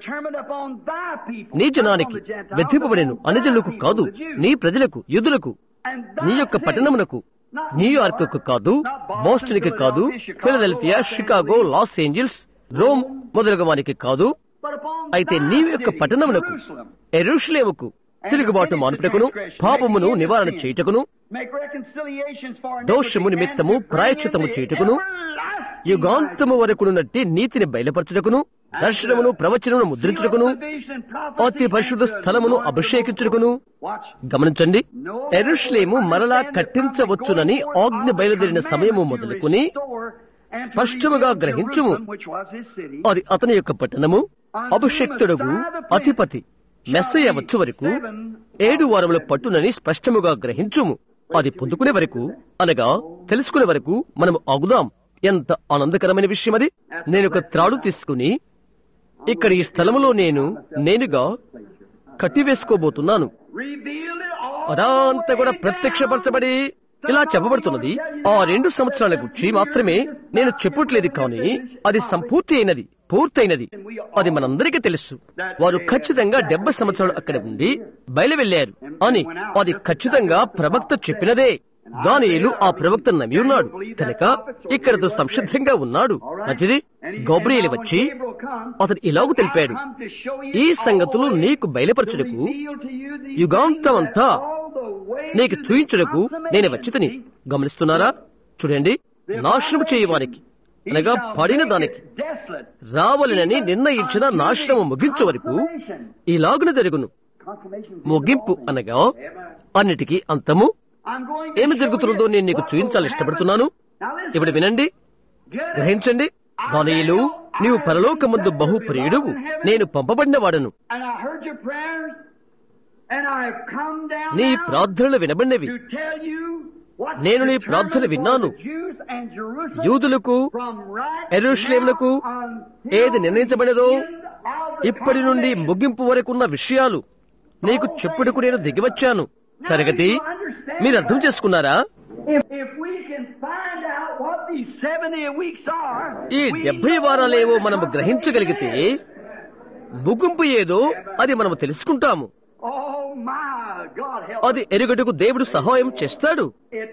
నీ జనానికి వెతింపబడిను అనుజులకు కాదు నీ ప్రజలకు యూదులకు నీ యొక్క పట్టణమునకు న్యూయార్క్ కాదు బోస్టన్ కి కాదు Philadelphia Chicago Los Angeles Rome మొదలగు వానికి కాదు అయితే నీ యొక్క పట్టణమునకు ఎరుషులేముకు తిరుగుబాటు మానుటకును పాపమును నివారణ చేయుటకును దోషము నిమిత్తము ప్రాయచితము చేయుటకును యుగాంతము వరకునున్నట్టి నీతిని బయలుపరచుటకును దర్శనమును ప్రవచనమును ముద్రించుటకును అతి పరిశుద్ధ స్థలమును అభిషేకించుటకును గమనించండి ఎరుష్లేము మరలా కట్టించవచ్చునని ఆజ్ఞ బయలుదేరిన సమయము మొదలుకుని స్పష్టముగా గ్రహించుము అది అతని యొక్క పట్టణము అభిషక్తుడుగు అధిపతి మెస్సయ్య వచ్చు వరకు ఏడు వారముల పట్టునని స్పష్టముగా గ్రహించుము అది పొందుకునే వరకు అనగా తెలుసుకునే వరకు మనము ఆగుదాం ఎంత ఆనందకరమైన విషయం అది నేను ఒక త్రాడు తీసుకుని ఇక్కడ ఈ స్థలములో నేను నేనుగా కట్టివేసుకోబోతున్నాను అదంతా కూడా ప్రత్యక్షపరచబడి ఇలా చెప్పబడుతున్నది ఆ రెండు సంవత్సరాల గురించి మాత్రమే నేను చెప్పట్లేదు కానీ అది సంపూర్తి అయినది పూర్తయినది అది మనందరికీ తెలుసు వారు ఖచ్చితంగా డెబ్బై సంవత్సరాలు అక్కడ ఉండి బయలు వెళ్లారు అని అది ఖచ్చితంగా ప్రవక్త చెప్పినదే దానియేలు ఆ ప్రవక్త నమ్మి ఉన్నాడు కనుక ఇక్కడతో సంసిద్ధంగా ఉన్నాడు మంచిది గౌబ్రియలు వచ్చి అతను ఇలాగూ తెలిపాడు ఈ సంగతులు నీకు బయలుపరచుటకు యుగాంతమంతా నీకు చూయించుటకు నేను వచ్చితని గమనిస్తున్నారా చూడండి నాశనం చేయవానికి అనగా పడిన దానికి రావాలనని నిర్ణయించిన నాశనము ముగించే వరకు ఇలాగున జరుగును ముగింపు అనగా అన్నిటికీ అంతము ఏమి జరుగుతుందో నేను నీకు చూపించాలి ఇష్టపడుతున్నాను ఇప్పుడు వినండి గ్రహించండి దానియులు నీవు పరలోకమందు బహు ప్రియుడువు నేను పంపబడిన వాడను నీ ప్రార్థనలు వినబడినవి నేను నీ ప్రార్థన విన్నాను యూదులకు ఎరుషలేములకు ఏది నిర్ణయించబడినదో ఇప్పటి నుండి ముగింపు వరకున్న విషయాలు నీకు చెప్పుడుకు నేను దిగివచ్చాను తరగతి మీరు అర్థం చేసుకున్నారా ఈ డెబ్బై వారాలేవో మనము గ్రహించగలిగితే ముగింపు ఏదో అది మనము తెలుసుకుంటాము అది ఎరుగటకు దేవుడు సహాయం చేస్తాడు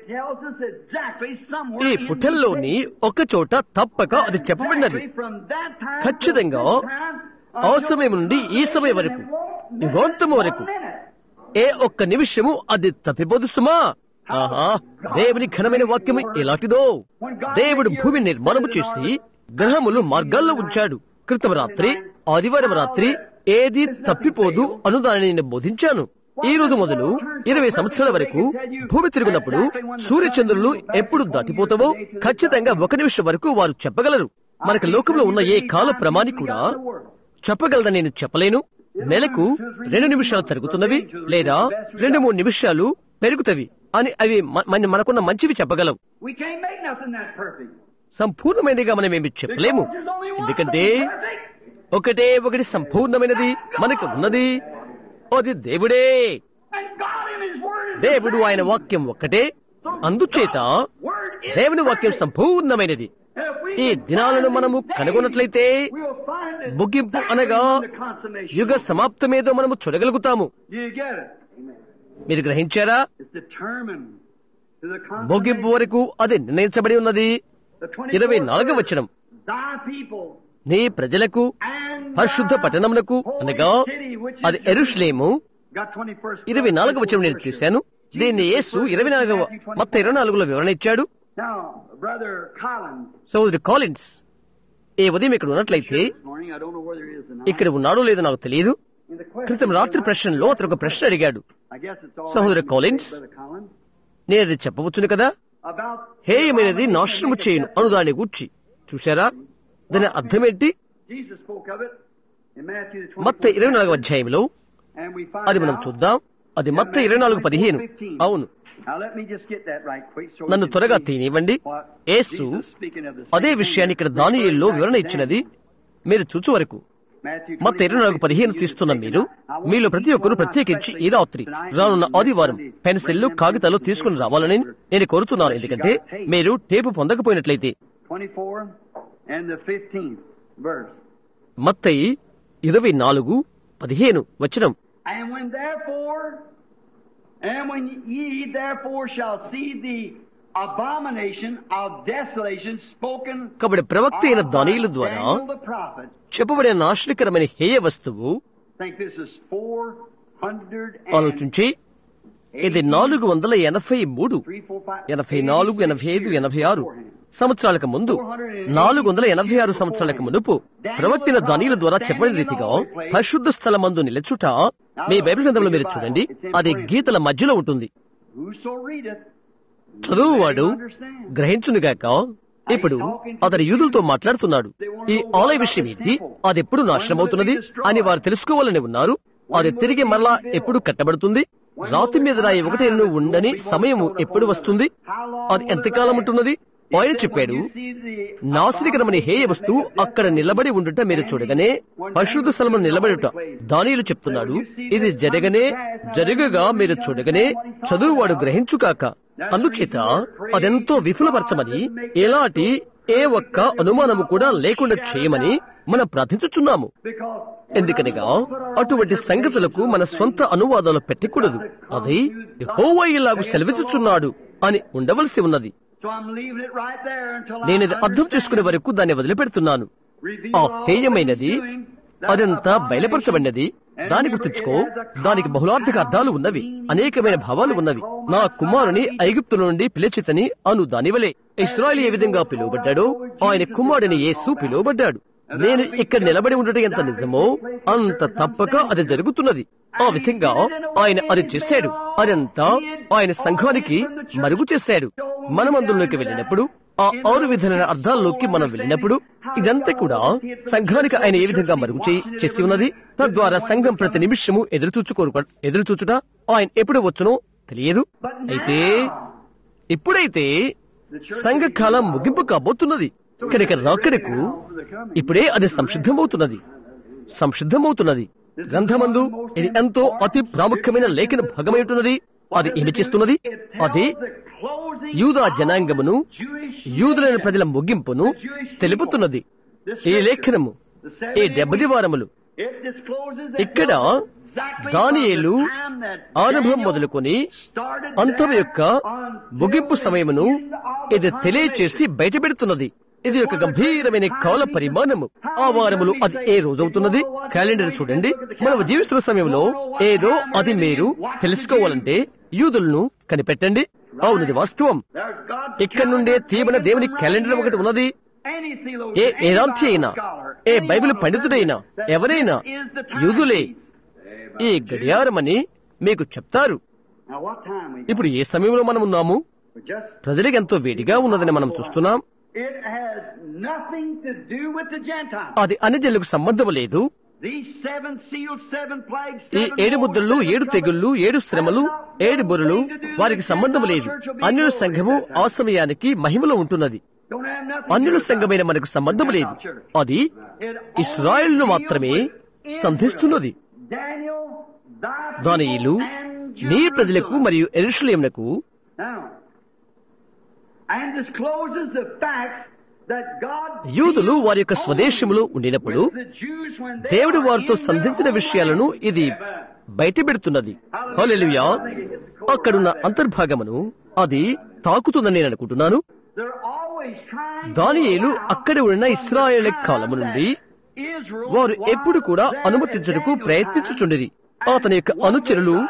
ఈ పుటల్లోని ఒక చోట తప్పక అది చెప్పబడినది ఖచ్చితంగా ఆ సమయం నుండి ఈ సమయం వరకు యుగోంతము వరకు ఏ ఒక్క నిమిషము అది తప్పిపోదు సుమా ఆహా దేవుని ఘనమైన వాక్యము ఎలాంటిదో దేవుడు భూమి నిర్మాణము చేసి గ్రహములు మార్గాల్లో ఉంచాడు క్రితం రాత్రి ఆదివారం రాత్రి ఏది తప్పిపోదు అను దానిని నేను బోధించాను ఈ రోజు మొదలు ఇరవై సంవత్సరాల వరకు భూమి తిరుగునప్పుడు సూర్యచంద్రులు ఎప్పుడు దాటిపోతావో ఖచ్చితంగా ఒక నిమిషం వరకు వారు చెప్పగలరు మనకు లోకంలో ఉన్న ఏ కాల ప్రమాణి కూడా చెప్పగలదని నేను చెప్పలేను నెలకు రెండు నిమిషాలు తరుగుతున్నవి లేదా రెండు మూడు నిమిషాలు పెరుగుతవి అని అవి మనకున్న మంచివి చెప్పగలం సంపూర్ణమైనదిగా మనం ఏమి చెప్పలేము ఎందుకంటే ఒకటే ఒకటి సంపూర్ణమైనది మనకు ఉన్నది అది దేవుడే దేవుడు ఆయన వాక్యం ఒక్కటే అందుచేత దేవుని వాక్యం సంపూర్ణమైనది ఈ దినాలను మనము కనుగొన్నట్లయితే ముగింపు అనగా యుగ సమాప్తమేదో మనము చూడగలుగుతాము మీరు గ్రహించారా ముగింపు వరకు అది నిర్ణయించబడి ఉన్నది ఇరవై నాలుగవ వచనం నీ ప్రజలకు పరిశుద్ధ పట్టణమునకు అనగా అది ఎరుషులేము ఇరవై నాలుగవ వచనం నేను చూశాను దీన్ని యేసు ఇరవై నాలుగవ మొత్తం ఇరవై నాలుగులో వివరణ ఇచ్చాడు Now, Brother Collins, సోదరి కాలిన్స్ ఏ ఉదయం ఇక్కడ ఉన్నట్లయితే this morning, I don't know whether he is tonight. ఇక్కడ ఉన్నాడో లేదో నాకు తెలియదు In the question, క్రితం రాత్రి ప్రశ్నలో అతను ఒక ప్రశ్న అడిగాడు I guess it's all సహోదర right, Collins. Brother Collins, నేను అది చెప్పవచ్చును కదా about హేయమైనది నాశనము చేయను అను దాని గూర్చి చూశారా దాని అర్థమేంటి Jesus spoke of it in Matthew the మత్త 24th ఇరవై నాలుగు అధ్యాయంలో and we find అది మనం out చూద్దాం అది మత్త ఇరవై నాలుగు పదిహేను అవును Now let me just get that right quick so we నన్ను can త్వరగా see తీనివ్వండి what Yesu Jesus speaking of the అదే same విషయాన్ని thing ఇక్కడ that దానియేల్లో referred వివరణ back to ఇచ్చినది Daniel. మీరు చూచు వరకు Matthew మత్త ఇరవై నాలుగు 24, పదిహేను 15 తీస్తున్న is మీరు taken out. I want మీలో each ప్రతి ఒక్కరు one, ప్రత్యేకించి ఈ especially రాత్రి tonight, రానున్న and ఆదివారం Sunday, పెన్సిల్లు bring them కాగితాలు pencils తీసుకుని and రావాలని papers. నేను కోరుతున్నాను ఎందుకంటే మీరు టేపు పొందకపోయినట్లయితే 24 and the 15th verse. మత్తయి ఇరవై నాలుగు పదిహేను వచనం And when therefore, and when ye therefore shall see the abomination of desolation spoken కాబట్టి ప్రవక్త అయిన of by దానియుల ద్వారా Daniel the prophet, చెప్పబడిన నాశనకరమైన హేయ వస్తువు think this is 400 ఆలోచించి ఇది నాలుగు వందల ఎనభై మూడు ఎనభై నాలుగు ఎనభై ఐదు ఎనభై ఆరు సంవత్సరాలకు ముందు నాలుగు వందల ఎనభై ఆరు సంవత్సరాలకు మునుపు ప్రవక్తిన దానిల ద్వారా చెప్పిన రీతిగా పరిశుద్ధ స్థలమందు నిలచుట మీ బైబిల్ గ్రంథంలో మీరు చూడండి అది గీతల మధ్యలో ఉంటుంది Whoso readeth, చదువువాడు గ్రహించునుగాక ఇప్పుడు అతని యూదులతో మాట్లాడుతున్నాడు ఈ ఆలయ విషయం ఏంటి అది ఎప్పుడు నాశనమవుతున్నది అని వారు తెలుసుకోవాలని ఉన్నారు అది తిరిగి మరలా ఎప్పుడు కట్టబడుతుంది రాతి మీద రాయి ఒకటైన ఉండని సమయము ఎప్పుడు వస్తుంది అది ఎంతకాలం ఉంటున్నది ఆయన చెప్పాడు నాశనికరమని హేయ వస్తువు అక్కడ నిలబడి ఉండుట మీరు చూడగానే పరిశుద్ధ స్థలము నిలబడుట దానిలు చెప్తున్నాడు ఇది జరగనే జరగగా మీరు చూడగానే చదువువాడు గ్రహించుకాక అందుచేత అదెంతో విఫలపరచమని ఎలాంటి ఏ ఒక్క అనుమానము కూడా లేకుండా చేయమని మనం ప్రార్థించుచున్నాము ఎందుకనగా అటువంటి సంగతులకు మన స్వంత అనువాదాలు పెట్టకూడదు అది యెహోవా ఇలాగు సెలవిచ్చుచున్నాడు అని ఉండవలసి ఉన్నది So I'm leaving it right there until నేను I ఇది అర్థం చేసుకునే understand. వరకు దాన్ని వదిలిపెడుతున్నాను Reveal ఆ all that హేయమైనది he's doing, that అదంతా abomination. బయలుపరచబడినది దాని గుర్తుంచుకో దానికి బహుళార్థక అర్థాలు ఉన్నవి అనేకమైన భావాలు ఉన్నవి నా కుమారుని ఐగుప్తు నుండి పిలిచితని అను దానివలే ఇస్రాయల్ ఏ విధంగా పిలువబడ్డాడో ఆయన కుమారుని యేసు పిలువబడ్డాడు నేను ఇక్కడ నిలబడి ఉండటం ఎంత నిజమో అంత తప్పక అది జరుగుతున్నది ఆ విధంగా ఆయన అది చేశాడు అదంతా ఆయన సంఘానికి మరుగు చేశాడు మనం అందులోకి వెళ్ళినప్పుడు ఆ ఆరు విధమైన అర్థాల్లోకి మనం వెళ్ళినప్పుడు ఇదంతా కూడా సంఘానికి ఆయన ఏ విధంగా మరుగు చేయి చేసి ఉన్నది తద్వారా సంఘం ప్రతి నిమిషము ఎదురు చూచుకోరు ఎదురు చూచుట ఆయన ఎప్పుడు వచ్చునో తెలియదు అయితే ఇప్పుడైతే సంఘకాలం ముగింపు కాబోతున్నది కనుక రాకడకు ఇప్పుడే అది సంసిద్ధమవుతున్నది సంసిద్ధమవుతున్నది గ్రంథమందు ఇది ఎంతో అతి ప్రాముఖ్యమైన లేఖన భాగమైనటున్నది అది ఏమి చేస్తున్నది అది యూదా జనాంగమును యూదులైన ప్రజల ముగింపును తెలుపుతున్నది ఈ లేఖనము ఈ డెబ్బది వారములు ఇక్కడ దానియేలు ఆరంభం మొదలుకొని అంతం యొక్క ముగింపు సమయమును ఇది తెలియచేసి బయటపెడుతున్నది ఇది ఒక గంభీరమైన కాల పరిమాణము ఆ వారములు అది ఏ రోజవుతున్నది క్యాలెండర్ చూడండి మనం జీవిస్తున్న సమయంలో ఏదో అది మీరు తెలుసుకోవాలంటే యూదులను కనిపెట్టండి అవునది వాస్తవం ఇక్కడ నుండే తీయబడిన దేవుని క్యాలెండర్ ఒకటి ఉన్నది ఏ వేదాంతి అయినా ఏ బైబిల్ పండితుడైనా ఎవరైనా యూదులే ఈ గడియారమని మీకు చెప్తారు Now what time we ఇప్పుడు ఏ సమయంలో మనం ఉన్నాము just ప్రజలకు ఎంతో వేడిగా ఉన్నదని మనం చూస్తున్నాం it has nothing to do with the Gentiles. అది అన్యజనులకు సంబంధం లేదు These seven seals, seven plagues, ఈ seven ఏడు woes, ముద్రలు seven ఏడు trumpets, తెగుళ్ళు ఏడు శ్రమలు ఏడు బొరులు వారికి సంబంధం లేదు అన్యుల సంఘము ఆ సమయానికి మహిమలో ఉంటున్నది don't have nothing to అన్యుల do with సంఘమైన us. మనకు సంబంధం లేదు అది ఇస్రాయేల్ను మాత్రమే సంధిస్తున్నది Daniel, thy people దానియేలు and నీ ప్రజలకు Jerusalem. మరియు ఎరుషులేమునకు Now, and discloses the facts that God యూదులు వారి యొక్క స్వదేశములో ఉండినప్పుడు with the Jews when they దేవుడు are వారితో in their సంధించిన own విషయాలను land. ఇది బయటపెడుతున్నది హల్లెలూయా అక్కడున్న అంతర్భాగమును అది తాకుతుందని నేను అనుకుంటున్నాను They're always trying to దానియేలు allow అక్కడే ఉన్న ఇస్రాయేల్ కాలము నుండి Israel వారు was ఎప్పుడు కూడా there అనుమతించుటకు at Daniel's ప్రయత్నించుచుండిరి అతని యొక్క అనుచరులు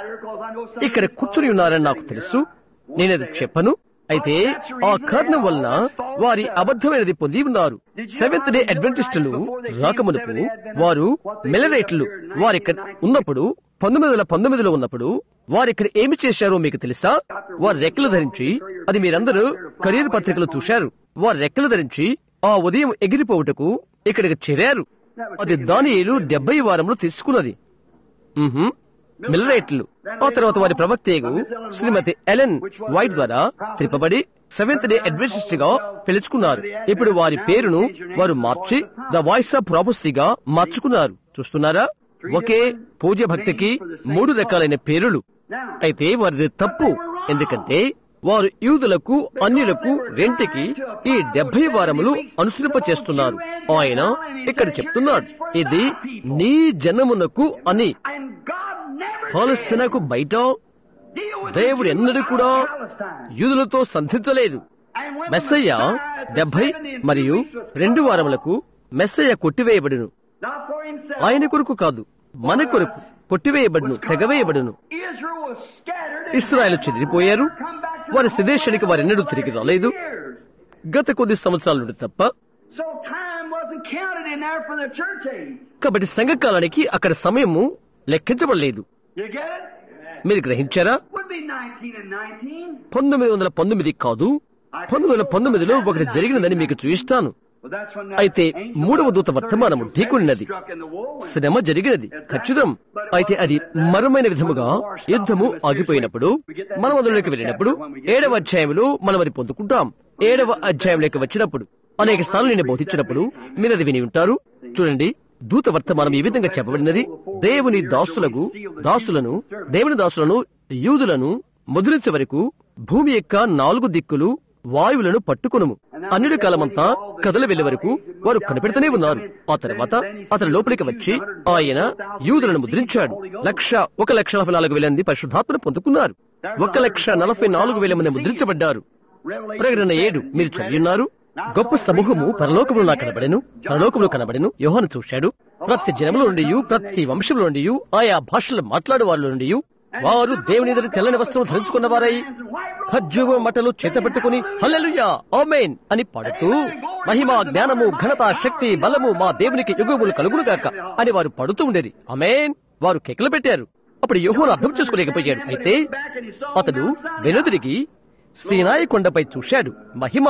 ఇక్కడ కూర్చుని ఉన్నారని నాకు తెలుసు నేనది చెప్పను అయితే ఆ కారణం వలన వారి అబద్ధమైనది పొంది ఉన్నారు సెవెంత్ డే అడ్వెంటిస్టులు రాకమునుపు వారు మెలరేట్లు వారిక్కడ ఉన్నప్పుడు పంతొమ్మిది వందల పంతొమ్మిదిలో ఉన్నప్పుడు వారిక్కడ ఏమి చేశారో మీకు తెలుసా వారు రెక్కలు ధరించి అది మీరందరూ కెరీర్ పత్రికలు చూశారు వారు రెక్కలు ధరించి ఆ ఉదయం ఎగిరిపోవుటకు ఇక్కడికి చేరారు అది దానియేలు డెబ్బై వారంలో తీసుకున్నది మ్మ్హ్మ్. మిల్లరేట్లు ఆ తర్వాత వారి ప్రవక్తేగు శ్రీమతి ఎలెన్ వైట్ ద్వారా త్రిపబడి సెవెంత్ డే అడ్వెంటిస్ట్ గా పిలుచుకున్నారు ఇప్పుడు వారి పేరును వారు మార్చి ద వాయిస్ ఆఫ్ ప్రాపసీగా మార్చుకున్నారు చూస్తున్నారా ఒకే పూజ భక్తికి మూడు రకాలైన పేరులు అయితే వారిది తప్పు ఎందుకంటే వారు యూదులకు అన్యులకు రెంటికి ఈ డెబ్బై వారములు అనుసరింప చేస్తున్నారు ఆయన ఇక్కడ చెప్తున్నాడు ఇది నీ జనమునకు అని And God never పాలస్తీనాకు బయట deal with దేవుడు ఎన్నడూ కూడా Palestine. యూదులతో సంధించలేదు And when Messiah the Messiah డెబ్బై descended in మరియు two weeks was రెండు వారములకు మెస్సయ్య కొట్టివేయబడును not for himself. ఆయన కొరకు కాదు మన కొరకు కొట్టివేయబడును తెగవేయబడును Israel was scattered and Israel చెదిరిపోయారు come back to వారి the స్వదేశానికి వారెన్నడూ తిరిగి రాలేదు years. గత కొద్ది సంవత్సరాల నుండి తప్ప So time wasn't counted in there for the church age. కాబట్టి సంఘకాలానికి అక్కడ సమయము లెక్కించబడలేదు You get it? మీరు గ్రహించారా Would be 19 and 19. పంతొమ్మిది వందల పంతొమ్మిది కాదు పంతొమ్మిది వందల పంతొమ్మిదిలో ఒకటి జరిగినదని మీకు చూయిస్తాను Well, that's when that అయితే angel మూడవ దూత of వర్తమానము 30 ఢీకొన్నది struck in the wool and శ్రమ జరిగినది ఖచ్చితం అయితే అది మరమైన విధముగా యుద్ధము ఆగిపోయినప్పుడు మనం అందులోకి వెళ్ళినప్పుడు ఏడవ అధ్యాయంలో మనం అది పొందుకుంటాం ఏడవ అధ్యాయంలోకి వచ్చినప్పుడు అనేక సార్లు నేను బోధించినప్పుడు మీరు అది విని ఉంటారు చూడండి దూత వర్తమానం ఈ విధంగా చెప్పబడినది దేవుని దాసులకు దాసులను దేవుని దాసులను యూదులను ముద్రించే వరకు భూమి యొక్క నాలుగు దిక్కులు వాయువులను పట్టుకొనుము అన్నిటి కాలమంతా కథలు వెళ్లే వరకు వారు కనిపెడుతూనే ఉన్నారు ఆ తర్వాత అతని లోపలికి వచ్చి ఆయన యూదులను ముద్రించాడు లక్ష ఒక లక్ష నలభై నాలుగు వేల మంది పరిశుద్ధాత్మను పొందుకున్నారు ఒక లక్ష నలభై నాలుగు వేల మంది ముద్రించబడ్డారు ప్రకటన ఏడు మీరు చదివిన్నారు గొప్ప సమూహము పరలోకములు నాకు కనబడెను పరలోకములు కనబడెను యోహాను చూశాడు ప్రతి జనముల నుండి ప్రతి వంశముల నుండి ఆయా భాషలు మాట్లాడే వారి నుండి వారు దేవుని ఎదురు తెల్లని వస్త్రం ధరించుకున్న వారై ఖర్జూవ మటలు చేతపెట్టుకుని హల్లెలూయా ఆమేన్ అని పాడుతూ మహిమ జ్ఞానము ఘనత శక్తి బలము మా దేవునికి యుగములు కలుగునుగాక అని వారు పడుతూ ఉండేది ఆమేన్ వారు కేకలు పెట్టారు అప్పుడు యోహోను అర్థం చేసుకోలేకపోయాడు అయితే అతడు వెనుదిరిగి సీనాయి కొండపై చూశాడు మహిమ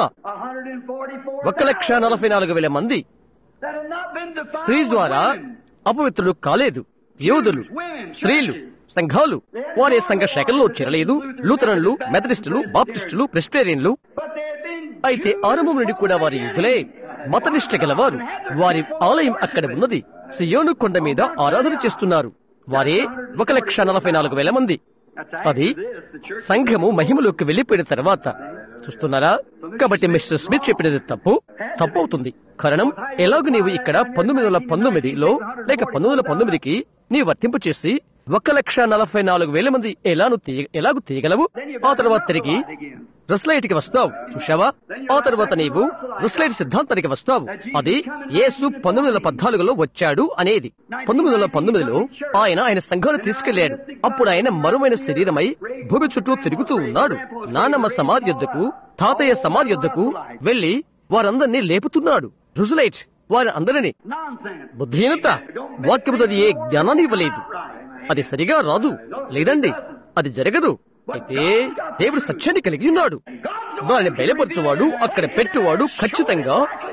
144 ఒక లక్ష నలభై నాలుగు వేల మంది that had not been defiled స్త్రీ with ద్వారా women. అపవిత్రులు కాలేదు యోధులు స్త్రీలు సంఘాలు వారి సంఘ శాఖల్లో చేరలేదు లూథరన్లు మెథడిస్టులు బాప్టిస్టులు ప్రెస్టేరియన్లు But they had been అయితే ఆరంభం నుండి కూడా వారి యుద్ధులే మతనిష్ట గలవారు వారి ఆలయం అక్కడ ఉన్నది సియోను కొండ మీద ఆరాధన చేస్తున్నారు వారే ఒక లక్ష నలభై నాలుగు వేల మంది అది సంఘము మహిమలోకి వెళ్లిపోయిన తర్వాత చూస్తున్నారా కాబట్టి మిస్టర్ స్మిత్ చెప్పినది తప్పు తప్పు అవుతుంది కారణం ఎలాగ నీవు ఇక్కడ పంతొమ్మిది వందల పంతొమ్మిదిలో లేక పంతొమ్మిది వందల పంతొమ్మిదికి నీ వర్తింపు చేసి ఒక లక్ష నలభై నాలుగు వేల మంది ఎలాను తీయ ఎలాగూ తీయగలవు ఆ తర్వాత తిరిగి రస్లైట్ కి వస్తావు చూశావా ఆ తర్వాత నీవు రస్లైట్ సిద్ధాంతానికి వస్తావు అది యేసు పంతొమ్మిది వందల పద్నాలుగులో వచ్చాడు అనేది పంతొమ్మిది వందల పంతొమ్మిదిలో ఆయన ఆయన సంఘాన్ని తీసుకెళ్లాడు అప్పుడు ఆయన మరువైన శరీరమై భూమి చుట్టూ తిరుగుతూ ఉన్నాడు నానమ్మ సమాధి యొద్దకు తాతయ్య సమాధి యొద్దకు వెళ్లి వారందరినీ లేపుతున్నాడు రుజులైట్ వారి అందరినీ nonsense. బుద్ధిహీనత వాక్యముతో అది ఏ జ్ఞానాన్ని ఇవ్వలేదు అది సరిగా రాదు లేదండి అది జరగదు అయితే దేవుడు సత్యాన్ని కలిగి ఉన్నాడు దానిని బయలుపరచువాడు అక్కడ పెట్టువాడు ఖచ్చితంగా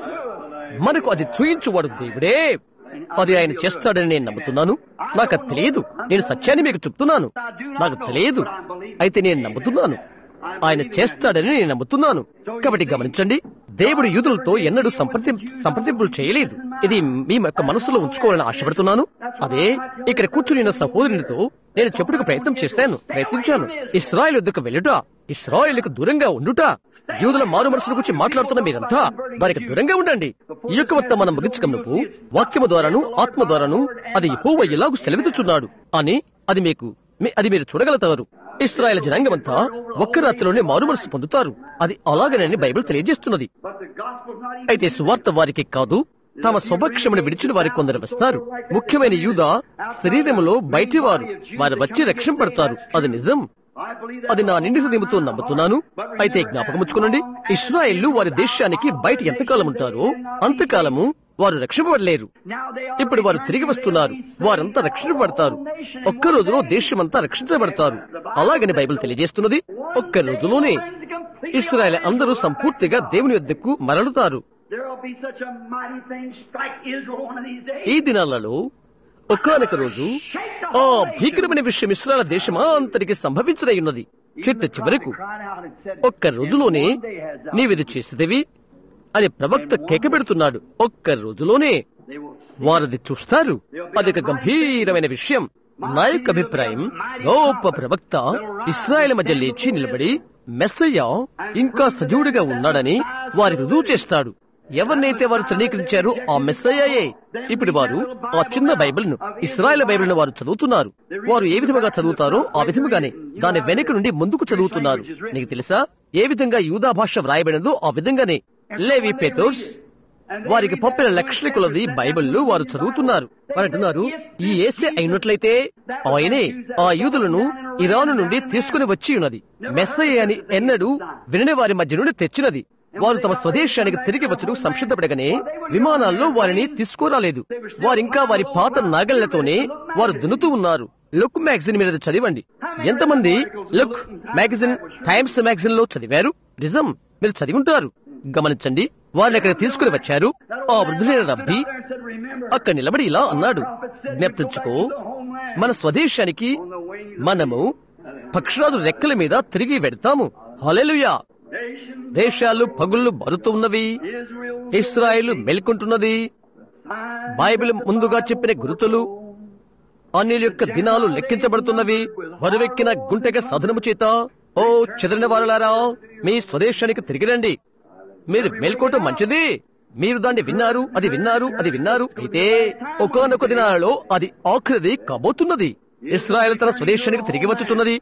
మనకు అది చూయించువాడు దేవుడే అది ఆయన చేస్తాడని నేను నమ్ముతున్నాను నాకు అది తెలియదు నేను సత్యాన్ని మీకు చెప్తున్నాను నాకు తెలియదు అయితే నేను నమ్ముతున్నాను ఆయన చేస్తాడని నేను నమ్ముతున్నాను కాబట్టి గమనించండి దేవుడు యూదులతో ఎన్నడూ సంప్రది సంప్రదింపులు చేయలేదు ఇది మీ యొక్క మనసులో ఉంచుకోవాలని ఆశపడుతున్నాను అదే ఇక్కడ కూర్చుని ఉన్న సహోదరునితో నేను చెప్పుటకు ప్రయత్నం చేశాను ప్రయత్నించాను ఇస్రాయల్ యుద్ధకు వెళ్ళుట ఇస్రాయల్కు దూరంగా ఉండుట యూదుల మారు మనసుల గురించి మాట్లాడుతున్న మీరంతా వారికి దూరంగా ఉండండి ఈ యొక్క వర్తమానం ముగించకమునకు వాక్యము ద్వారాను ఆత్మ ద్వారాను అది హోవ ఎలాగూ సెలవితుచున్నాడు అని అది మీకు మీ- అది మీరు చూడగలుగుతారు ఇస్రాయల్ జనాంగమంతా ఒక్క రాత్రిలోనే మారు మనసు పొందుతారు అది అలాగనని బైబిల్ తెలియజేస్తున్నది But the gospel's not even అయితే సువార్త వారికి కాదు తమ స్వపక్షమును విడిచిన వారి కొందరు వస్తారు ముఖ్యమైన యూద శరీరములో బయటి వారు వారు వచ్చి రక్షణ పడతారు అది నిజం అది నా నిండి హృదయంతో నమ్ముతున్నాను అయితే జ్ఞాపకముచ్చుకోనండి ఇస్రాయేళ్లు వారి దేశానికి బయట ఎంతకాలం ఉంటారో అంతకాలము వారు రక్షింపబడలేరు ఇప్పుడు వారు తిరిగి వస్తున్నారు వారంతా రక్షించబడతారు ఒక్క రోజులో దేశమంతా రక్షించబడతారు అలాగని బైబిల్ తెలియజేస్తున్నది ఒక్క రోజులోనే ఇస్రాయేల్ అందరూ సంపూర్తిగా దేవుని యొద్దకు మరలుతారు ఈ దినాలలో ఒకానొక రోజు ఆ భీకరమైన విషయం ఇస్రాయల్ దేశమాంతరికి సంభవించదై ఉన్నది చిట్ట చివరకు ఒక్క రోజులోనే నీవిది చేసేదివి అని ప్రవక్త కేక పెడుతున్నాడు ఒక్క రోజులోనే వారది చూస్తారు అది ఒక గంభీరమైన విషయం నా యొక్క అభిప్రాయం గొప్ప ప్రవక్త ఇస్రాయల్ మధ్య లేచి నిలబడి మెస్సయ్య ఇంకా సజీవుడిగా ఉన్నాడని వారి రుజువు చేస్తాడు ఎవరినైతే వారు తృణీకరించారో ఆ మెస్సయ్యే ఇప్పుడు వారు ఆ చిన్న బైబిల్ ను ఇస్రాయల్ బైబిల్ ను వారు చదువుతున్నారు వారు ఏ విధముగా చదువుతారో ఆ విధముగానే దాని వెనుక నుండి ముందుకు చదువుతున్నారు నీకు తెలుసా ఏ విధంగా యూదా భాష వ్రాయబడినదో ఆ విధంగానే లేవి పేతోర్స్ వారికి పంపిన లక్షల కొలది బైబిల్లో వారు చదువుతున్నారు వారు అంటున్నారు ఈ ఏసే అయినట్లయితే ఆయనే ఆ యూదులను ఇరాను నుండి తీసుకుని వచ్చి ఉన్నది మెస్సయ్య అని ఎన్నడూ వినని వారి మధ్య నుండి తెచ్చినది వారు తమ స్వదేశానికి తిరిగి వచ్చుటకు సంసిద్ధపడగానే విమానాల్లో వారిని తీసుకురాలేదు వారింకా వారి పాత నాగళ్లతోనే వారు దున్నుతూ ఉన్నారు లుక్ మ్యాగజిన్ మీద చదివండి ఎంతమంది లుక్ మ్యాగజిన్ టైమ్స్ మ్యాగజిన్ లో చదివారు నిజం మీరు చదివి ఉంటారు గమనించండి వారిని అక్కడ తీసుకుని వచ్చారు ఆ వృద్ధులైన రబ్బి అక్కడ నిలబడి ఇలా అన్నాడు జ్ఞప్తించుకో మన స్వదేశానికి మనము పక్షురాజు రెక్కల మీద తిరిగి వెడతాము హలెలుయా దేశాలు పగుళ్ళు బరుతూ ఉన్నవి ఇస్రాయేల్ మేల్కొంటున్నది బైబిల్ ముందుగా చెప్పిన గురుతులు అన్యుల యొక్క దినాలు లెక్కించబడుతున్నవి బరువెక్కిన గుంటెగ సదనము చేత ఓ చెదరిన వారులారా మీ స్వదేశానికి తిరిగి రండి మీరు మేల్కోవటం మంచిది మీరు దాన్ని విన్నారు అది విన్నారు అది విన్నారు అయితే ఒకనొక దినాలలో అది ఆఖరిది కాబోతున్నది ఇస్రాయల్ తన స్వదేశానికి తిరిగి వచ్చుచున్నది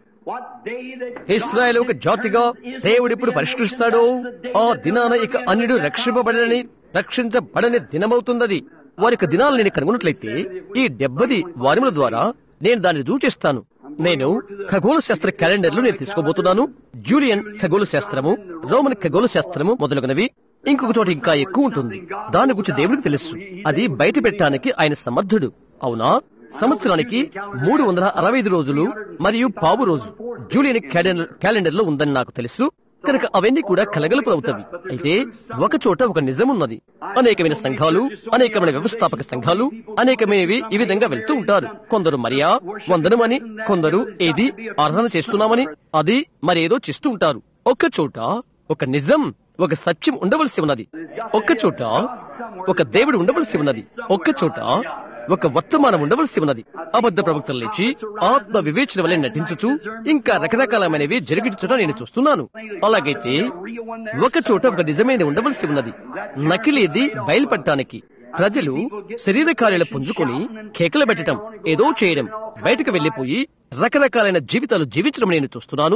ఇస్రాయల్ ఒక జాతిగా దేవుడు ఇప్పుడు పరిష్కరిస్తాడో ఆ దినాన ఇక అన్యుడు రక్షింపబడని రక్షించబడని దినమవుతున్నది వారి యొక్క దినాలు నేను కనుగొన్నట్లయితే ఈ డెబ్బది వారముల ద్వారా నేను దాన్ని రుజువు చేస్తాను నేను ఖగోళ శాస్త్ర క్యాలెండర్లు నేను తీసుకోబోతున్నాను జూలియన్ ఖగోళ శాస్త్రము రోమన్ ఖగోళ శాస్త్రము మొదలగునవి ఇంకొక చోట ఇంకా ఎక్కువ ఉంటుంది దాని గురించి దేవుడికి తెలుసు అది బయట పెట్టడానికి ఆయన సమర్థుడు అవునా సంవత్సరానికి మూడు వందల అరవై ఐదు రోజులు మరియు పావు రోజు జూలియన్ క్యాలెండర్ లో ఉందని నాకు తెలుసు కనుక అవన్నీ కూడా కలగలుపు అవుతవి అయితే ఒక చోట ఒక నిజం ఉన్నది అనేకమైన సంఘాలు అనేకమైన వ్యవస్థాపక సంఘాలు అనేకమైనవి ఈ విధంగా వెళ్తూ ఉంటారు కొందరు మరియా వందనమని కొందరు ఏది ఆరాధన చేస్తున్నామని అది మరేదో చేస్తూ ఉంటారు ఒక్క చోట ఒక నిజం ఒక సత్యం ఉండవలసి ఉన్నది ఒక్క చోట ఒక దేవుడు ఉండవలసి ఉన్నది ఒక్క చోట ఒక వర్తమానం ఉండవలసి ఉన్నది అబద్ధ ప్రవక్తలు లేచి ఆత్మ వివేచన వలె నటించుచు ఇంకా రకరకాలమైనవి జరిగించడం నేను చూస్తున్నాను అలాగైతే ఒక చోట ఒక నిజమైన ఉండవలసి ఉన్నది నకిలీది బయలుపడటానికి ప్రజలు శరీర కార్యాలు పుంజుకొని కేకలు పెట్టడం ఏదో చేయడం బయటకు వెళ్లిపోయి రకరకాలైన జీవితాలు జీవించడం నేను చూస్తున్నాను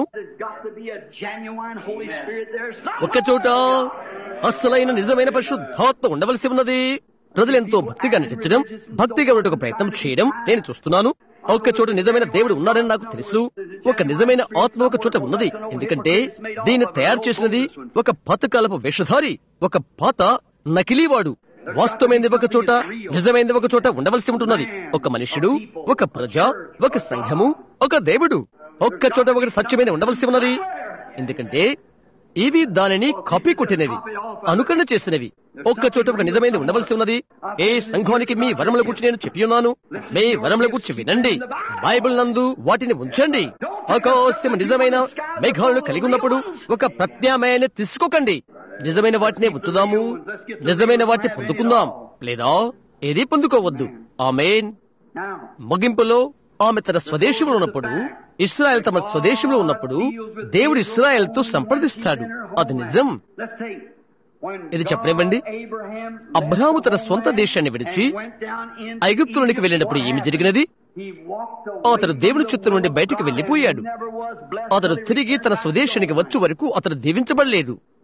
ఒక చోట అస్సలైన నిజమైన పరిశుద్ధాత్మ ఉండవలసి ఉన్నది ప్రజలెంతో భక్తిగా నటించడం భక్తిగా ఉండటకు ప్రయత్నం చేయడం నేను చూస్తున్నాను ఒక్క చోట నిజమైన దేవుడు ఉన్నాడని నాకు తెలుసు ఒక నిజమైన ఆత్మ ఒక చోట ఉన్నది ఎందుకంటే దీన్ని తయారు చేసినది ఒక పాతకాలపు వేషధారి ఒక పాత నకిలీవాడు వాస్తవమైంది ఒక చోట నిజమైంది ఒక చోట ఉండవలసి ఉంటున్నది ఒక మనుష్యుడు ఒక ప్రజ ఒక సంఘము ఒక దేవుడు ఒక్క చోట ఒకటి సత్యమైన ఉండవలసి ఉన్నది ఎందుకంటే ఇవి దానిని కాపీ కొట్టినవి అనుకరణ చేసినవి ఒక్క చోట ఒక నిజమైనది ఉండవలసి ఉన్నది ఏ సంఘానికి మీ వరముల గురించి నేను చెప్పి ఉన్నాను మీ వరముల గురించి వినండి బైబిల్ నందు వాటిని ఉంచండి ఆకాశం నిజమైన మేఘాలను కలిగి ఉన్నప్పుడు ఒక ప్రత్యామ్నాయాన్ని తీసుకోకండి నిజమైన వాటిని ఉంచుదాము నిజమైన వాటిని పొందుకుందాం లేదా ఏది పొందుకోవద్దు ఆమెన్ ముగింపులో ఆమె తన స్వదేశంలో ఉన్నప్పుడు ఇస్రాయల్ తమ స్వదేశంలో ఉన్నప్పుడు దేవుడు ఇస్రాయల్ తో సంప్రదిస్తాడు అది నిజం ఇది చెప్పనివ్వండి అబ్రహాము తన సొంత దేశాన్ని విడిచి ఐగుప్తులోనికి వెళ్ళినప్పుడు ఏమి జరిగినది అతడు దేవుని చిత్తం నుండి బయటకు వెళ్లిపోయాడు అతడు తిరిగి తన స్వదేశానికి వచ్చే వరకు అతడు దీవించబడలేదు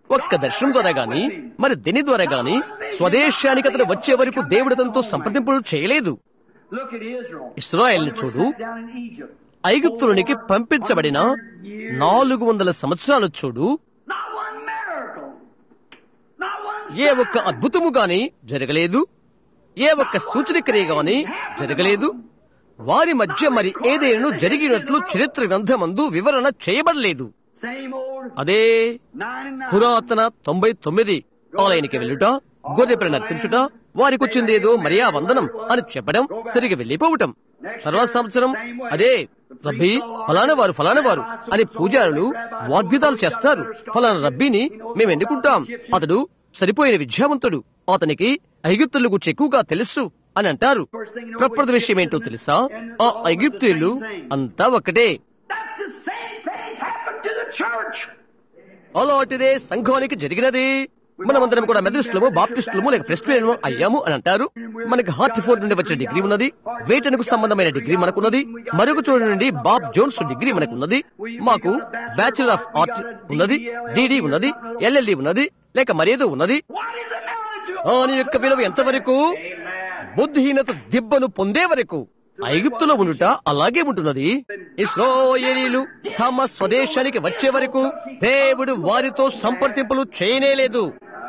ఒక్క దర్శనం ద్వారా గాని మరి దేని ద్వారా గాని స్వదేశానికి అతను వచ్చే వరకు దేవుడు అతనితో సంప్రదింపులు చేయలేదు Look at Israel. ఇస్రాయల్ని చూడు Down in Egypt. ఐగుప్తులోనికి పంపించబడిన నాలుగు వందల సంవత్సరాలు చూడు Not one miracle. Not one ఏ ఒక్క అద్భుతము గాని జరగలేదు ఏ ఒక్క సూచన క్రియ గాని జరగలేదు వారి మధ్య మరి ఏదేను జరిగినట్లు చరిత్ర గ్రంథమందు వివరణ చేయబడలేదు same old అదే 99. పురాతన తొంభై తొమ్మిది ఆలయానికి వెళ్ళుట గొర్రెపిల్లని అర్పించుట వారికి వచ్చిందేదో మరియా వందనం అని చెప్పడం తిరిగి వెళ్ళిపోవటం తర్వాత సంవత్సరం అదే రబ్బీ ఫలానా వారు ఫలానా వారు అని పూజారులు వాగ్విదాలు చేస్తారు ఫలానా రబ్బీని మేము ఎన్నుకుంటాం అతడు సరిపోయిన విద్యావంతుడు అతనికి ఐగుప్తుల గురించి ఎక్కువగా తెలుసు అని అంటారు ప్రకృతి విషయం ఏంటో తెలుసా ఆ ఐగుప్తులు అంతా ఒకటే That's the same thing happened to the church. అలాంటిదే సంఘానికి జరిగినది మనమందరం కూడా మెథడిస్టులము బాప్టిస్టులము లేక ప్రెస్టిరియన్ము అయ్యాము అని అంటారు మనకి హార్ట్ ఫోర్ నుండి వచ్చిన డిగ్రీ ఉన్నది వేటనకు సంబంధమైన డిగ్రీ మనకున్నది మరొక చోటు నుండి బాబ్ జోన్స్ డిగ్రీ మనకున్నది మాకు బ్యాచులర్ ఆఫ్ ఆర్ట్ ఉన్నది డిడి ఉన్నది ఎల్ఎల్డి ఉన్నది లేక మరేదో ఉన్నది What is the knowledge of దాని యొక్క విలువ ఎంతవరకు బుద్ధిహీనత దిబ్బను పొందే వరకు ఐగుప్తులో ఉండుట అలాగే ఉంటున్నది ఇస్రాయేలీలు తమ స్వదేశానికి వచ్చే వరకు దేవుడు వారితో సంప్రదింపులు చేయనేలేదు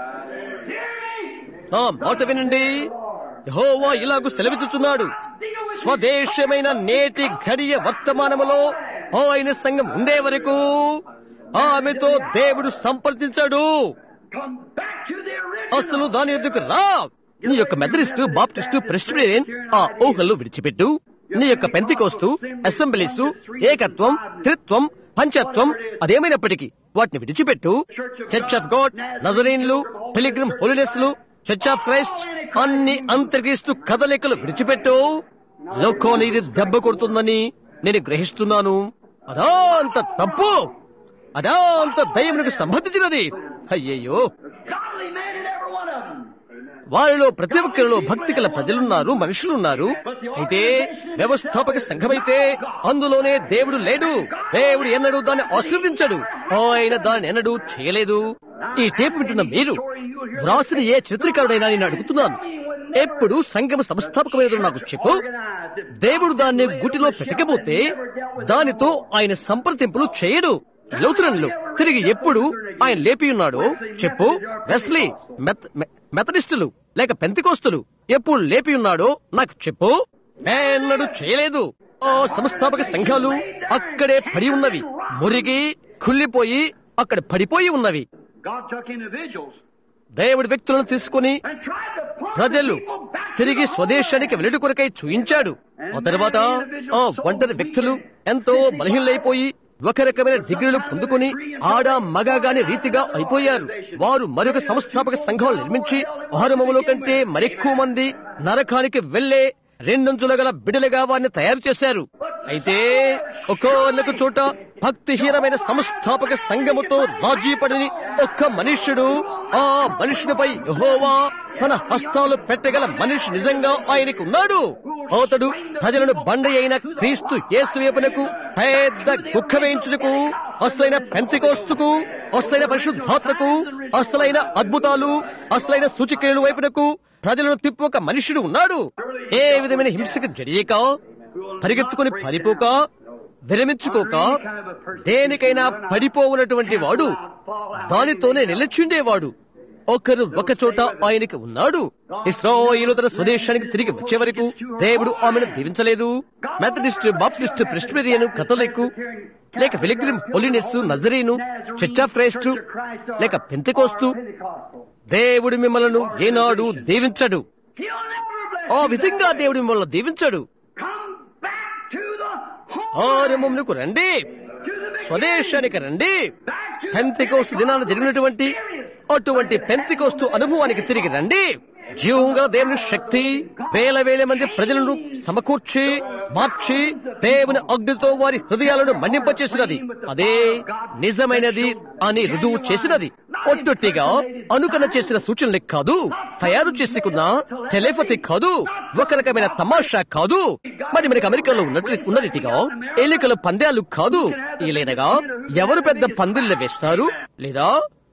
ఆ మాట వినండి యెహోవా ఇలాగు సెలవిచ్చుచున్నాడు స్వదేశమైన నేటి ఘడియ వర్తమానములో ఆయన సంఘం ఉండే వరకు ఆమెతో దేవుడు సంప్రదించాడు come back to the original. అసలు దాని ఎందుకు రా నీ యొక్క మెథడిస్టు బాప్టిస్టు ప్రెస్టిరియన్ ఆ ఊహలు విడిచిపెట్టు నీ యొక్క పెంతికోస్తు అసెంబ్లీసు ఏకత్వం త్రిత్వం పంచత్వం అదేమైనప్పటికీ వాటిని విడిచిపెట్టు చర్చ్ ఆఫ్ గాడ్ నజరీన్లు పిలిగ్రిమ్ హోలినెస్లు చర్చ్ ఆఫ్ క్రైస్ట్ అన్ని అంతర్క్రీస్తు కదలికలు విడిచిపెట్టు లోకం ఇది దెబ్బ కొడుతుందని నేను గ్రహిస్తున్నాను అదా అంత తప్పు అదా అంత దయ్యమునకు సంబంధించినది అయ్యయ్యో Godly man in every one of them. వారిలో ప్రతి ఒక్కరిలో భక్తి గల ప్రజలున్నారు మనుషులున్నారు అయితే వ్యవస్థాపక సంఘమైతే అందులోనే దేవుడు లేడు దేవుడు ఎన్నడూ దాన్ని ఆశీర్వదించడు ఆయన దాన్ని ఎన్నడూ చేయలేదు ఈ టేప్ వింటున్న మీరు వ్రాసిన ఏ చిత్రీకరుడైనా నేను అడుగుతున్నాను ఎప్పుడు సంఘం సంస్థాపకమైనదో నాకు చెప్పు దేవుడు దాన్ని గుటిలో పెట్టకపోతే దానితో ఆయన సంప్రదింపులు చేయడు లూథరన్లు తిరిగి ఎప్పుడు ఆయన లేపి ఉన్నాడో చెప్పు వెస్లీ మెథ- మె- మెథడిస్టులు లేక పెంతికోస్తులు ఎప్పుడు లేపి ఉన్నాడో నాకు చెప్పు ఎన్నడూ చేయలేదు ఆ సంస్థాపక సంఘాలు అక్కడే పడి ఉన్నవి మురిగి కుళ్ళిపోయి అక్కడ పడిపోయి ఉన్నవి God took individuals దేవుడి వ్యక్తులను తీసుకుని and tried to push ప్రజలు the people back to తిరిగి the స్వదేశానికి వెలుడు కొరకై చూయించాడు ఆ తర్వాత ఆ ఒంటరి వ్యక్తులు ఎంతో బలహీనలైపోయి ఒక రకమైన డిగ్రీలు పొందుకుని ఆడ మగగాని రీతిగా అయిపోయారు వారు మరొక సంస్థాపక సంఘాలు నిర్మించి ఆరంభములో కంటే మరెక్కువ మంది నరకానికి వెళ్లే రెండంచుల గల బిడలుగా వారిని తయారు చేశారు అయితే ఒక్కొక్క చోట భక్తిహీనమైన సంస్థాపక సంఘముతో రాజీ పడని ఒక్క మనుష్యుడు ఆ మనుషునిపై యెహోవా తన హస్తాలు పెట్టగల మనిషి నిజంగా ఆయనకు ఉన్నాడు అతడు ప్రజలను బండ అయిన క్రీస్తు యేసు వైపునకు పెద్ద గుక్క వేయించుటకు అసలైన పెంతికోస్తుకు అసలైన పరిశుద్ధాత్మకు అసలైన అద్భుతాలు అసలైన సూచిక్రియలు వైపునకు ప్రజలను తిప్పొక మనుషుడు ఉన్నాడు ఏ విధమైన హింసకు జడియక పరిగెత్తుకుని పడిపోక విరమించుకోక దేనికైనా పడిపోవునటువంటి వాడు దానితోనే నిలిచిండేవాడు ఒకరు ఒక చోట ఆయనకి ఉన్నాడు ఇస్రాయిలు తన స్వదేశానికి తిరిగి వచ్చే వరకు దేవుడు ఆమెను దీవించలేదు మెథడిస్ట్ బాప్టిస్ట్ ప్రెస్టేరియన్ కథలిక్ లేక Pilgrim Holiness Nazarene Church of Christ లేక పెంతెకోస్తు దేవుడు మిమ్మల్ని ఏనాడు దీవించడు He'll never bless ఆ you. విధంగా దేవుడు మిమ్మల్ని దీవించడు Come back to the home. ఆరంభమునకు రండి To the స్వదేశానికి రండి back to the పెంతికోస్తు దినాన జరిగినటువంటి అటువంటి పెంతికోస్తు అనుభవానికి తిరిగి రండి జీవంగా దేవుని శక్తి వేల వేల మంది ప్రజలను సమకూర్చి మార్చి దేవుని అగ్నితో వారి హృదయాలను మన్నింపచేసినది అదే నిజమైనది అని రుజువు చేసినది ఒట్టొట్టిగా అనుకరణ చేసిన సూచనలు కాదు తయారు చేసుకున్న టెలిపతి కాదు ఒక రకమైన తమాషా కాదు మరి మనకి అమెరికాలో ఉన్నట్లు ఉన్న రీతిగా ఎన్నికల పందాలు కాదు లేదగా ఎవరు పెద్ద పందిళ్ళు వేస్తారు లేదా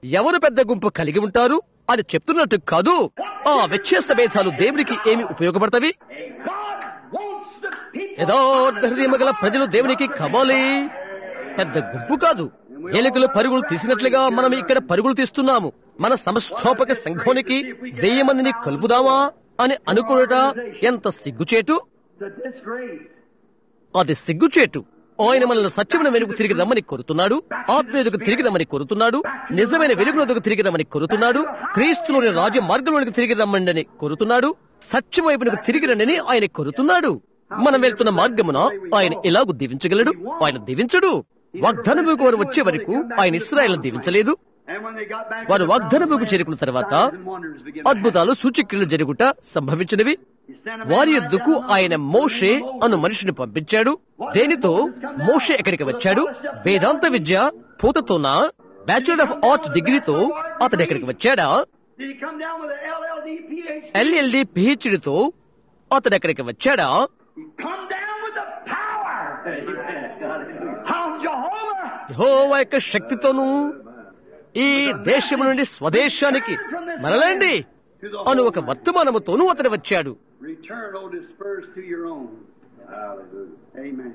ఎవరు పెద్ద గుంపు కలిగి ఉంటారు అని చెప్తున్నట్టు కాదు ఆ వ్యత్యాస భేదాలు దేవునికి ఏమి ఉపయోగపడతవి God wants the people. యథార్థ హృదయం గల ప్రజలు దేవునికి కావాలి పెద్ద గుంపు కాదు ఏలికలు పరుగులు తీసినట్లుగా మనం ఇక్కడ పరుగులు తీస్తున్నాము మన సంస్థాపక సంఘానికి వెయ్యి మందిని కలుపుదామా అని అనుకున్నట ఎంత సిగ్గుచేటు The disgrace. అది సిగ్గుచేటు ఆయన మనల్ని సత్యమైన వెలుగు తిరిగి రమ్మని కోరుతున్నాడు ఆత్మీయతకు తిరిగి రమ్మని కోరుతున్నాడు నిజమైన వెలుగునొదకు తిరిగి రమ్మని కోరుతున్నాడు క్రీస్తులోని రాజ్య మార్గంలోనికి తిరిగి రమ్మండని కోరుతున్నాడు సత్యం వైపునకు తిరిగి రండని ఆయన కోరుతున్నాడు మనం వెళ్తున్న మార్గమున ఆయన ఎలాగూ దీవించగలడు ఆయన దీవించడు వాగ్దానముకు వారు వచ్చే వరకు ఆయన ఇస్రాయల్ దీవించలేదు And when they got back వారు to the వాగ్దానముకు చేరుకున్న తర్వాత signs and wonders began to అద్భుతాలు సూచక్రియలు జరుగుట సంభవించినవి He sent a man వారి right యొద్దకు down ఆయన among మోషే them. అను మనిషిని పంపించాడు దేనితో మోషే ఎక్కడికి వచ్చాడు వేదాంత విద్య పూతతోనా బ్యాచులర్ ఆఫ్ ఆర్ట్ డిగ్రీతో అతడు ఎక్కడికి వచ్చాడా Did he come down with an LLD PhD? LLD పిహెచ్డితో అతడు ఎక్కడికి వచ్చాడా He come down with the power of Jehovah. యెహోవా యొక్క శక్తితోనూ ఈ దేశము నుండి స్వదేశానికి మరలండి అను ఒక వర్తమానముతోనూ అతడు వచ్చాడు Return, O dispersed to your own. Hallelujah. Amen.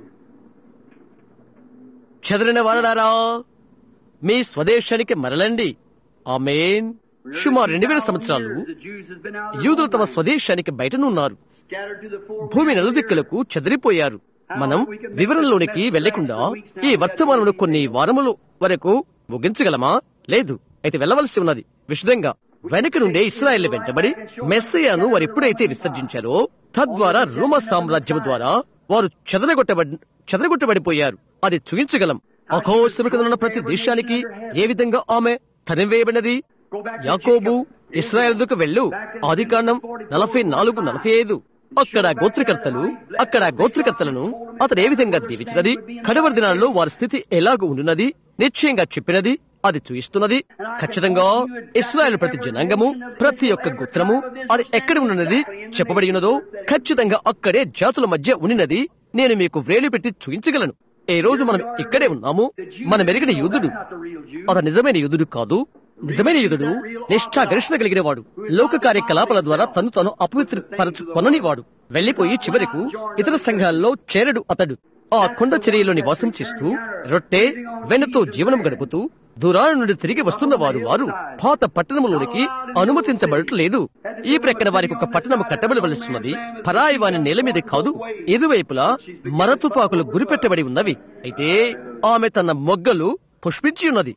చెదరిన వారడారా మీ స్వదేశానికి మరలండి ఆమేన్ సుమారు రెండు వేల సంవత్సరాలు The Jews has been out యూదులు తమ స్వదేశానికి బయటనున్నారు scattered to the four భూమి నలుదిక్కులకు చెదిరిపోయారు మనం వివరంలోనికి వెళ్లకుండా ఈ వర్తమానంలో కొన్ని వారముల వరకు ముగించగలమా లేదు అయితే వెళ్ళవలసి ఉన్నది విశదంగా వెనక నుండే ఇస్రాయేల్ వెంటబడి మెస్సయాను వారు ఎప్పుడైతే విసర్జించారో తద్వారా రోమ సామ్రాజ్యం ద్వారా వారు చెదరగొట్టబడి చెదరగొట్టబడిపోయారు అది చూపించగలం అకోసము కింద ఉన్న ప్రతి దేశానికి ఏ విధంగా ఆమె తరివేయబడినది యాకోబు ఇస్రాయేల్ దుకు వెళ్ళు ఆది కాండం నలభై నాలుగు నలభై ఐదు అక్కడ గోత్రకర్తలు అక్కడ గోత్రకర్తలను అతడు ఏ విధంగా దీవించినది కడవరి దినాల్లో వారి స్థితి ఎలాగ ఉండున్నది నిశ్చయంగా చెప్పినది అది చూయిస్తున్నది ఖచ్చితంగా ఇస్రాయేల్ ప్రతి జనాంగము ప్రతి ఒక్క గోత్రము అది ఎక్కడ ఉన్నది చెప్పబడి ఉన్నదో ఖచ్చితంగా అక్కడే జాతుల మధ్య ఉండినది నేను మీకు వ్రేలి పెట్టి చూపించగలను ఈ రోజు మనం ఇక్కడే ఉన్నాము మన మెరిగిన యూదుడు అతను నిజమైన యూదుడు కాదు నిజమైన యూదుడు నిష్ఠా గరిష్ట కలిగిన వాడు లోక కార్యకలాపాల ద్వారా తను తను అపవిత్రపరచు కొననివాడు వెళ్లిపోయి చివరకు ఇతర సంఘాల్లో చేరడు అతడు ఆ కొండ చర్యలో నివాసం చేస్తూ రొట్టె వెన్నతో జీవనం గడుపుతూ దూరాల నుండి తిరిగి వస్తున్న వారు వారు పాత పట్టణంలోనికి అనుమతించబడట్లేదు ఈ ప్రక్కన వారికి ఒక పట్టణం కట్టబడవలసిన్నది పరాయి వాని నేల మీద కాదు ఇరువైపులా మరతుపాకులు గురిపెట్టబడి ఉన్నవి అయితే ఆమె తన మొగ్గలు పుష్పించి ఉన్నది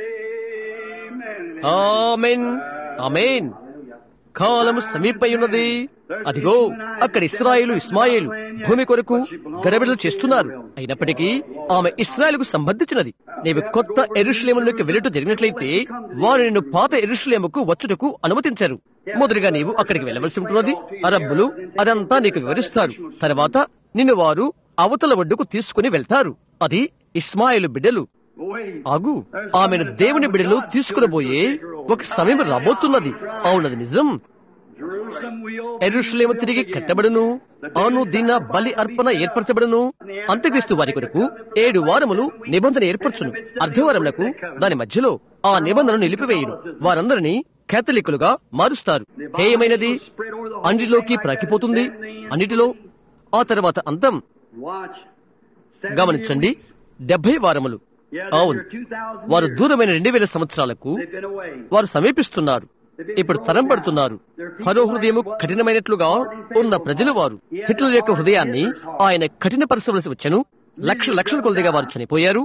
ఆమెన్ ఆమెన్ కాలము సమీపై ఉన్నది అదిగో అక్కడ ఇస్రాయేలు ఇస్మాయేలు భూమి కొరకు గడబిడలు చేస్తున్నారు అయినప్పటికీ ఆమె ఇస్రాయేలుకు సంబంధించినది నీవు కొత్త ఎరుషులేములోకి వెళ్ళటం జరిగినట్లయితే వారు నిన్ను పాత ఎరుషులేముకు వచ్చుటకు అనుమతించారు మొదటిగా నీవు అక్కడికి వెళ్ళవలసి ఉంటున్నది అరబ్బులు అదంతా నీకు వివరిస్తారు తర్వాత నిన్ను వారు అవతల ఒడ్డుకు తీసుకుని వెళ్తారు అది ఇస్మాయిలు బిడ్డలు ఆగు ఆమెను దేవుని బిడ్డలు తీసుకునబోయే ఒక సమయం రాబోతున్నది అవునది నిజం ఎరుషులేము తిరిగి కట్టబడును ఆను దిన బలి అర్పణ ఏర్పరచబడును అంత్యక్రీస్తు వారి కొరకు ఏడు వారములు నిబంధన ఏర్పరచును అర్ధవారములకు దాని మధ్యలో ఆ నిబంధనను నిలిపివేయును వారందరినీ కేథలికులుగా మారుస్తారు హేయమైనది అన్నిటిలోకి ప్రాకిపోతుంది అన్నిటిలో ఆ తర్వాత అంతం గమనించండి డెబ్బై వారములు అవును వారు దూరమైన రెండు వేల సంవత్సరాలకు వారు సమీపిస్తున్నారు ఇప్పుడు తరం పడుతున్నారు ఫరో హృదయము కఠినమైనట్లుగా ఉన్న ప్రజలు వారు హిట్లర్ యొక్క హృదయాన్ని ఆయన కఠినపరచవలసి వచ్చను లక్ష లక్షల కొలదిగా వారు చనిపోయారు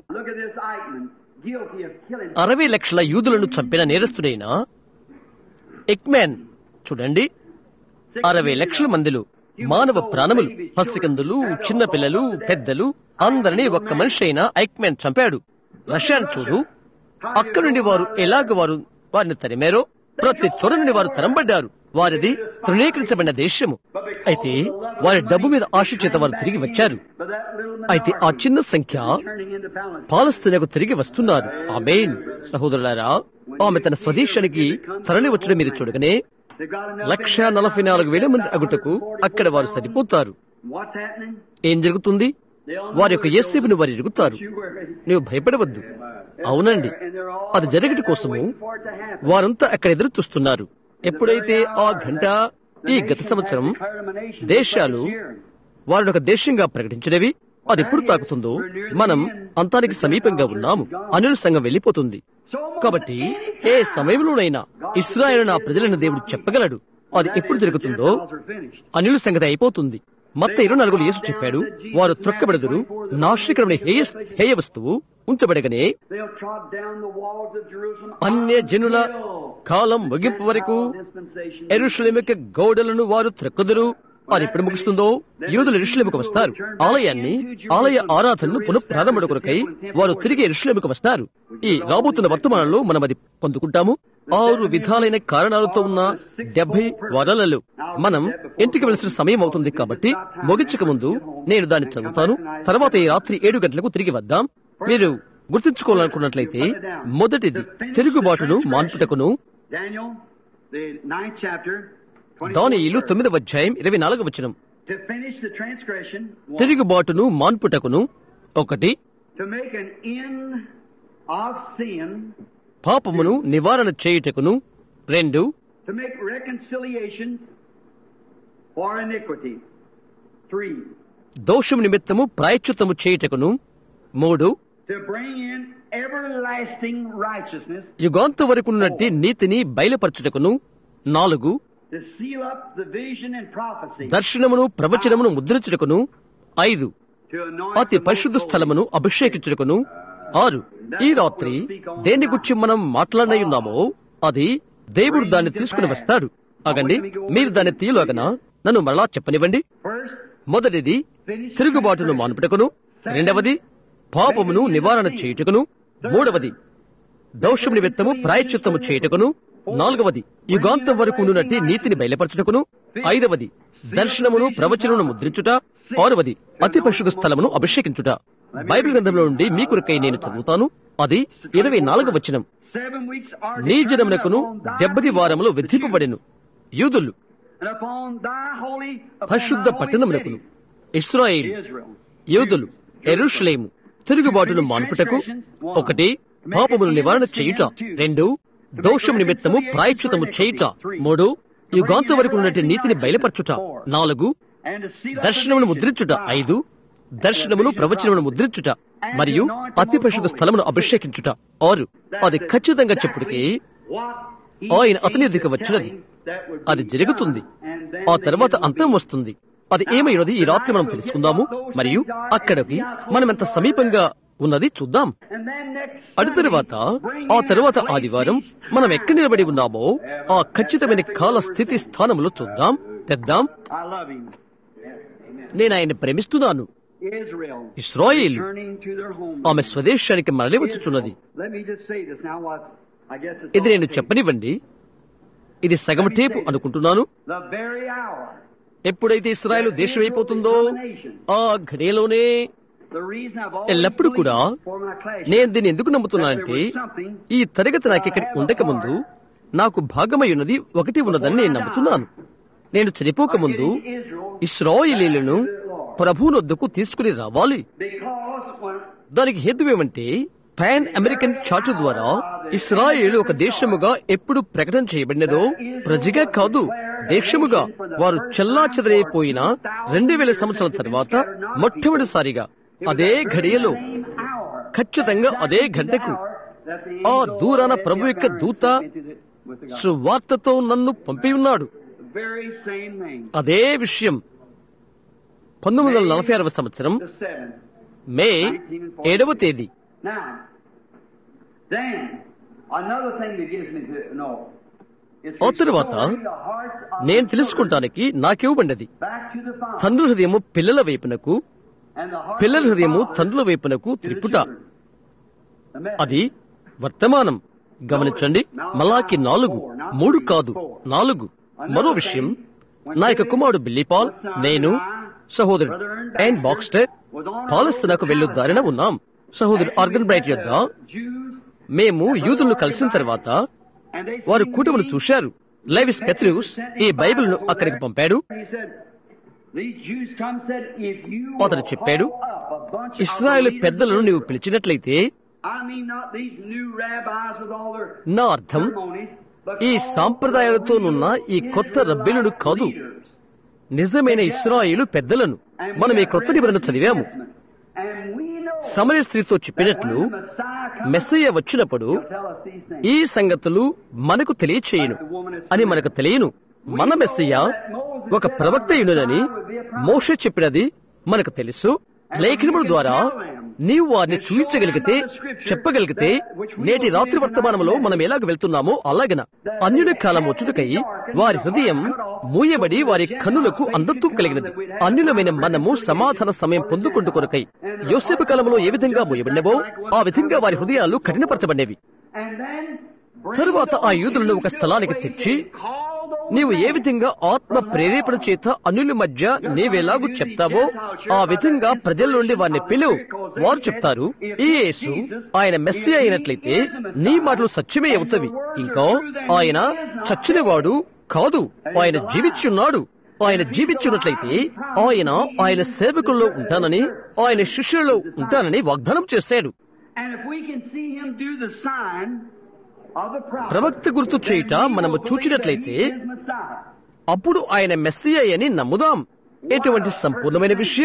అరవై లక్షల యూదులను చంపిన నేరస్తుడైన ఎక్మెన్ చూడండి అరవై లక్షల మందిలో మానవ ప్రాణములు పసికందులు చిన్నపిల్లలు పెద్దలు అందరినీ ఒక్క మనిషి అయిన ఐక్మెన్ చంపాడు రష్యాను చూడు అక్కడి నుండి వారు ఎలాగ వారు వారిని తరిమారో ప్రతి చోట నుండి వారు తరంబడ్డారు వారిది తృణీకరించబడిన దేశము అయితే వారి డబ్బు మీద ఆశ చేత వారు తిరిగి వచ్చారు అయితే ఆ చిన్న సంఖ్య పాలస్తీనకు తిరిగి వస్తున్నారు ఆమెన్ సహోదరులారా ఆమె తన స్వదేశానికి తరలి వచ్చడం మీరు చూడగానే లక్ష నలభై నాలుగు వేల మంది అగుటకు అక్కడ వారు సరిపోతారు ఏం జరుగుతుంది వారి యొక్క యేసేపును వారు ఎరుగుతారు నీవు భయపడవద్దు అవునండి అది జరగటి కోసము వారంతా అక్కడ ఎదురు చూస్తున్నారు ఎప్పుడైతే ఆ గంట ఈ గత సంవత్సరం దేశాలు వారిని ఒక దేశంగా ప్రకటించినవి అది ఎప్పుడు తాకుతుందో మనం అంతానికి సమీపంగా ఉన్నాము అనుల సంఘం వెళ్ళిపోతుంది కాబట్టి ఏ సమయంలోనైనా ఇస్రాయేల్ నా ప్రజలైన దేవుడు చెప్పగలడు అది ఎప్పుడు జరుగుతుందో అనుల సంగతి అయిపోతుంది మత్త ఇరవై నాలుగులో యేసు చెప్పాడు వారు త్రొక్కబెడదురు నాశీకరమైన హేయ హేయ వస్తువు ఉంచబడగనే అన్య జనుల కాలం ముగింపు వరకు ఎరుషలేమిక గోడలను వారు త్రొక్కదురు అది ఎప్పుడు ముగుస్తుందో యూదులు ఎరుషలేముకు వస్తారు ఆలయాన్ని ఆలయ ఆరాధనను పునఃప్రారంభ కొరకై వారు తిరిగి ఎరుషలేముకు వస్తారు ఈ రాబోతున్న వర్తమానంలో మనం అది పొందుకుంటాము ఆరు విధాలైన కారణాలతో ఉన్న డెబ్బై వరలలో మనం ఇంటికి వెళ్సిన సమయం అవుతుంది కాబట్టి ముగించక ముందు నేను దాన్ని చదువుతాను తర్వాత ఈ రాత్రి ఏడు గంటలకు తిరిగి వద్దాం మీరు గుర్తుంచుకోవాలనుకున్నట్లయితే మొదటిది తిరుగుబాటును మాన్పుటకును దానియిలు తొమ్మిదవ అధ్యాయం ఇరవై నాలుగవ వచనం To finish the transgression, one, తిరుగుబాటును మాన్పుటకును ఒకటి to make an end of sin, పాపమును నివారణ చేయుటకును రెండు to make reconciliation for iniquity. Three, దోషం నిమిత్తము ప్రాయశ్చిత్తము చేయుటకును మూడు to bring in everlasting righteousness, యుగాంత వరకున్నట్టి నీతిని బయలుపరచుటకును నాలుగు to seal up the vision and prophecy, దర్శనమును ప్రవచనమును ముద్రించుటకును ఐదు to anoint అతి the పరిశుద్ధ most స్థలమును అభిషేకించుటకును ఆరు ఈ రాత్రి దేని గురించి మనం మాట్లాడనయున్నామో అది దేవుడు దాన్ని తీసుకుని వస్తాడు అగండి మీరు దాన్ని తీయలాగన నన్ను మరలా చెప్పనివ్వండి First, మొదటిది తిరుగుబాటును మానుపుటకును రెండవది పాపమును నివారణ చేయుటకును మూడవది దోషం నిమిత్తము ప్రాయశ్చిత్తము చేయుటకును నాలుగవది యుగాంతం వరకు ఉన్నట్టి నీతిని బయలుపరచుటకును ఐదవది దర్శనమును ప్రవచనమును ముద్రించుట ఆరవది అతి పరిశుద్ధ స్థలమును అభిషేకించుట బైబిల్ గ్రంథంలో నుండి మీ కొరకై నేను చదువుతాను అది ఇరవై నాలుగవ వచనం seven weeks are నీ determined జనమునకును upon thy డెబ్బది వారములు విధింపబడెను యూదులు and upon thy holy, upon పరిశుద్ధ thy holy పట్టణమునకును city, ఇస్రాయేల్ Israel. యూదులు ఎరుషలేము తిరుగుబాటును మాన్పుటకు ఒకటి పాపమును నివారణ చేయుట రెండు దోషం నిమిత్తము ప్రాయశ్చితము చేయుట మూడు యుగాంత వరకు ఉన్నటి నీతిని బయలుపరచుట నాలుగు And to seal up దర్శనమును the vision. ముద్రించుట ఐదు దర్శనమును ప్రవచనమును ముద్రించుట మరియు అతి పరిశుద్ధ స్థలమును అభిషేకించుట ఆరు అది ఖచ్చితంగా చెప్పుడికి What he ఆయన అతని is ఎదుక వచ్చినది telling that would అది be జరుగుతుంది done, and then ఆ the తర్వాత end will అంతం be. వస్తుంది అది ఏమైనది ఈ రాత్రి మనం తెలుసుకుందాము మరియు అక్కడికి మనం ఎంత సమీపంగా ఉన్నది చూద్దాం And then next అటు తరువాత ఆ తరువాత ఆదివారం మనం ఎక్కడ నిలబడి ఉన్నామో ఆ ఖచ్చితమైన కాల స్థితి స్థానంలో చూద్దాం తెద్దాం I love him. Amen. నేను ఆయన్ని ప్రేమిస్తున్నాను Israel. Israel Returning to their home. ఆమె స్వదేశానికి మరలి వచ్చుచున్నది Let me just say this now. What I guess it's ఇది నేను all చెప్పనివ్వండి ఇది సగం టేపు అనుకుంటున్నాను The very hour. ఎప్పుడైతే ఇస్రాయేల్ దేశం అయిపోతుందో ఆ ఘడియలోనే The reason I've always ఎల్లప్పుడూ believed కూడా for my class నేను దీన్ని ఎందుకు నమ్ముతున్నానంటే ఈ తరగతి నాకు ఇక్కడ ఉండక ముందు నాకు భాగమై ఉన్నది ఒకటి ఉన్నదని నేను నమ్ముతున్నాను నేను చనిపోకముందు ఇస్రాయిలీలను ప్రభువునొద్దకు తీసుకుని రావాలి because when దానికి హేతు ఏమంటే పాన్ అమెరికన్ చార్టర్ ద్వారా ఇస్రాయేల్ ఒక దేశముగా ఎప్పుడు ప్రకటన చేయబడినదో ప్రజగా కాదు దేశముగా వారు చెల్లా చెదరైపోయిన రెండు వేల సంవత్సరాల తర్వాత మొట్టమొదటిసారిగా అదే ఘడియలో same hour ఖచ్చితంగా అదే గంటకు that the ఆ angel దూరాన ప్రభు యొక్క దూత into the, with the, God. సువార్తతో నన్ను పంపి ఉన్నాడు the very same thing. అదే విషయం పంతొమ్మిది వందల నలభై ఆరవ సంవత్సరం The seventh. మే ఏడవ తేదీ Now, then, another thing that gives me to know. is ఆ తరువాత restoring the hearts of నేను the తెలుసుకుంటానికి నాకివ్వబడినది children back to the Father, తండ్రుల హృదయము పిల్లల వైపునకు and the hearts పిల్లల of the హృదయము fathers తండ్రుల వైపునకు to the త్రిపుట children. The message. అది వర్తమానం గమనించండి మలాకి నాలుగు మూడు కాదు నాలుగు మరో విషయం నా యొక్క కుమారుడు బిల్లీపాల్ నేను సహోదరుడు అండ్ బాక్స్టర్ పాలస్తీనాకు వెళ్ళు దారిన ఉన్నాం సహోదరుడు ఆర్గన్ బ్రైట్ యొద్ద Jews, మేము యూదులను కలిసిన తర్వాత and they వారు seen కూటమును me. చూశారు లైవిస్ పెత్రూస్ ఈ బైబిల్ను అక్కడికి పంపాడు He said, These Jews come said, if you అతను will చెప్పాడు call up a bunch of Israel leaders పెద్దలను of నీవు Israel, పిలిచినట్లయితే I mean not these new rabbis with all their నా అర్థం ceremonies, but ఈ all సాంప్రదాయాలతోనున్న ఈ కొత్త రబ్బీనుడు కాదు leaders. నిజమైన ఇస్రాయిలు పెద్దలను And మనం we ఈ have క్రొత్త read నిబంధన the New చదివాము Testament. And we know సమయ స్త్రీతో చెప్పినట్లు that when the Messiah comes, Messiah వచ్చినప్పుడు he'll tell us these things. ఈ సంగతులు మనకు తెలియచేయును అని మనకు తెలియను మన మెస్సయ్య ఒక ప్రవక్త యునునని మోషే చెప్పినది మనకు తెలుసు లేఖనముల ద్వారా నీవు వారిని చూపించగలిగితే చెప్పగలిగితే నేటి రాత్రి వర్తమానంలో మనం ఎలాగ వెళ్తున్నామో అలాగన అన్యుల కాలం వచ్చుటకై వారి హృదయం మూయబడి వారి కన్నులకు అంధత్వం కలిగినది అన్యులమైన మనము సమాధాన సమయం పొందుకుంటూ కొరకై యోసేపు కాలంలో ఏ విధంగా మూయబడినవో ఆ విధంగా వారి హృదయాలు కఠినపరచబడినవి And then bring తరువాత ఆ those యూదులను ఒక into స్థలానికి the తెచ్చి way, call those నీవు ఏ men. విధంగా ఆత్మ ప్రేరేపణ చేత అన్యుల మధ్య నీవెలాగూ చెప్తావో ఆ విధంగా ప్రజల నుండి వారిని పిలువు వారు చెప్తారు ఈ యేసు ఆయన మెస్సి అయినట్లయితే నీ మాటలు సత్యమే అవుతవి ఇంకా ఆయన చచ్చినవాడు కాదు ఆయన జీవించున్నాడు ఆయన జీవించున్నట్లయితే ఆయన ఆయన సేవకుల్లో ఉంటానని ఆయన శిష్యులలో ఉంటానని వాగ్దానం చేశాడు And if we can see him do the sign of the prophet, ప్రవక్త గుర్తు చేయుట then we మనము will believe చూచినట్లయితే that he is Messiah. అప్పుడు ఆయన మెస్సియ అని నమ్ముదాం ఎటువంటి సంపూర్ణమైన విషయం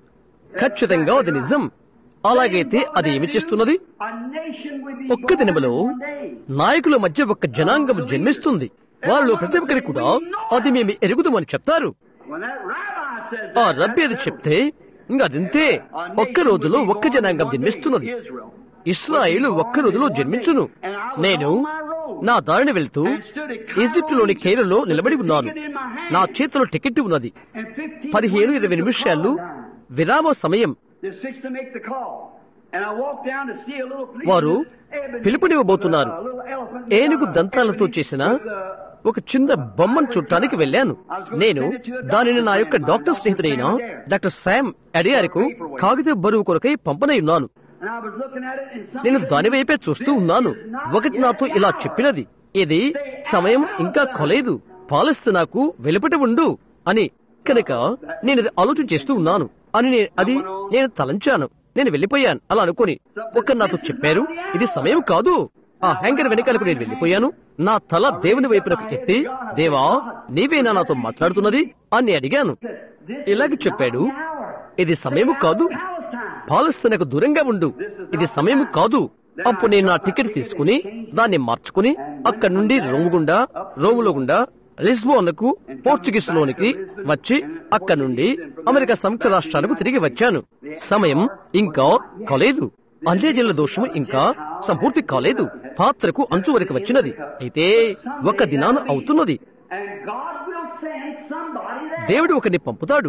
ఖచ్చితంగా అది నిజం అలాగైతే అది ఏమి చేస్తున్నది A nation will be ఒక్క born దినములో in one day. నాయకుల మధ్య ఒక జనాంగం జన్మిస్తుంది వాళ్ళు ప్రతి ఒక్కరి కూడా అది మేము ఎరుగుదామని చెప్తారు When that rabbi says ఆ that, రబ్బి that's అది settled. చెప్తే ఇంకా అదింతే A ఒక్క nation రోజులో will be ఒక్క born in జనాంగం one day, జన్మిస్తున్నది Israel. ఇస్రాయిల్ ఒక్క రోజులో జన్మించును నేను నా దారిని వెళ్తూ ఈజిప్టులోని కేరలో నిలబడి ఉన్నాను నా చేతిలో టికెట్ ఉన్నది And 15 పదిహేను ఇరవై నిమిషాలు విరామ సమయం They're fixed to make the call. And I walked down to see a little policeman, వారు ebony, పిలుపునివ్వబోతున్నారు with a little elephant, ఏనుగు uh, దంతాలతో ebony, చేసిన with, uh, ఒక చిన్న బొమ్మను చూడటానికి వెళ్ళాను నేను దానిని నా యొక్క డాక్టర్ స్నేహితుడైన డాక్టర్ శామ్ అడియారికు కాగిత బరువు కొరకై పంపనై ఉన్నాను and I was looking at it and something నేను దాని వైపే చూస్తూ ఉన్నాను ఒకటి నాతో ఇలా చెప్పినది ఇది సమయం ఇంకా కొలేదు పాలస్తీనాకు వెలుపటి ఉండు అని కనుక నేను ఇది ఆలోచన చేస్తూ ఉన్నాను అని నే- అది నేను తలంచాను నేను వెళ్ళిపోయాను అలా అనుకుని ఒక నాతో చెప్పారు ఇది సమయం కాదు ఆ హ్యాంగర్ వెనకాలకు నేను వెళ్ళిపోయాను నా తల దేవుని వైపునకు ఎత్తి దేవా నీవేనా నాతో మాట్లాడుతున్నది అని అడిగాను ఇలాగ చెప్పాడు ఇది సమయం కాదు పాలస్తీనకు దూరంగా ఉండు ఇది సమయం కాదు అప్పుడు నేను నా టికెట్ తీసుకుని దాన్ని మార్చుకుని అక్కడి నుండి రోము గుండా రోములో గుండా లిస్బోన్కు పోర్చుగీస్ లోనికి వచ్చి అక్కడి నుండి అమెరికా సంయుక్త రాష్ట్రాలకు తిరిగి వచ్చాను సమయం ఇంకా కాలేదు అంత్యజల దోషము ఇంకా సంపూర్తి కాలేదు పాత్రకు అంచు వరకు వచ్చినది అయితే ఒక దినాన అవుతున్నది And God will send somebody there. దేవుడు ఒకరిని పంపుతాడు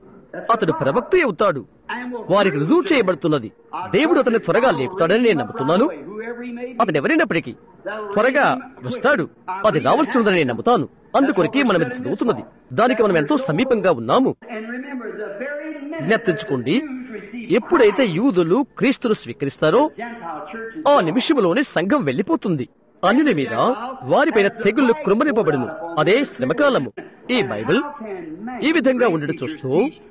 అతడు ప్రవక్త అవుతాడు And will వారికి రుజువు చేయబడుతున్నది దేవుడు అతన్ని త్వరగా లేపుతాడని నేను నమ్ముతున్నాను whoever he may be. అతను ఎవరైనప్పటికీ త్వరగా వస్తాడు అది రావాల్సి ఉందని నేను నమ్ముతాను అందుకొరకే మనం ఇది చదువుతున్నది దానికి మనం ఎంతో సమీపంగా ఉన్నాము And remember, the very minute జ్ఞప్తించుకోండి that the Jews receive ఎప్పుడైతే యూదులు క్రీస్తును స్వీకరిస్తారో Gentile churches, ఆ నిమిషంలోనే సంఘం వెళ్లిపోతుంది అన్యుల మీద వారిపైన తెగుళ్లు కృమ్మనివ్వబడును అదే శ్రమకాలము ఈ బైబిల్ ఈ విధంగా ఉండడం చూస్తూ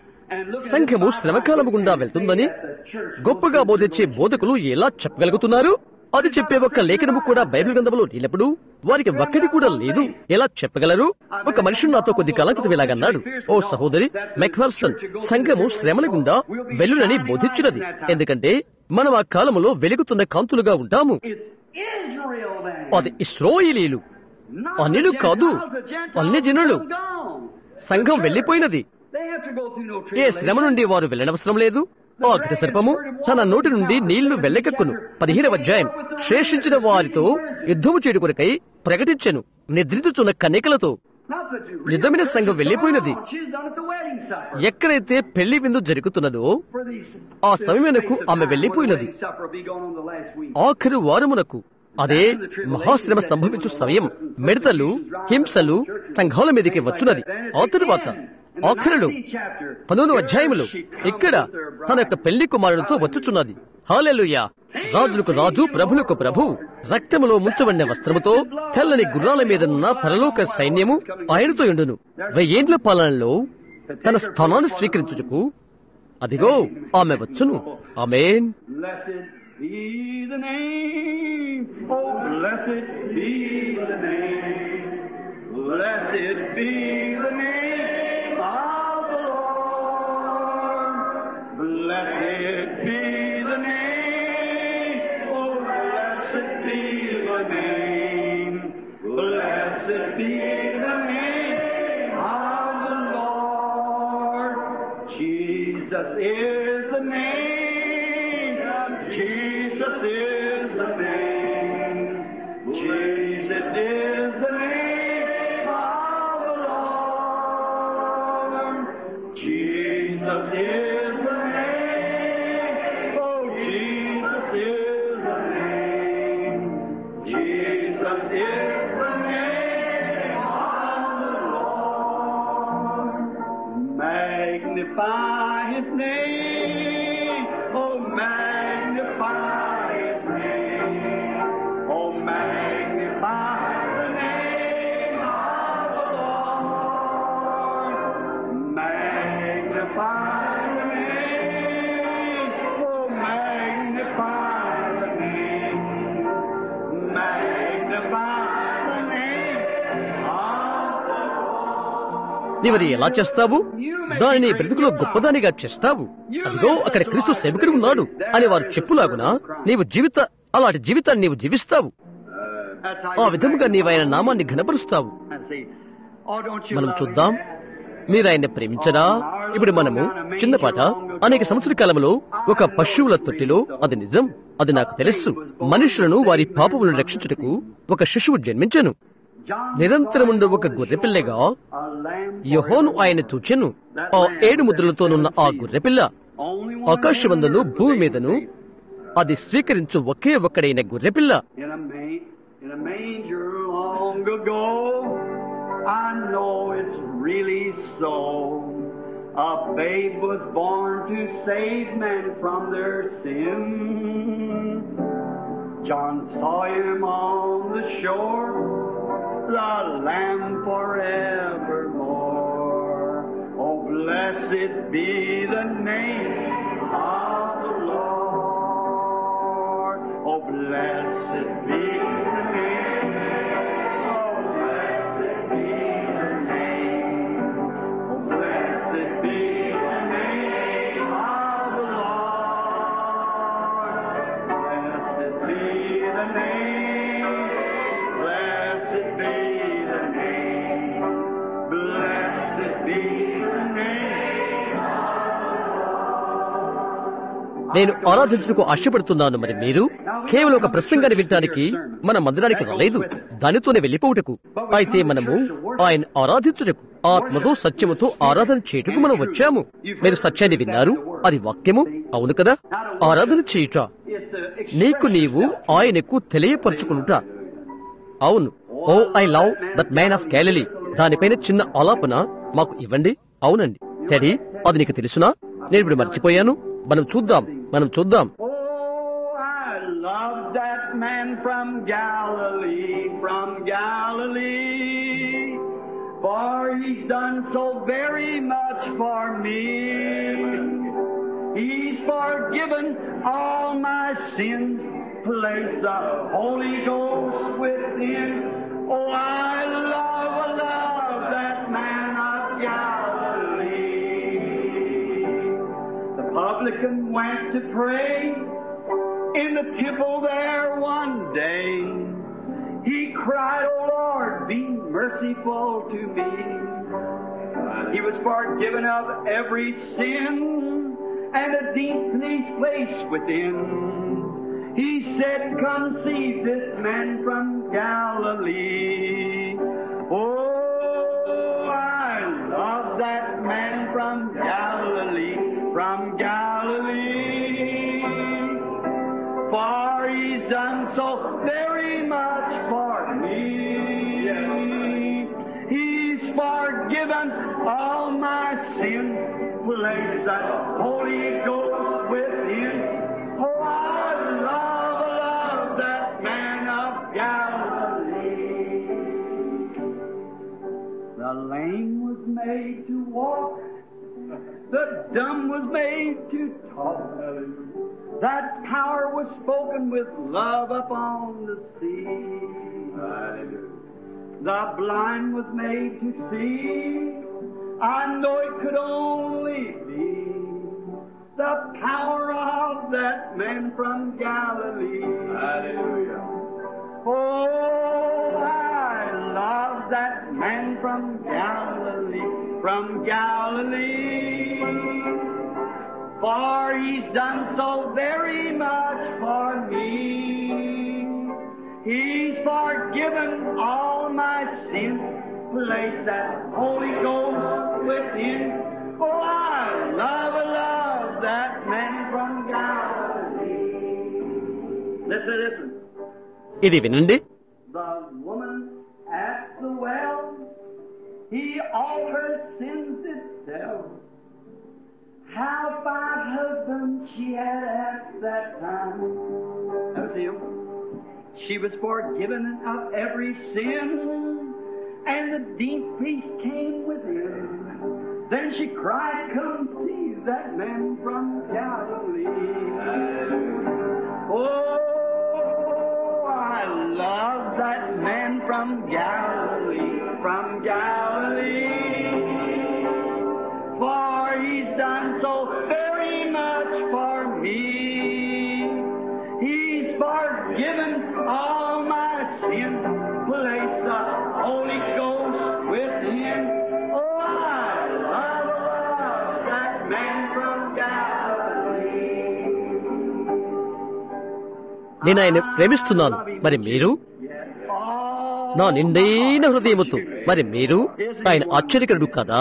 సంఘము శ్రమకాలము గుండా వెళ్తుందని గొప్పగా బోధించే బోధకులు ఎలా చెప్పగలుగుతున్నారు అది చెప్పే ఒక లేఖనము కూడా బైబిల్ గ్రంథంలో లేనప్పుడు వారికి ఒక్కటి కూడా లేదు ఎలా చెప్పగలరు ఒక మనిషి నాతో కొద్ది కాలం క్రితం ఇలాగన్నాడు ఓ సహోదరి మెక్ఫర్సన్ సంఘము శ్రమల గుండా వెల్లునని బోధించినది ఎందుకంటే మనం ఆ కాలములో వెలుగుతున్న కాంతులుగా ఉంటాము It's Israel then. అది ఇస్రోయిలీలు Not అన్యులు the కాదు Gentiles, the Gentiles అన్య జనులు are gone. సంఘం వెళ్లిపోయినది They have to go through no ఏ శ్రమ నుండి వారు వెళ్ళనవసరం లేదు ఆ ఘట సర్పము తన నోటి నుండి నీళ్లు వెళ్ళకెక్కును పదిహేనవ అధ్యాయం శేషించిన వారితో యుద్ధము చేడు కొరకై ప్రకటించెను నిద్రించుచున్న కన్యకలతో Not the Jew. నిజమైన సంఘం వెళ్ళిపోయినది She's done at the wedding supper. ఎక్కడైతే పెళ్లి విందు జరుగుతున్నదో For these, ఆ సమయమునకు ఆమె వెళ్ళిపోయినది wedding supper will be going on the last week. ఆఖరు వారమునకు అదే మహాశ్రమ సంభవించు సమయం మిడతలు హింసలు సంఘాల మీదకి వచ్చున్నది ఆ తరువాత ఆఖరులు పదకొండవ అధ్యాయములు ఇక్కడ తన యొక్క పెళ్లి కుమారునితో వచ్చుచున్నది హాలెలుయా రాజులకు రాజు ప్రభులకు ప్రభు రక్తములో ముంచబడిన వస్త్రముతో తెల్లని గుర్రాల మీదనున్న పరలోక సైన్యము ఆయనతో ఉండును వెయ్యేండ్ల పాలనలో తన స్థానాన్ని స్వీకరించుటకు అదిగో ఆమె వచ్చును amen Blessed be the name. Oh, blessed be the name. Blessed be the name of the Lord. Blessed be the name. Oh, blessed be the name. Blessed be the name of the Lord. Jesus is the name. Jesus is the name. Jesus is the name of the Lord. Jesus is the name. Oh, Jesus is the name. Jesus is the name of the Lord. Magnify His name. Oh, magnify His name. Oh, magnify the name of the Lord. Magnify the name. Oh, magnify the name. Magnify the name of the Lord. నీవది ఎలా చేస్తావు దానిని బ్రతుకులో గొప్పదానిగా చేస్తావు అదిగో అక్కడ క్రీస్తు సేవకుడు ఉన్నాడు అని వారు చెప్పులాగున నీవు జీవిత అలాంటి జీవితాన్ని నీవు జీవిస్తావు That's how ఆ you విధముగా నీవు ఆయన నామాన్ని ఘనపరుస్తావు And see, oh, don't you మనం love చూద్దాం him? మీరు ఆయన్ని ప్రేమించరా ఇప్పుడు మనము చిన్న పాట అనేక సంవత్సరాల కాలంలో ఒక పశువుల తొట్టిలో అది నిజం అది నాకు తెలుసు మనుషులను వారి పాపములను రక్షించుటకు ఒక శిశువు జన్మించను John నిరంతరముండు ఒక గొర్రెపిల్లగా a lamb యహోను ఆయన చూచెను ఆ ఏడు ముద్రలతోనున్న ఆ గొర్రెపిల్ల only one ఆకాశమందును భూమి మీదను అది స్వీకరించు ఒకే ఒక్కడైన గొర్రెపిల్ల in a, ma- in a manger long ago. I know it's really so. A babe was born to save men from their sin. John saw him on the shore, the Lamb forevermore. Oh, blessed be the name of the Lord. Oh, blessed be the name. Oh, blessed be the name. Oh, blessed be the name of the Lord. Blessed be the name. Blessed be the name. Blessed be the name. నేను ఆరాధించుటకు ఆశపడుతున్నాను మరి మీరు కేవలం ఒక ప్రసంగాన్ని వినటానికి మన మందిరానికి రాలేదు దానితోనే వెళ్ళిపోవుటకు అయితే మనము ఆయన ఆరాధించుటకు ఆత్మతో సత్యముతో ఆరాధన చేయుటకు మనం వచ్చాము మీరు సత్యాన్ని విన్నారు అది వాక్యము అవును కదా ఆరాధన చేయుట It's the నీకు నీవు ఆయనకు తెలియపరచుకునుట అవును oh I love that man of Galilee దానిపైన చిన్న ఆలాపన మాకు ఇవ్వండి అవునండి టెడీ అది నీకు తెలుసునా నేను ఇప్పుడు మర్చిపోయాను మనం చూద్దాం మనం చూద్దాం Oh, I love that man from Galilee, from Galilee. For he's done so very much for me. He's forgiven all my sins, placed the Holy Ghost within. Oh, I love, love that man of Galilee. The publican went to pray in the temple there one day. He cried, Oh Lord, be merciful to me. He was forgiven of every sin and a deep place within. He said, Come see this man from Galilee. Oh, I love that man from Galilee, from Galilee. For he's done so very much for me. He's forgiven all my sins, placed that Holy Ghost within. Oh, I love, love that man of Galilee. The lame was made to walk, the dumb was made to talk. That power was spoken with love upon the sea. The blind was made to see. I know it could only be the power of that man from Galilee. Hallelujah. Oh, I love that man from Galilee, from Galilee. For he's done so very much for me. He's forgiven all my sins, placed that Holy Ghost within. Oh, I love, love that man from Galilee. Listen, listen. ఇది వినండి The woman at the well, he all her sins did tell. How five husbands she had at that time. Now see him. She was forgiven of every sin, and the deep peace came within. Then she cried, Come see that man from Galilee. Oh, I love that man from Galilee, from Galilee. For he's done so very much for me. He's forgiven all my sins, placed the Holy Ghost within. Oh, I love, love that man from Galilee. నేను ఆయన ప్రేమిస్తున్నాను మరి మీరు నా నిండైన హృదయముతో మరి మీరు ఆయన ఆశ్చర్యకరుడు కదా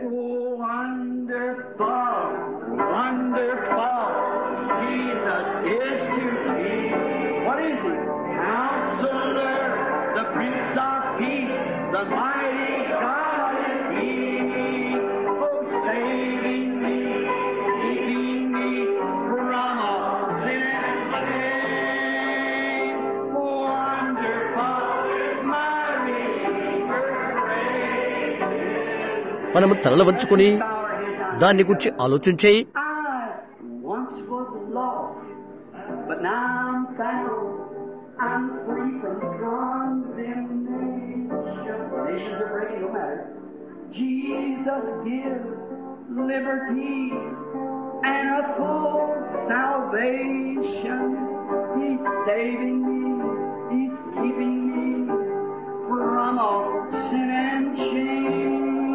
Wonderful, wonderful, Jesus is to me. What is he? Counselor, the Prince of Peace, the mighty God is he. Oh, saving me, keeping me from all sin and shame. Wonderful is my Redeemer, praise మనము తలలు వంచుకొని దాన్ని గురించి ఆలోచించే I once was lost, but now I'm found. I'm free from condemnation. Nations are breaking, no matter. Jesus gives liberty and a full salvation. He's saving me. He's keeping me from all sin and shame.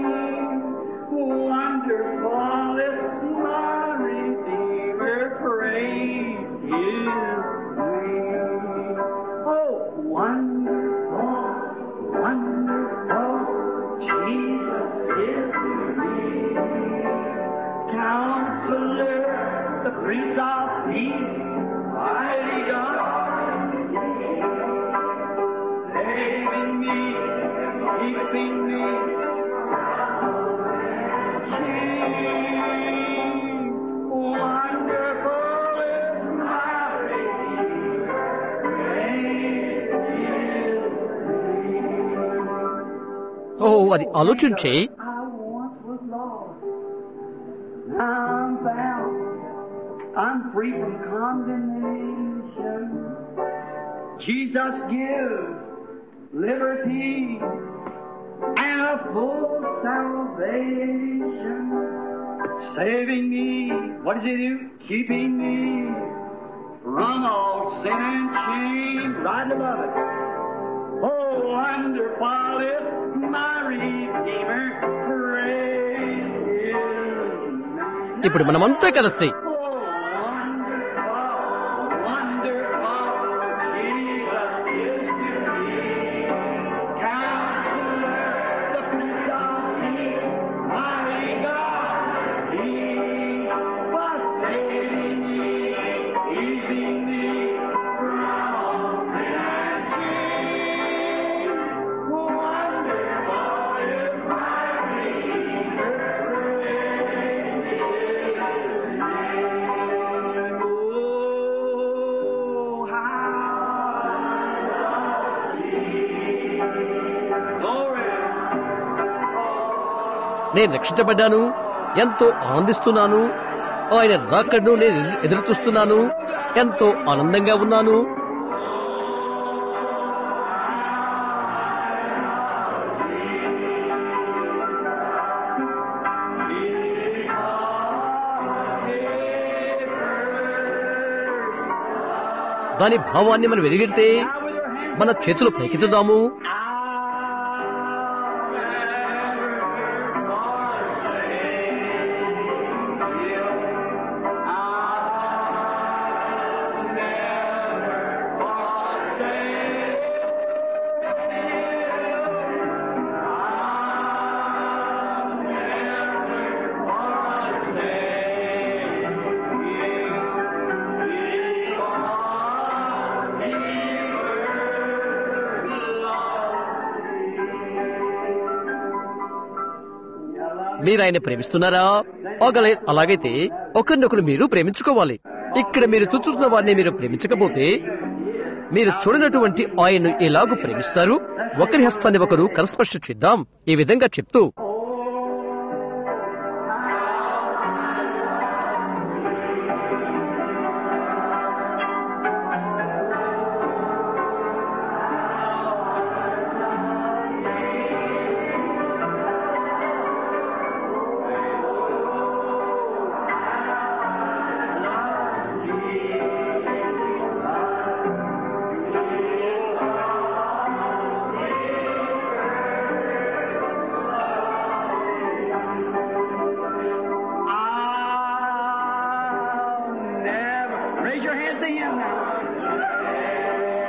Wonderful is my Redeemer, praise His name. Oh, wonderful, wonderful, Jesus is to me. Counselor, the Prince of Peace, mighty God, saving me, keeping me. Wonderful is my Redeemer. Praise His name. ఓ అది ఆలోచించే I once was lost. Now I'm found. I'm free from condemnation. Jesus gives liberty and a full salvation. Saving me. What does He do? Keeping me from all sin and shame. Right above it. Oh, wonderful is my Redeemer. Praise His name. ఇప్పుడు మనమంతా కలిసి Oh, wonderful, wonderful, Jesus is to me. Counselor, the Prince of Peace, mighty God, He was saving me, keeping me from all sin and shame. Wonderful is my Redeemer, praise His name. Oh, how Glory. నేను రక్షించబడ్డాను ఎంతో ఆనందిస్తున్నాను ఆయన రాకడ్ను నేను ఎదురు- ఎదురు చూస్తున్నాను ఎంతో ఆనందంగా ఉన్నాను దాని భావాన్ని మనం వెలిగితే మన చేతులు పైకెత్తుదాము మీరు ఆయన ప్రేమిస్తున్నారా ఒకలే అలాగైతే ఒకరినొకరు మీరు ప్రేమించుకోవాలి ఇక్కడ మీరు చూస్తున్న వారిని మీరు ప్రేమించకపోతే మీరు చూడనటువంటి ఆయన్ను ఎలాగూ ప్రేమిస్తారు ఒకరి హస్తాన్ని ఒకరు కరస్పర్శ చేద్దాం ఈ విధంగా చెప్తూ I'll never. Raise your hands to Him now.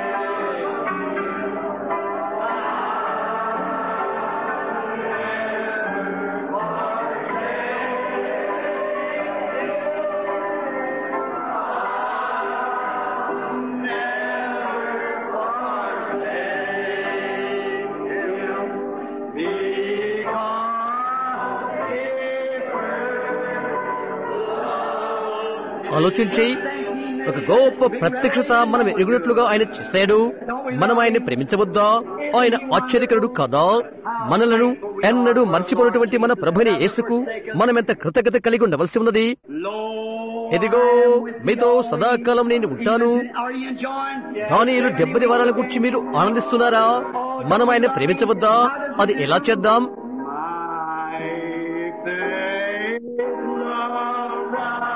ఆలోచించి ఒక గొప్ప ప్రత్యక్షత మనం ఎరుగునట్లుగా ఆయన చేశాడు మనం ఆయన్ని ప్రేమించవద్దా ఆయన ఆశ్చర్యకరుడు కదా మనలను ఎన్నడూ మర్చిపోయినటువంటి మన ప్రభుని యేసుకు మనం ఎంత కృతజ్ఞత కలిగి ఉండవలసి ఉన్నది Lord, ఇదిగో మీతో సదాకాలం నేను ఉంటాను are you enjoying? దానియులు డెబ్బది వారాల గురించి మీరు ఆనందిస్తున్నారా మనం ఆయన ప్రేమించవద్దా అది ఎలా చేద్దాం My faith love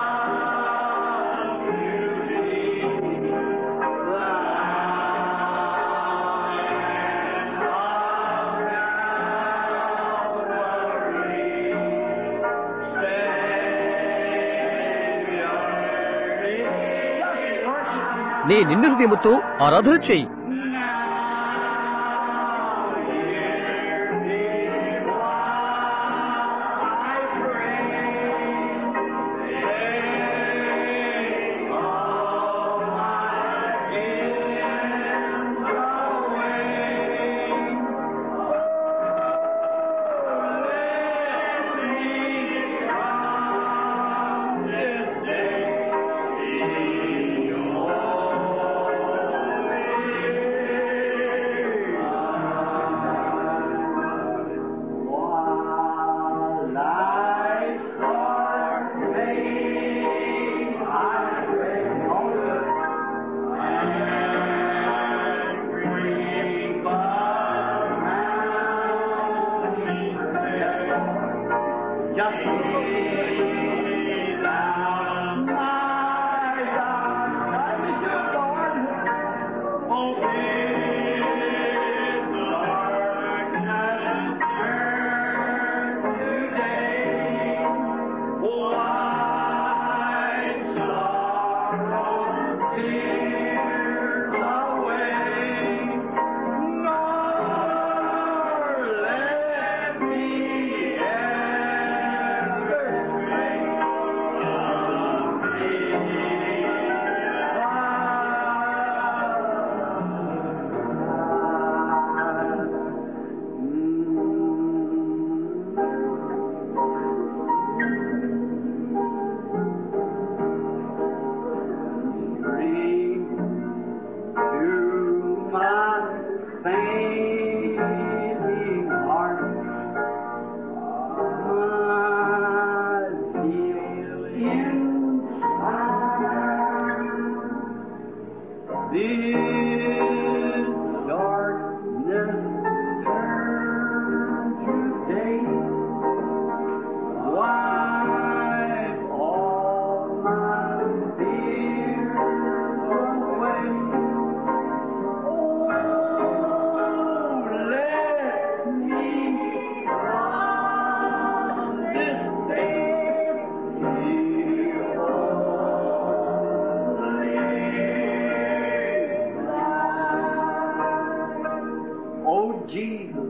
నీ నిన్ను హృదయముతో ఆరాధన చెయ్యి This day, darkness turn to day. Wipe all my fears away. Oh, let me from this day be only Oh, Jesus.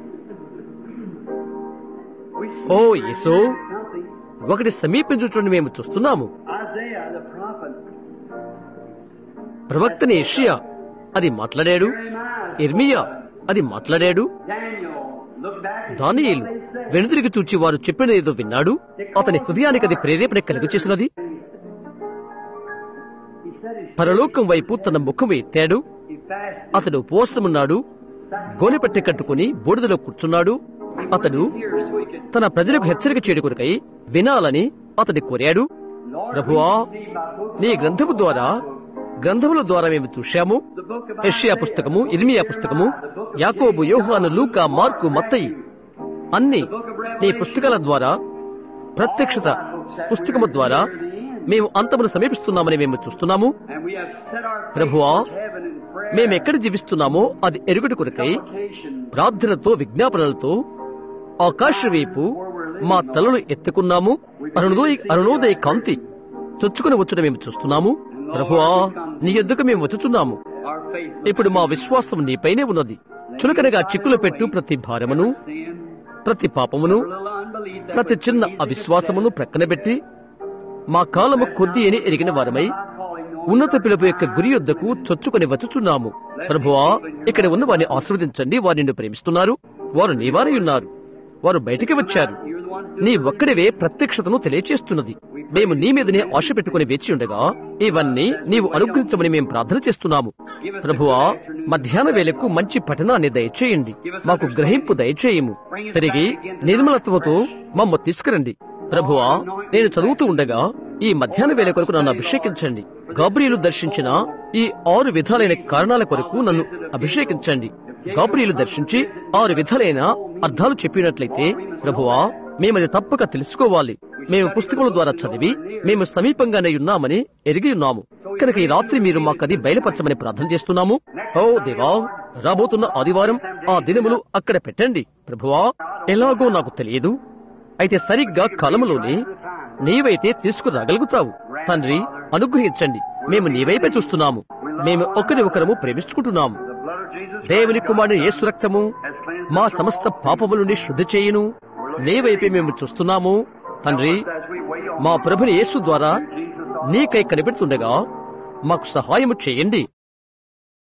We see oh right Yesu now something. ఒకటి సమీపించుచుండి మేము చూస్తున్నాము Isaiah the prophet. ప్రవక్తని యెషయా అది మాట్లాడాడు Jeremiah. ఇర్మియా అది మాట్లాడాడు Daniel. Look back and see దానియేలు what they said. వెనుదిరిగి చూచి వారు చెప్పిన ఏదో విన్నాడు అతని హృదయానికి అది ప్రేరేపణ కలుగు చేసినది He said he, పరలోకం వైపు తన ముఖం ఎత్తాడు he fasted. అతడు ఉపవాసమున్నాడు గోనెపట్టె కట్టుకుని బూడిదలో కూర్చున్నాడు అతడు Here so he could తన ప్రజలకు హెచ్చరిక చేయడు కొరకై వినాలని అతడి కోరాడు Lord, ప్రభువా we see by book నీ గ్రంథము ద్వారా గ్రంథముల ద్వారా మేము చూశాము the book of యెషయా పుస్తకము ఇర్మియా పుస్తకము యాకోబు యోహాను లూకా మార్కు మత్తయి అన్ని నీ పుస్తకాల ద్వారా ప్రత్యక్షత పుస్తకము ద్వారా మేము అంతమును సమీపిస్తున్నామని మేము చూస్తున్నాము And we have set our faith ప్రభువా, in heaven in prayer, మేము ఎక్కడ జీవిస్తున్నామో అది ఎరుగుడు కొరకై supplication, ప్రార్థనతో విజ్ఞాపనలతో ఆకాశ వైపు మా తలలు ఎత్తుకున్నాము అరుణోదయ అరుణోదయ కాంతి చొచ్చుకుని వచ్చిన మేము చూస్తున్నాము ప్రభువా నీ ఎద్దుకు మేము వచ్చుచున్నాము our faith. ఇప్పుడు మా విశ్వాసం నీపైనే ఉన్నది చులకనగా చిక్కులు పెట్టు ప్రతి భారమును sin, ప్రతి పాపమును a little unbelief that ప్రతి was చిన్న easy to అవిశ్వాసమును ప్రక్కన పెట్టి మా కాలము కొద్ది అని ఎరిగిన వారమై calling no ఉన్నత పిలుపు యొక్క గురి యొద్దకు చొచ్చుకొని వచ్చుచున్నాము ప్రభువా ఇక్కడ ఉన్న వారిని ఆశీర్వదించండి వారు నిన్ను ప్రేమిస్తున్నారు వారు నీవారై ఉన్నారు వారు బయటికి వచ్చారు You're the one నీ ఒక్కడివే ప్రత్యక్షతను తెలియచేస్తున్నది మేము నీ మీదనే ఆశ పెట్టుకుని వేచి ఉండగా ఇవన్నీ నీవు అనుగ్రహించమని మేము ప్రార్థన చేస్తున్నాము ప్రభువా మధ్యాహ్న వేళకు మంచి పఠనాన్ని దయచేయండి మాకు గ్రహింపు దయచేయము తిరిగి నిర్మలత్వతో మమ్మ తీసుకురండి ప్రభువా నేను చదువుతూ ఉండగా ఈ మధ్యాహ్న వేళ కొరకు నన్ను అభిషేకించండి గాబ్రియులు దర్శించిన ఈ ఆరు విధాలైన కారణాల కొరకు నన్ను అభిషేకించండి గాబ్రియులు దర్శించి ఆరు విధాలైన అర్థాలు చెప్పినట్లయితే ప్రభువా మేమది తప్పక తెలుసుకోవాలి మేము పుస్తకముల ద్వారా చదివి మేము సమీపంగానే ఉన్నామని ఎరిగి ఉన్నాము కనుక ఈ రాత్రి మీరు మాకది బయలుపరచమని ప్రార్థన చేస్తున్నాము ఓ దేవా రాబోతున్న ఆదివారం ఆ దినములు అక్కడ పెట్టండి ప్రభువా ఎలాగో నాకు తెలియదు అయితే సరిగ్గా కాలములోనే నీవైతే తీసుకురాగలుగుతావు తండ్రి అనుగ్రహించండి మేము నీవైపే చూస్తున్నాము మేము ఒకరి ఒకరము ప్రేమించుకుంటున్నాము The blood of Jesus దేవుని కుమారుని యేసు రక్తము has cleansed మా సమస్త పాపముల నుండి శుద్ధి చేయును నీవైపే మేము చూస్తున్నాము తండ్రి as we wait on మా ప్రభుని యేసు ద్వారా నీకై కనిపెడుతుండగా మాకు సహాయము చేయండి